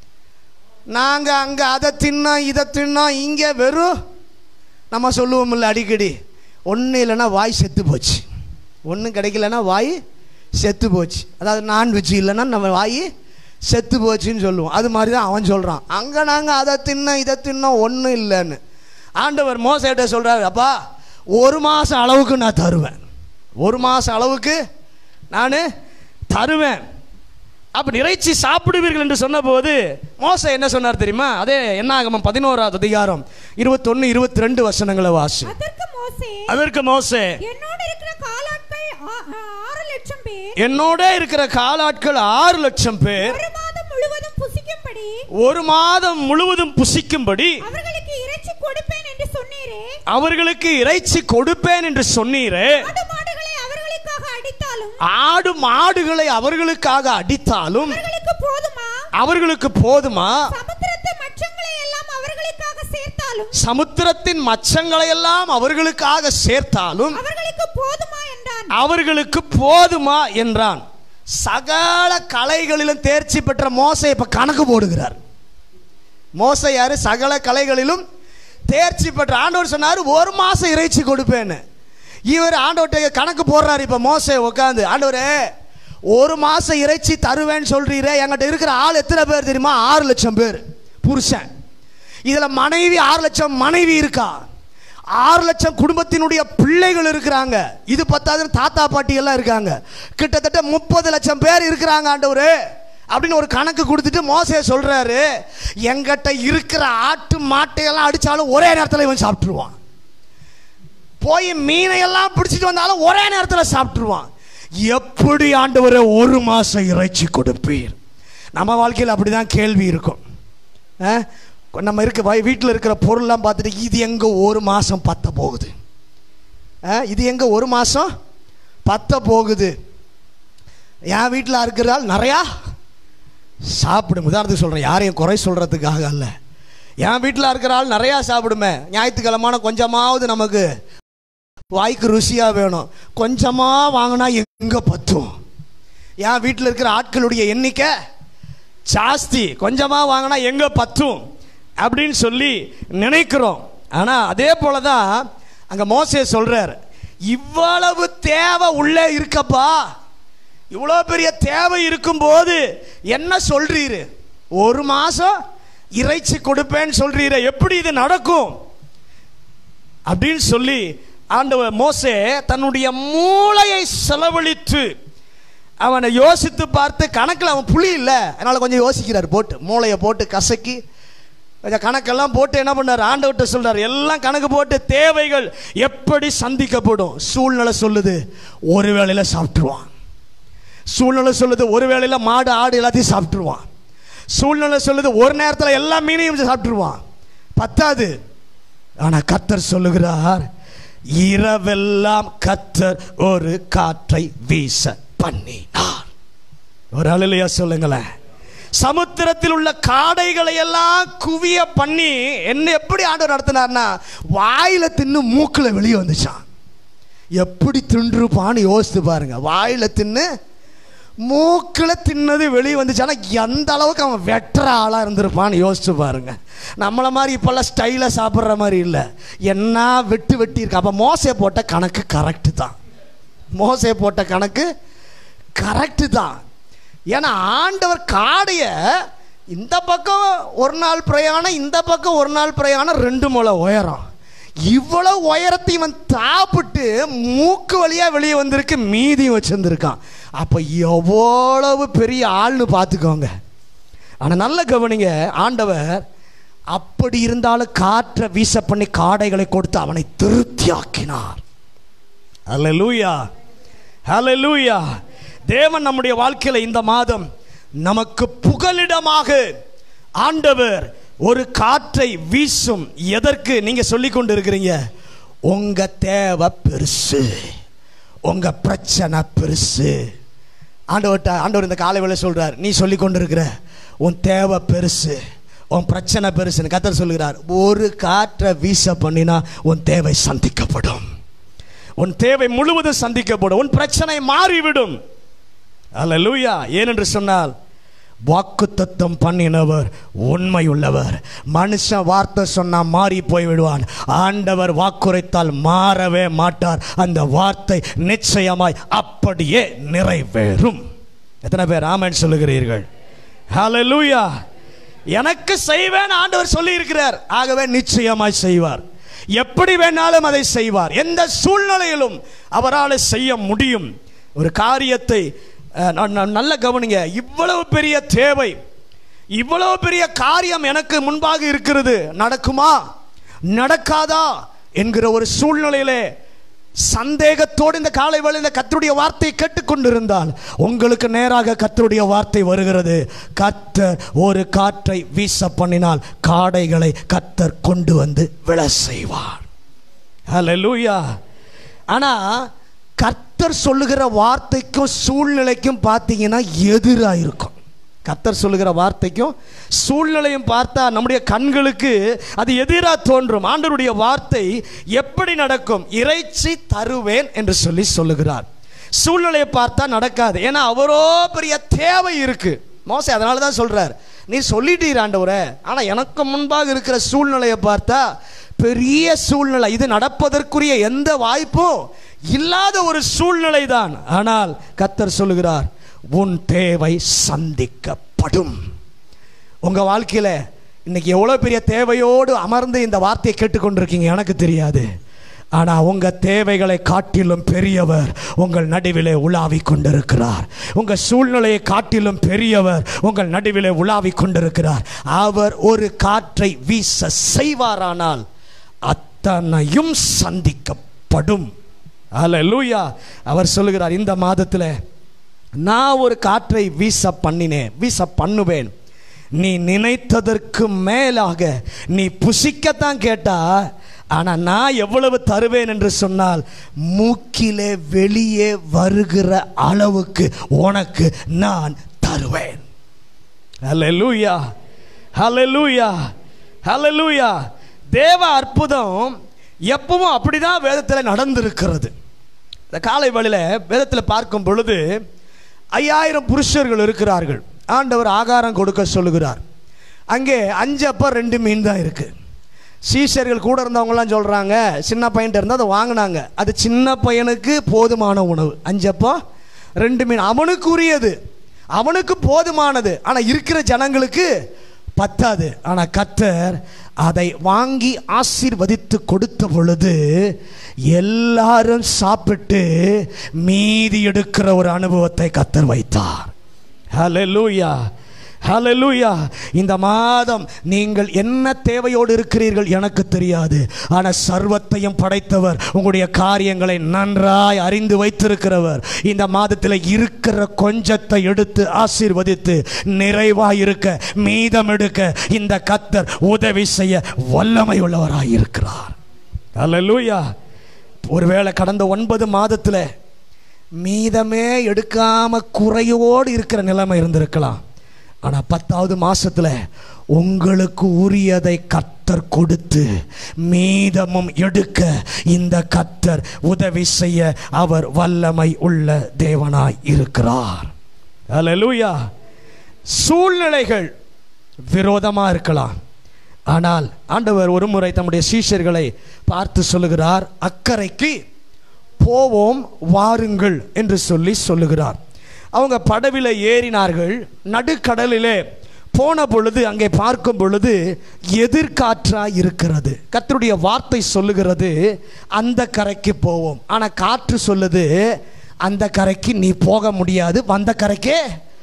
நாங்க அங்க அதை தின்னோம் இதை தின்னோம் இங்க வெறும் நம்ம சொல்லுவோம்ல அடிக்கடி ஒன்றும் இல்லைன்னா வாய் செத்து போச்சு ஒன்றும் கிடைக்கலன்னா வாய் செத்து போச்சு அதாவது நான்வெஜ் இல்லைன்னா நம்ம வாய் செத்து போச்சுன்னு சொல்லுவோம் அது மாதிரி தான் அவன் சொல்கிறான் அங்கே நாங்கள் அதை தின்னோம் இதை தின்னோம் ஒன்றும் இல்லைன்னு ஆண்டவர் மோசையிட்ட சொல்கிறாரு அப்பா ஒரு மாதம் அளவுக்கு நான் தருவேன் ஒரு மாதம் அளவுக்கு நான் தருவேன் அப்ப இறைச்சி சாப்பிடுவீர்கள் என்று சொன்னபோது மோச என்ன சொன்னார் தெரியுமா அதே என்ன ஆகமம் பதினோராவது அதிகாரம் இருபத்தொன்னு இருபத்தி ரெண்டு வசனங்களை வாசி அதற்கு மோசே அதற்கு மோசே என்னோடு இருக்கிற காலாட்கள் ஆ- ஆ- ஆறு லட்சம் பேர் என்னோட இருக்கிற காலாட்கள் ஆறு லட்சம் பேர் ஒரு மாதம் முழுவதும் புசிக்கும்படி ஒரு மாதம் முழுவதும் புசிக்கும்படி அவர்களுக்கு இறைச்சி கொடுப்பேன் என்று சொன்னீரே அவர்களுக்கு இறைச்சி கொடுப்பேன் என்று சொன்னீரே ஆடு மாடுகளை அவர்களுக்காக அடித்தாலும் ஆடு மாடுகளை அவர்களுக்காக அடித்தாலும் அவர்களுக்கு போதுமா அவர்களுக்கு போதுமா சமுத்திரத்து மச்சங்களை எல்லாம் அவர்களுக்காக சேர்த்தாலும் சமுத்திரத்தின் மச்சங்களை எல்லாம் அவர்களுக்காக சேர்த்தாலும் அவர்களுக்கு போதுமா என்றான் அவர்களுக்கு போதுமா என்றான் சகல கலைகளிலும் தேர்ச்சி பெற்ற மோசை இப்ப கணக்கு போடுகிறார் மோசை யாரு சகல கலைகளிலும் தேர்ச்சி பெற்ற ஆண்டவர் சொன்னாரு ஒரு மாசம் இறைச்சி கொடுப்பேன்னு இவர் ஆண்டவர்கிட்ட கணக்கு போடுறாரு இப்ப மோசை உட்காந்து ஆண்டவரே ஒரு மாசம் இறைச்சி தருவேன்னு சொல்றீரே என்கிட்ட இருக்கிற ஆள் எத்தனை பேர் தெரியுமா ஆறு லட்சம் பேர் புருஷன் இதுல மனைவி ஆறு லட்சம் மனைவி இருக்கா ஆறு லட்சம் குடும்பத்தினுடைய பிள்ளைகள் இருக்கிறாங்க இது பத்தாதுன்னு தாத்தா பாட்டி எல்லாம் இருக்காங்க கிட்டத்தட்ட முப்பது லட்சம் பேர் இருக்கிறாங்க ஆண்டவரு அப்படின்னு ஒரு கணக்கு கொடுத்துட்டு மோசே சொல்றாரு எங்கிட்ட இருக்கிற ஆட்டு மாட்டையெல்லாம் அடிச்சாலும் ஒரே நேரத்தில் இவன் சாப்பிட்டுருவான் போய் மீனையெல்லாம் பிடிச்சிட்டு வந்தாலும் ஒரே நேரத்தில் சாப்பிட்டுருவான் எப்படி ஆண்டவரே ஒரு மாசம் இறைச்சி கொடுப்பீர் நம்ம வாழ்க்கையில் அப்படிதான் கேள்வி இருக்கும் ஆ? நம்ம இருக்க வய வீட்டில் இருக்கிற பொருள்லாம் பார்த்துட்டு இது எங்க ஒரு மாசம் பத்த போகுது ஆ? இது எங்க ஒரு மாசம் பத்த போகுது என் வீட்டில் இருக்கிறாள் நிறையா சாப்பிடும் உதாரணத்துக்கு சொல்கிறேன் யாரையும் குறை சொல்கிறதுக்காக அல்ல என் வீட்டில் இருக்கிற ஆள் நிறையா சாப்பிடுமே ஞாயிற்றுக்கிழமான கொஞ்சமாவது நமக்கு வாய்க்கு ருசியாக வேணும் கொஞ்சமாக வாங்கினா எங்கே பத்தும் என் வீட்டில் இருக்கிற ஆட்களுடைய எண்ணிக்கை ஜாஸ்தி கொஞ்சமாக வாங்கினா எங்கே பத்தும் அப்படின்னு சொல்லி நினைக்கிறோம் ஆனால் அதே போல தான் அங்கே மோசே சொல்கிறார் இவ்வளவு தேவை உள்ளே இருக்கப்பா இவ்வளோ பெரிய தேவை இருக்கும்போது என்ன சொல்றீரு ஒரு மாதம் இறைச்சி கொடுப்பேன்னு சொல்றீரு எப்படி இது நடக்கும் அப்படின்னு சொல்லி ஆண்டவர் மோசே தன்னுடைய மூளையை செலவழித்து அவனை யோசித்து பார்த்து கணக்கில் அவன் புளி இல்லை அதனால் கொஞ்சம் யோசிக்கிறார் போட்டு மூளையை போட்டு கசக்கி கொஞ்சம் கணக்கெல்லாம் போட்டு என்ன பண்ணார் ஆண்டவர்கிட்ட சொல்றார் எல்லாம் கணக்கு போட்டு தேவைகள் எப்படி சந்திக்கப்படும் சூழ்நிலை சொல்லுது ஒரு வேளையில் சாப்பிட்ருவான் சூழ்நிலை சொல்லுது ஒரு வேளையில் மாடு ஆடு எல்லாத்தையும் சாப்பிட்ருவான் சூழ்நிலை சொல்லுது ஒரு நேரத்தில் எல்லா மீனையும் சாப்பிட்ருவான் பத்தாது ஆனால் கத்தர் சொல்லுகிறார் இரவெல்லாம் கத்தர் ஒரு காற்றை வீச பண்ணினார் ஒரு அலையிலையா சொல்லுங்களேன் சமுத்திரத்தில் உள்ள காடைகளை எல்லாம் குவிய பண்ணி என்ன எப்படி ஆண்டவர் நடத்தினார்னா வாயில தின்னு மூக்குல வெளியே வந்துச்சான் எப்படி தின்றுப்பான்னு யோசித்து பாருங்க வாயில தின்னு மூக்கில் தின்னது வெளியே வந்துச்சு ஆனால் எந்த அளவுக்கு அவன் வெட்டுற ஆளாக இருந்திருப்பான்னு யோசிச்சு பாருங்க நம்மளை மாதிரி இப்போல்லாம் ஸ்டைலாக சாப்பிட்ற மாதிரி இல்லை என்ன வெட்டு வெட்டி இருக்கு அப்போ மோசை போட்ட கணக்கு கரெக்டு தான் மோசை போட்ட கணக்கு கரெக்டு தான் ஏன்னா ஆண்டவர் காடையை இந்த பக்கம் ஒரு நாள் பிரயாணம் இந்த பக்கம் ஒரு நாள் பிரயாணம் ரெண்டு முளை உயரம் இவ்வளவு உயரத்தை இவன் தாப்பிட்டு மூக்கு வழியா வெளியே வந்திருக்கு மீதியும் வச்சிருந்திருக்கான் அப்ப எவ்வளவு பெரிய ஆள்னு பார்த்துக்கோங்க ஆனா நல்ல கவனிங்க ஆண்டவர் அப்படி இருந்தாலும் காற்றை வீச பண்ணி காடைகளை கொடுத்து அவனை திருப்தியாக்கினார் ஹalleluya ஹalleluya தேவன் நம்முடைய வாழ்க்கையில் இந்த மாதம் நமக்கு புகலிடமாக ஆண்டவர் ஒரு காற்றை வீசும் எதற்கு நீங்க சொல்லிக் கொண்டு இருக்கிறீங்க உங்க தேவை பெருசு உங்க பிரச்சனை பெருசு ஆண்டவர்கிட்ட ஆண்டவர் இந்த காலை வேளை சொல்றார் நீ சொல்லி கொண்டு இருக்கிற உன் தேவை பெருசு உன் பிரச்சனை பெருசுன்னு கத்தர் சொல்லுகிறார் ஒரு காற்றை வீச பண்ணினா உன் தேவை சந்திக்கப்படும் உன் தேவை முழுவதும் சந்திக்கப்படும் உன் பிரச்சனை மாறிவிடும் அல்லேலூயா ஏனென்று சொன்னால் வாக்குத்தத்தம் பண்ணினவர் உண்மை உள்ளவர் மனுஷன் வார்த்தை சொன்னா மாறி போய் விடுவான் ஆண்டவர் வாக்குரைத்தால் மாறவே மாட்டார் அந்த வார்த்தை நிச்சயமாய் அப்படியே நிறைவேறும் எத்தனை பேர் ஆமென் சொல்லுகிறீர்கள் ஹalleluya எனக்கு செய்வேன் ஆண்டவர் சொல்லி இருக்கிறார் ஆகவே நிச்சயமாய் செய்வார் எப்படி வேணாலும் அதை செய்வார் எந்த சூழ்நிலையிலும் அவரால் செய்ய முடியும் ஒரு காரியத்தை அஹ், நான் நான் நல்ல கவனிங்க இவ்வளவு பெரிய தேவை இவ்வளவு பெரிய காரியம் எனக்கு முன்பாக இருக்கிறது நடக்குமா நடக்காதா என்கிற ஒரு சூழ்நிலையிலே சந்தேகத்தோடு இந்த காலை வேளையில் கத்தருடைய வார்த்தையை கேட்டுக்கொண்டிருந்தால் உங்களுக்கு நேராக கத்தருடைய வார்த்தை வருகிறது கத்தர் ஒரு காற்றை வீச பண்ணினால் காடைகளை கத்தர் கொண்டு வந்து விழ செய்வார் ஹalleluya ஆனா கர்த்தர் சொல்லுகிற வார்த்தைக்கும் சூழ்நிலைக்கும் பார்த்தீங்கன்னா எதிராக இருக்கும் கர்த்தர் சொல்லுகிற வார்த்தைக்கும் சூழ்நிலையும் பார்த்தா நம்முடைய கண்களுக்கு அது எதிராக தோன்றும் ஆண்டவருடைய வார்த்தை எப்படி நடக்கும் இறைச்சி தருவேன் என்று சொல்லி சொல்லுகிறார் சூழ்நிலையை பார்த்தா நடக்காது ஏன்னா அவரோ பெரிய தேவை இருக்கு மோசே அதனால தான் சொல்றார் நீ சொல்லிட்டீர் ஆண்டவரே ஆனால் எனக்கு முன்பாக இருக்கிற சூழ்நிலையை பார்த்தா பெரிய சூழ்நிலை இது நடப்பதற்குரிய எந்த வாய்ப்பும் இல்லாத ஒரு சூழ்நிலை தான் ஆனால் கத்தர் சொல்லுகிறார் உன் தேவை சந்திக்கப்படும் உங்க வாழ்க்கையில இன்னைக்கு எவ்வளவு பெரிய தேவையோடு அமர்ந்து இந்த வார்த்தையை கேட்டுக்கொண்டிருக்கீங்க எனக்கு தெரியாது ஆனா உங்க தேவைகளை காட்டிலும் பெரியவர் உங்கள் நடுவிலே உலாவிக் கொண்டிருக்கிறார் உங்க சூழ்நிலையை காட்டிலும் பெரியவர் உங்கள் நடுவிலே உலாவிக் கொண்டிருக்கிறார் அவர் ஒரு காற்றை வீச செய்வாரானால் அத்தனையும் சந்திக்கப்படும் அல்லேலூயா அவர் சொல்லுகிறார் இந்த மாதத்தில் நான் ஒரு காற்றை வீச பண்ணினேன் வீச பண்ணுவேன் நீ நினைத்ததற்கு மேலாக நீ புசிக்கத்தான் கேட்டா ஆனா நான் எவ்வளவு தருவேன் என்று சொன்னால் மூக்கிலே வெளியே வருகிற அளவுக்கு உனக்கு நான் தருவேன் ஹalleluya ஹalleluya ஹalleluya தேவ அற்புதம் எப்பவும் அப்படிதான் வேதத்தில் நடந்திருக்கிறது இந்த காலை வேளையில வேதத்தில் பார்க்கும் பொழுது ஐயாயிரம் புருஷர்கள் இருக்கிறார்கள் ஆண்டவர் ஆகாரம் கொடுக்க சொல்லுகிறார் அங்கே அஞ்சு அப்போ ரெண்டு மீன் தான் இருக்குது சீஷர்கள் கூட இருந்தவங்கலாம் சொல்கிறாங்க சின்ன பையன்ட்ட இருந்தால் அதை வாங்கினாங்க அது சின்ன பையனுக்கு போதுமான உணவு அஞ்சப்போ ரெண்டு மீன் அவனுக்கு உரியது அவனுக்கு போதுமானது ஆனால் இருக்கிற ஜனங்களுக்கு பத்தாது ஆனால் கத்தர் அதை வாங்கி ஆசீர்வதித்து கொடுத்த பொழுது எல்லாரும் சாப்பிட்டு மீதி எடுக்கிற ஒரு அனுபவத்தை கத்தர் வைத்தார் ஹalleluya ஹalleluya இந்த மாதம் நீங்கள் என்ன தேவையோடு இருக்கிறீர்கள் எனக்கு தெரியாது ஆனால் சர்வத்தையும் படைத்தவர் உங்களுடைய காரியங்களை நன்றாய் அறிந்து வைத்திருக்கிறவர் இந்த மாதத்தில் இருக்கிற கொஞ்சத்தை எடுத்து ஆசீர்வதித்து நிறைவாய் இருக்க மீதம் எடுக்க இந்த கத்தர் உதவி செய்ய வல்லமை உள்ளவராய் இருக்கிறார் ஹalleluya ஒருவேளை கடந்த ஒன்பது மாதத்தில் மீதமே எடுக்காம குறையோடு இருக்கிற நிலைமை இருந்திருக்கலாம் ஆனால் பத்தாவது மாசத்துல உங்களுக்கு உரியதை கத்தர் கொடுத்து மீதமும் எடுக்க இந்த கத்தர் உதவி செய்ய அவர் வல்லமை உள்ள தேவனாய் இருக்கிறார் அல்லேலூயா சூழ்நிலைகள் விரோதமாக இருக்கலாம் ஆனால் ஆண்டவர் ஒரு முறை தம்முடைய சீஷர்களை பார்த்து சொல்லுகிறார் அக்கறைக்கு போவோம் வாருங்கள் என்று சொல்லி சொல்லுகிறார் அவங்க படவில ஏறினார்கள் நடுக்கடலிலே போன பொழுது அங்கே பார்க்கும் பொழுது எதிர்காற்றாய் இருக்கிறது கர்த்தருடைய வார்த்தை சொல்லுகிறது அந்த கரைக்கு போவோம் ஆனால் காற்று சொல்லுது அந்த கரைக்கு நீ போக முடியாது வந்த கரைக்கே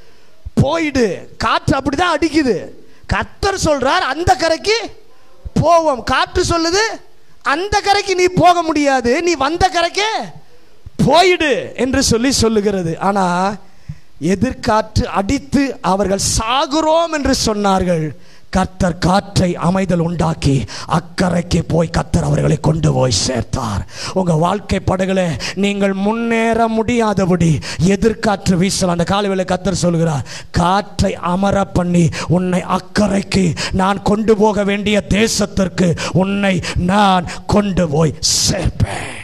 போயிடு காற்று அப்படிதான் அடிக்குது கர்த்தர் சொல்றார் அந்த கரைக்கு போவோம் காற்று சொல்லுது அந்த கரைக்கு நீ போக முடியாது நீ வந்த கரைக்கே போயிடு என்று சொல்லி சொல்லுகிறது ஆனா எதிர்காற்று அடித்து அவர்கள் சாகுறோம் என்று சொன்னார்கள் கர்த்தர் காற்றை அமைதல் உண்டாக்கி அக்கறைக்கு போய் கர்த்தர் அவர்களை கொண்டு போய் சேர்த்தார் உங்க வாழ்க்கை படகுல நீங்கள் முன்னேற முடியாதபடி எதிர்காற்று வீசலாம் அந்த காலவேளை கர்த்தர் சொல்கிறார் காற்றை அமர பண்ணி உன்னை அக்கறைக்கு நான் கொண்டு போக வேண்டிய தேசத்திற்கு உன்னை நான் கொண்டு போய் சேர்ப்பேன்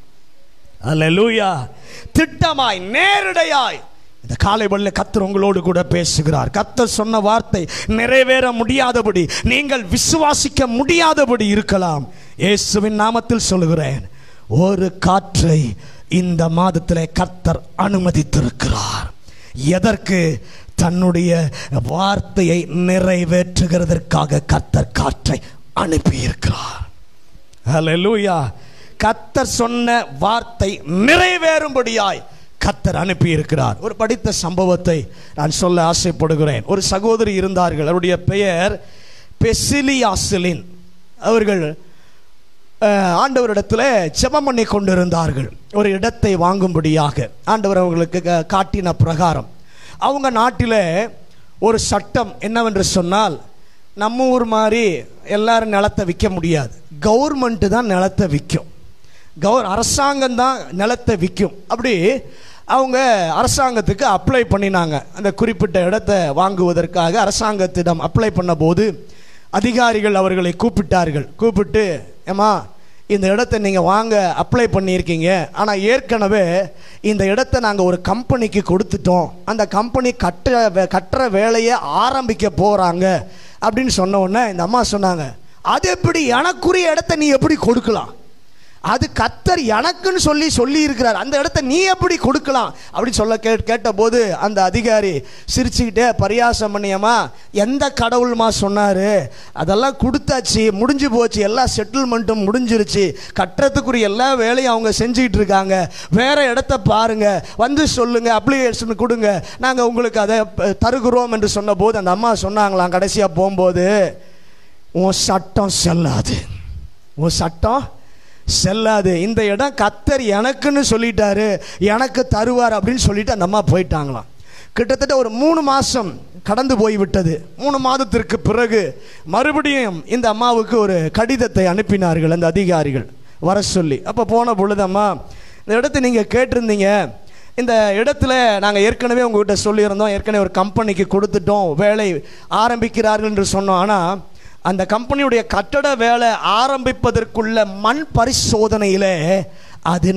அல்லேலூயா திட்டமாய் நேரடியாய் இந்த காலை வல்ல கத்தர் உங்களோடு கூட பேசுகிறார் கத்தர் சொன்ன வார்த்தை நிறைவேற முடியாதபடி நீங்கள் விசுவாசிக்க முடியாதபடி இருக்கலாம் இயேசுவின் நாமத்தில் சொல்லுகிறேன் ஒரு காற்றை இந்த மாதத்தில் கர்த்தர் அனுமதித்திருக்கிறார் எதற்கு தன்னுடைய வார்த்தையை நிறைவேற்றுகிறதற்காக கர்த்தர் காற்றை அனுப்பியிருக்கிறார் ஹalleluya கத்தர் சொன்ன வார்த்தை நிறைவேறும்படியாய் கத்தர் அனுப்பி இருக்கிறார் ஒரு படித்த சம்பவத்தை நான் சொல்ல ஆசைப்படுகிறேன் ஒரு சகோதரி இருந்தார்கள் அவருடைய பெயர் பெசிலியாசிலின் அவர்கள் அஹ், ஆண்டவரிடத்தில் ஜெபம் பண்ணி கொண்டிருந்தார்கள் ஒரு இடத்தை வாங்கும்படியாக ஆண்டவர் அவர்களுக்கு கா- காட்டின பிரகாரம் அவங்க நாட்டில் ஒரு சட்டம் என்னவென்று சொன்னால் நம்ம ஊர் மாதிரி எல்லாரும் நிலத்தை விற்க முடியாது கவர்மெண்ட்டு தான் நிலத்தை விற்கும் கவர் அரசாங்கம் தான் நிலத்தை விற்கும் அப்படி அவங்க அரசாங்கத்துக்கு அப்ளை பண்ணினாங்க அந்த குறிப்பிட்ட இடத்தை வாங்குவதற்காக அரசாங்கத்திடம் அப்ளை பண்ணபோது அதிகாரிகள் அவர்களை கூப்பிட்டார்கள் கூப்பிட்டு ஏம்மா இந்த இடத்த நீங்கள் வாங்க அப்ளை பண்ணியிருக்கீங்க ஆனால் ஏற்கனவே இந்த இடத்த நாங்கள் ஒரு கம்பெனிக்கு கொடுத்துட்டோம் அந்த கம்பெனி கட்டுற வே- கட்டுற வேலையை ஆரம்பிக்க போகிறாங்க அப்படின்னு சொன்ன உடனே இந்த அம்மா சொன்னாங்க அது எப்படி எனக்குரிய இடத்த நீ எப்படி கொடுக்கலாம் அது கத்தர் எனக்குன்னு சொல்லி சொல்லி இருக்கிறார் அந்த இடத்த நீ எப்படி கொடுக்கலாம் அப்படின்னு சொல்ல கே கேட்டபோது அந்த அதிகாரி சிரிச்சுக்கிட்டே பரியாசம் பண்ணியம்மா எந்த கடவுள்மா சொன்னார் அதெல்லாம் கொடுத்தாச்சு முடிஞ்சு போச்சு எல்லா செட்டில்மெண்ட்டும் முடிஞ்சிருச்சு கட்டுறதுக்குரிய எல்லா வேலையும் அவங்க செஞ்சுக்கிட்டு இருக்காங்க வேற இடத்த பாருங்க வந்து சொல்லுங்க அப்ளிகேஷன் கொடுங்க நாங்கள் உங்களுக்கு அதை ப- தருகிறோம் என்று சொன்னபோது அந்த அம்மா சொன்னாங்களாம் கடைசியாக போகும்போது உன் சட்டம் செல்லாது உன் சட்டம் செல்லாது இந்த இடம் கத்தர் எனக்குன்னு சொல்லிட்டாரு எனக்கு தருவார் அப்படின்னு சொல்லிட்டு அந்த அம்மா போயிட்டாங்களாம் கிட்டத்தட்ட ஒரு மூணு மாதம் கடந்து போய்விட்டது மூணு மாதத்திற்கு பிறகு மறுபடியும் இந்த அம்மாவுக்கு ஒரு கடிதத்தை அனுப்பினார்கள் அந்த அதிகாரிகள் வர சொல்லி அப்போ போன பொழுது அம்மா இந்த இடத்தை நீங்கள் கேட்டிருந்தீங்க இந்த இடத்துல நாங்கள் ஏற்கனவே உங்ககிட்ட சொல்லியிருந்தோம் ஏற்கனவே ஒரு கம்பெனிக்கு கொடுத்துட்டோம் வேலை ஆரம்பிக்கிறார்கள் என்று சொன்னோம் ஆனால் அந்த கம்பெனியுடைய கட்டட வேலை ஆரம்பிப்பதற்குள்ள மண் பரிசோதனையிலே அது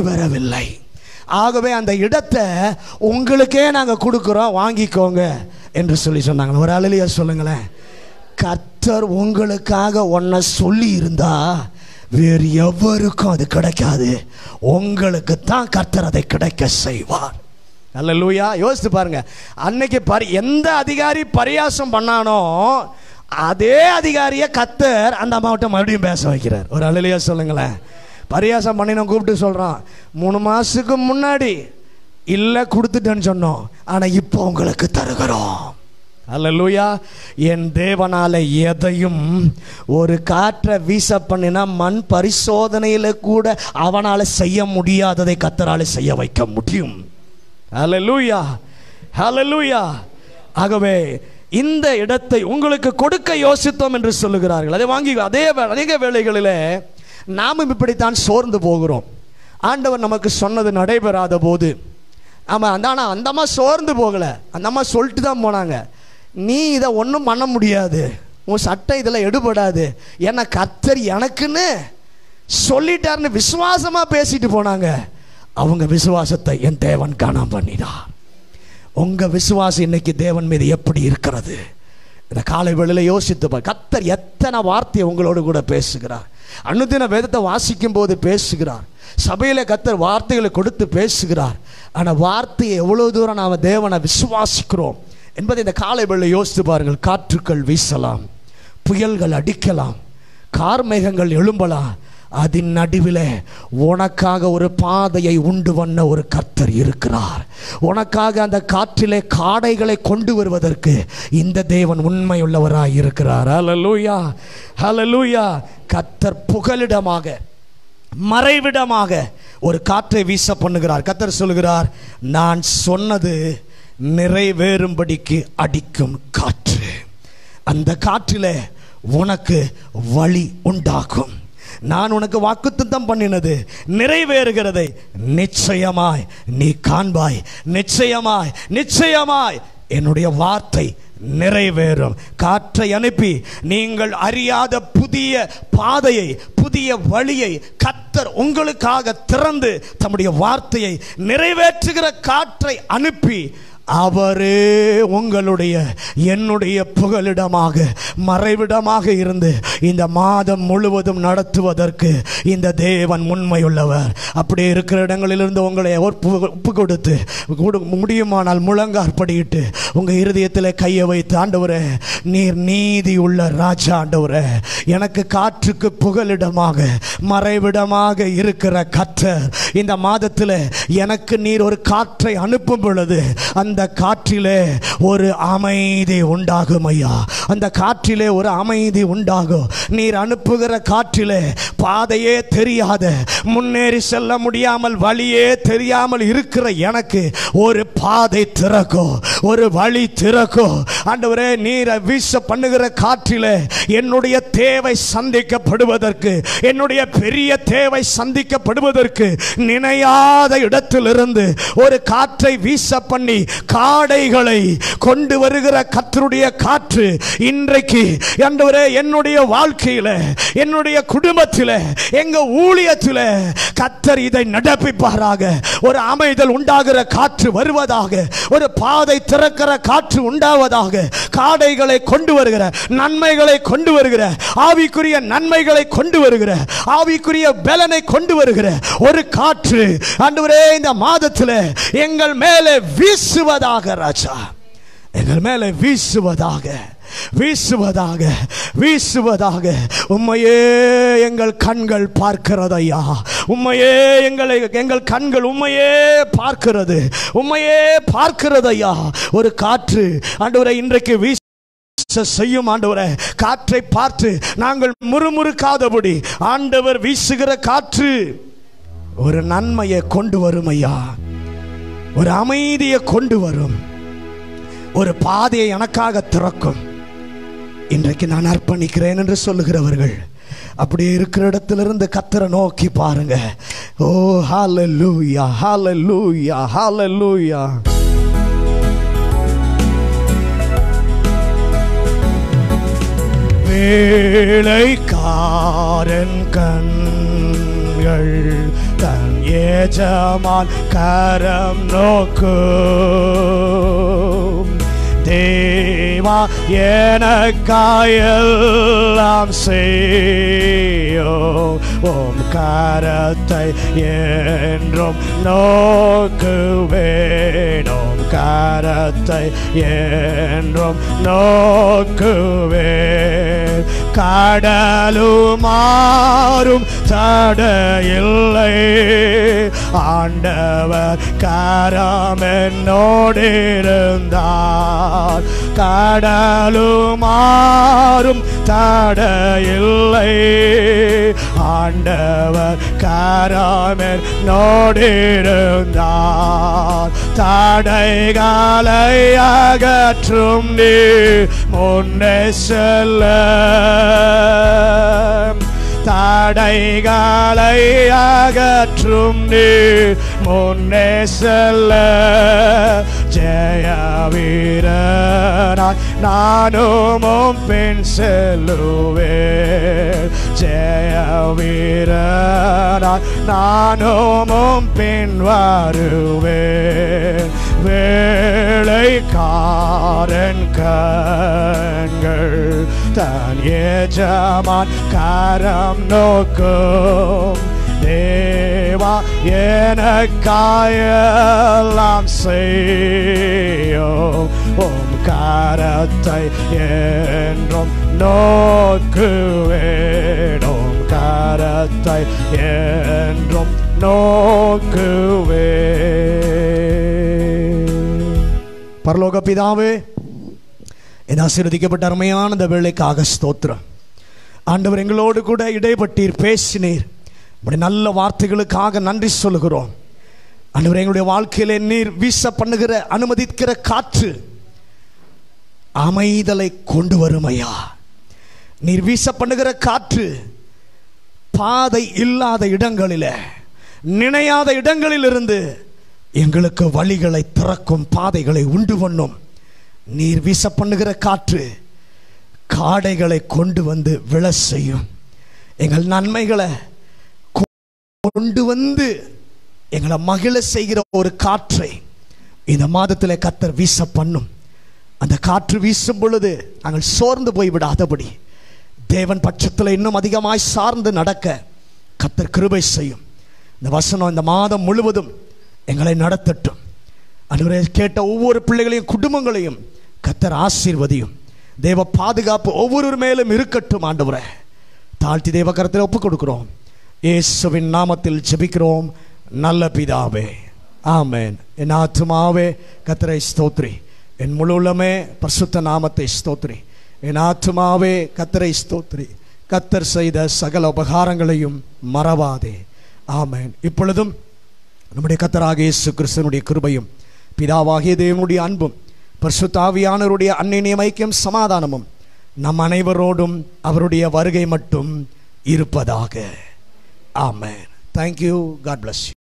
நடைபெறவில்லை ஆகவே அந்த இடத்தை உங்களுக்கே நாங்கள் கொடுக்குறோம் வாங்கிக்கோங்க என்று சொல்லி சொன்னாங்க ஒரு அழலியா சொல்லுங்களேன் கர்த்தர் உங்களுக்காக ஒன்றை சொல்லி இருந்தா வேறு எவருக்கும் அது கிடைக்காது உங்களுக்கு தான் கர்த்தர் அதை கிடைக்க செய்வார் நல்ல லூயா யோசித்து பாருங்க அன்னைக்கு பரி எந்த அதிகாரி பரியாசம் பண்ணானோ அதே அதிகாரியை கத்தர் அந்த அம்மாவிட்ட மறுபடியும் பேச வைக்கிறார் ஒரு அழலியா சொல்லுங்களேன் பரியாசம் பண்ணின கூப்பிட்டு சொல்கிறான் மூணு மாதத்துக்கு முன்னாடி இல்லை கொடுத்துட்டேன்னு சொன்னோம் ஆனால் இப்போ உங்களுக்கு தருகிறோம் அல்லேலூயா என் தேவனால எதையும் ஒரு காற்றை வீச பண்ணினா மண் பரிசோதனையில கூட அவனால செய்ய முடியாததை கத்தரால செய்ய வைக்க முடியும் ஹalleluya ஹalleluya ஆகவே இந்த இடத்தை உங்களுக்கு கொடுக்க யோசித்தோம் என்று சொல்லுகிறார்கள் அதை வாங்கி அதே வே- அநேக வேளைகளிலே நாமும் இப்படித்தான் சோர்ந்து போகிறோம் ஆண்டவர் நமக்கு சொன்னது நடைபெறாத போது ஆமாம் அந்த ஆனால் அந்த அம்மா சோர்ந்து போகலை அந்த அம்மா சொல்லிட்டு தான் போனாங்க நீ இதை ஒன்றும் பண்ண முடியாது உன் சட்டை இதில் எடுபடாது ஏன்னா கர்த்தர் எனக்குன்னு சொல்லிட்டாருன்னு விசுவாசமாக பேசிட்டு போனாங்க அவங்க விசுவாசத்தை என் தேவன் காணாம பண்ணினார் உங்க விசுவாசம் இன்னைக்கு தேவன் மீது எப்படி இருக்கிறது இந்த காலை வேளையில யோசித்து பார் கத்தர் எத்தனை வார்த்தையை உங்களோடு கூட பேசுகிறார் அனுதின வேதத்தை வாசிக்கும் போது பேசுகிறார் சபையில கத்தர் வார்த்தைகளை கொடுத்து பேசுகிறார் ஆனால் வார்த்தையை எவ்வளவு தூரம் நாம் தேவனை விசுவாசிக்கிறோம் என்பதை இந்த காலை வேளை யோசித்து பாருங்கள் காற்றுக்கள் வீசலாம் புயல்கள் அடிக்கலாம் கார்மேகங்கள் எழும்பலாம் அதன் நடுவில் உனக்காக ஒரு பாதையை உண்டு பண்ண ஒரு கர்த்தர் இருக்கிறார் உனக்காக அந்த காற்றிலே காடைகளை கொண்டு வருவதற்கு இந்த தேவன் உண்மையுள்ளவராய் இருக்கிறார் ஹalleluya ஹalleluya கர்த்தர் புகலிடமாக மறைவிடமாக ஒரு காற்றை வீச பண்ணுகிறார் கர்த்தர் சொல்கிறார் நான் சொன்னது நிறைவேறும்படிக்கு அடிக்கும் காற்று அந்த காற்றிலே உனக்கு வழி உண்டாகும் நான் உனக்கு வாக்குத்தத்தம் பண்ணினது நிறைவேறுகிறதை நிச்சயமாய் நீ காண்பாய் நிச்சயமாய் நிச்சயமாய் என்னுடைய வார்த்தை நிறைவேறும் காற்றை அனுப்பி நீங்கள் அறியாத புதிய பாதையை புதிய வழியை கத்தர் உங்களுக்காக திறந்து தம்முடைய வார்த்தையை நிறைவேற்றுகிற காற்றை அனுப்பி அவரே உங்களுடைய என்னுடைய புகலிடமாக மறைவிடமாக இருந்து இந்த மாதம் முழுவதும் நடத்துவதற்கு இந்த தேவன் உண்மையுள்ளவர் அப்படி இருக்கிற இடங்களிலிருந்து உங்களை ஒப்பு ஒப்பு கொடுத்து கொடு- முடியுமானால் முழங்காற்படியிட்டு உங்கள் இருதயத்தில் கையை வைத்து ஆண்டவரே நீர் நீதி உள்ள ராஜா ஆண்டவரே எனக்கு காற்றுக்கு புகலிடமாக மறைவிடமாக இருக்கிற கற்றர் இந்த மாதத்தில் எனக்கு நீர் ஒரு காற்றை அனுப்பும் பொழுது அந்த காற்றிலே ஒரு அமைதி உண்டாகும் ஐயா அந்த காற்றிலே ஒரு அமைதி உண்டாகும் நீர் அனுப்புகிற காற்றிலே பாதையே தெரியாத முன்னேறி செல்ல முடியாமல் வழியே தெரியாமல் இருக்கிற எனக்கு ஒரு பாதை திறக்கும் ஒரு வழி திறக்கும் ஆண்டவரே நீரை வீச பண்ணுகிற காற்றிலே என்னுடைய தேவை சந்திக்கப்படுவதற்கு என்னுடைய பெரிய தேவை சந்திக்கப்படுவதற்கு நினையாத இடத்திலிருந்து ஒரு காற்றை வீச பண்ணி காடைகளை கொண்டு வருகிற கத்தருடைய காற்று இன்றைக்கு ஆண்டவரே என்னுடைய வாழ்க்கையில என்னுடைய குடும்பத்தில் எங்க ஊழியத்தில் கத்தர் இதை நடப்பிப்பாராக ஒரு அமைதல் உண்டாகிற காற்று வருவதாக ஒரு பாதை திறக்கிற காற்று உண்டாவதாக காடைகளை கொண்டு வருகிற நன்மைகளை கொண்டு வருகிற ஆவிக்குரிய நன்மைகளை கொண்டு வருகிற ஆவிக்குரிய பலனை கொண்டு வருகிற ஒரு காற்று ஆண்டவரே இந்த மாதத்தில் எங்கள் மேலே வீசுவதாக ராஜா எங்கள் மேலே வீசுவதாக வீசுவதாக வீசுவதாக உம்மையே எங்கள் கண்கள் பார்க்கிறதையா உம்மையே எங்களை எங்கள் கண்கள் உம்மையே பார்க்கிறது உம்மையே பார்க்கிறதையா ஒரு காற்று ஆண்டவரை இன்றைக்கு வீச செய்யும் ஆண்டவரே காற்றை பார்த்து நாங்கள் முறுமுறுக்காதபடி ஆண்டவர் வீசுகிற காற்று ஒரு நன்மையை கொண்டு வரும் ஐயா ஒரு அமைதியை கொண்டு வரும் ஒரு பாதையை எனக்காக திறக்கும் இன்றைக்கு நான் அர்ப்பணிக்கிறேன் என்று சொல்லுகிறவர்கள் அப்படியே இருக்கிற இடத்திலிருந்து கத்தரை நோக்கி பாருங்க ஓ ஹalleluya ஹalleluya ஹalleluya வேளைக்காரன் கண்கள் தன் ஏஜமான் கரம் நோக்கும் தேவ தேவா எனக்காயெல்லாம் செய்யோ உம் கரத்தை என்றும் நோக்குவேன் உம் கரத்தை என்றும் நோக்குவேன் கடலுமாறும் தடையில்லை ஆண்டவர் கரம் என்னோடிருந்தார் கடலுமாறும் தடையில்லை ஆண்டவர் கரம் என்னோடிருந்தார் தடைகளை அகற்றும் நீ முன்னே செல்ல தடைகளை அகற்றும் நீ முன்னே செல்ல ஜெய வீரனாய் நானும் உம் பின் செல்லுவேன் ஜெய வீரனாய் நானும் உம் பின் வருவேன் வேளைக்காரன் கண்கள் தான் ஏஜமான் காரம் நோக்கும் தேவா எனக்காயெல்லாம் செய்யும் உம் காரத்தை என்றும் நோக்குவேன் உம் காரத்தை என்றும் நோக்குவேன் பரலோக பிதாவே என் ஆசீர்வதிக்கப்பட்ட அருமையான இந்த வேலைக்காக ஸ்தோத்திரம் ஆண்டவர் எங்களோடு கூட இடைப்பட்டீர் பேசினீர் உடைய நல்ல வார்த்தைகளுக்காக நன்றி சொல்லுகிறோம் ஆண்டவர் எங்களுடைய வாழ்க்கையிலே நீர் வீச பண்ணுகிற அனுமதிக்கிற காற்று அமைதலை கொண்டு வரும் ஐயா நீர் வீச பண்ணுகிற காற்று பாதை இல்லாத இடங்களில நினையாத இடங்களிலிருந்து எங்களுக்கு வழிகளை திறக்கும் பாதைகளை உண்டு பண்ணும் நீர் வீச பண்ணுகிற காற்று காடைகளை கொண்டு வந்து விழ செய்யும் எங்கள் நன்மைகளை கொண்டு வந்து எங்களை மகிழ செய்கிற ஒரு காற்றை இந்த மாதத்தில் கத்தர் வீச பண்ணும் அந்த காற்று வீசும் பொழுது நாங்கள் சோர்ந்து போய் விடாதபடி தேவன் பட்சத்தில் இன்னும் அதிகமாய் சார்ந்து நடக்க கத்தர் கிருபை செய்யும் இந்த வசனம் இந்த மாதம் முழுவதும் எங்களை நடத்தட்டும் அன்றுவரே கேட்ட ஒவ்வொரு பிள்ளைகளையும் குடும்பங்களையும் கத்தர் ஆசீர்வதியும் தேவ பாதுகாப்பு ஒவ்வொரு மேலும் இருக்கட்டும் ஆண்டவரே தாழ்த்தி தேவ கரத்தில் ஒப்புக் கொடுக்கிறோம் இயேசுவின் நாமத்தில் ஜெபிக்கிறோம் நல்ல பிதாவே ஆமென் என் ஆத்துமாவே கத்தரை ஸ்தோத்ரி என் முழு உள்ளமே பரிசுத்த நாமத்தை ஸ்தோத்ரி என் ஆத்துமாவே கத்தரை ஸ்தோத்ரி கத்தர் செய்த சகல உபகாரங்களையும் மறவாதே ஆமென் இப்பொழுதும் நம்முடைய கத்தராக இயேசு கிறிஸ்தனுடைய கிருபையும் பிதாவாகிய தேவனுடைய அன்பும் பரிசுத்தாவியானவருடைய அன்னைய ஐக்கியம் சமாதானமும் நம் அனைவரோடும் அவருடைய வருகை மட்டும் இருப்பதாக ஆமென் தேங்க்யூ காட் bless you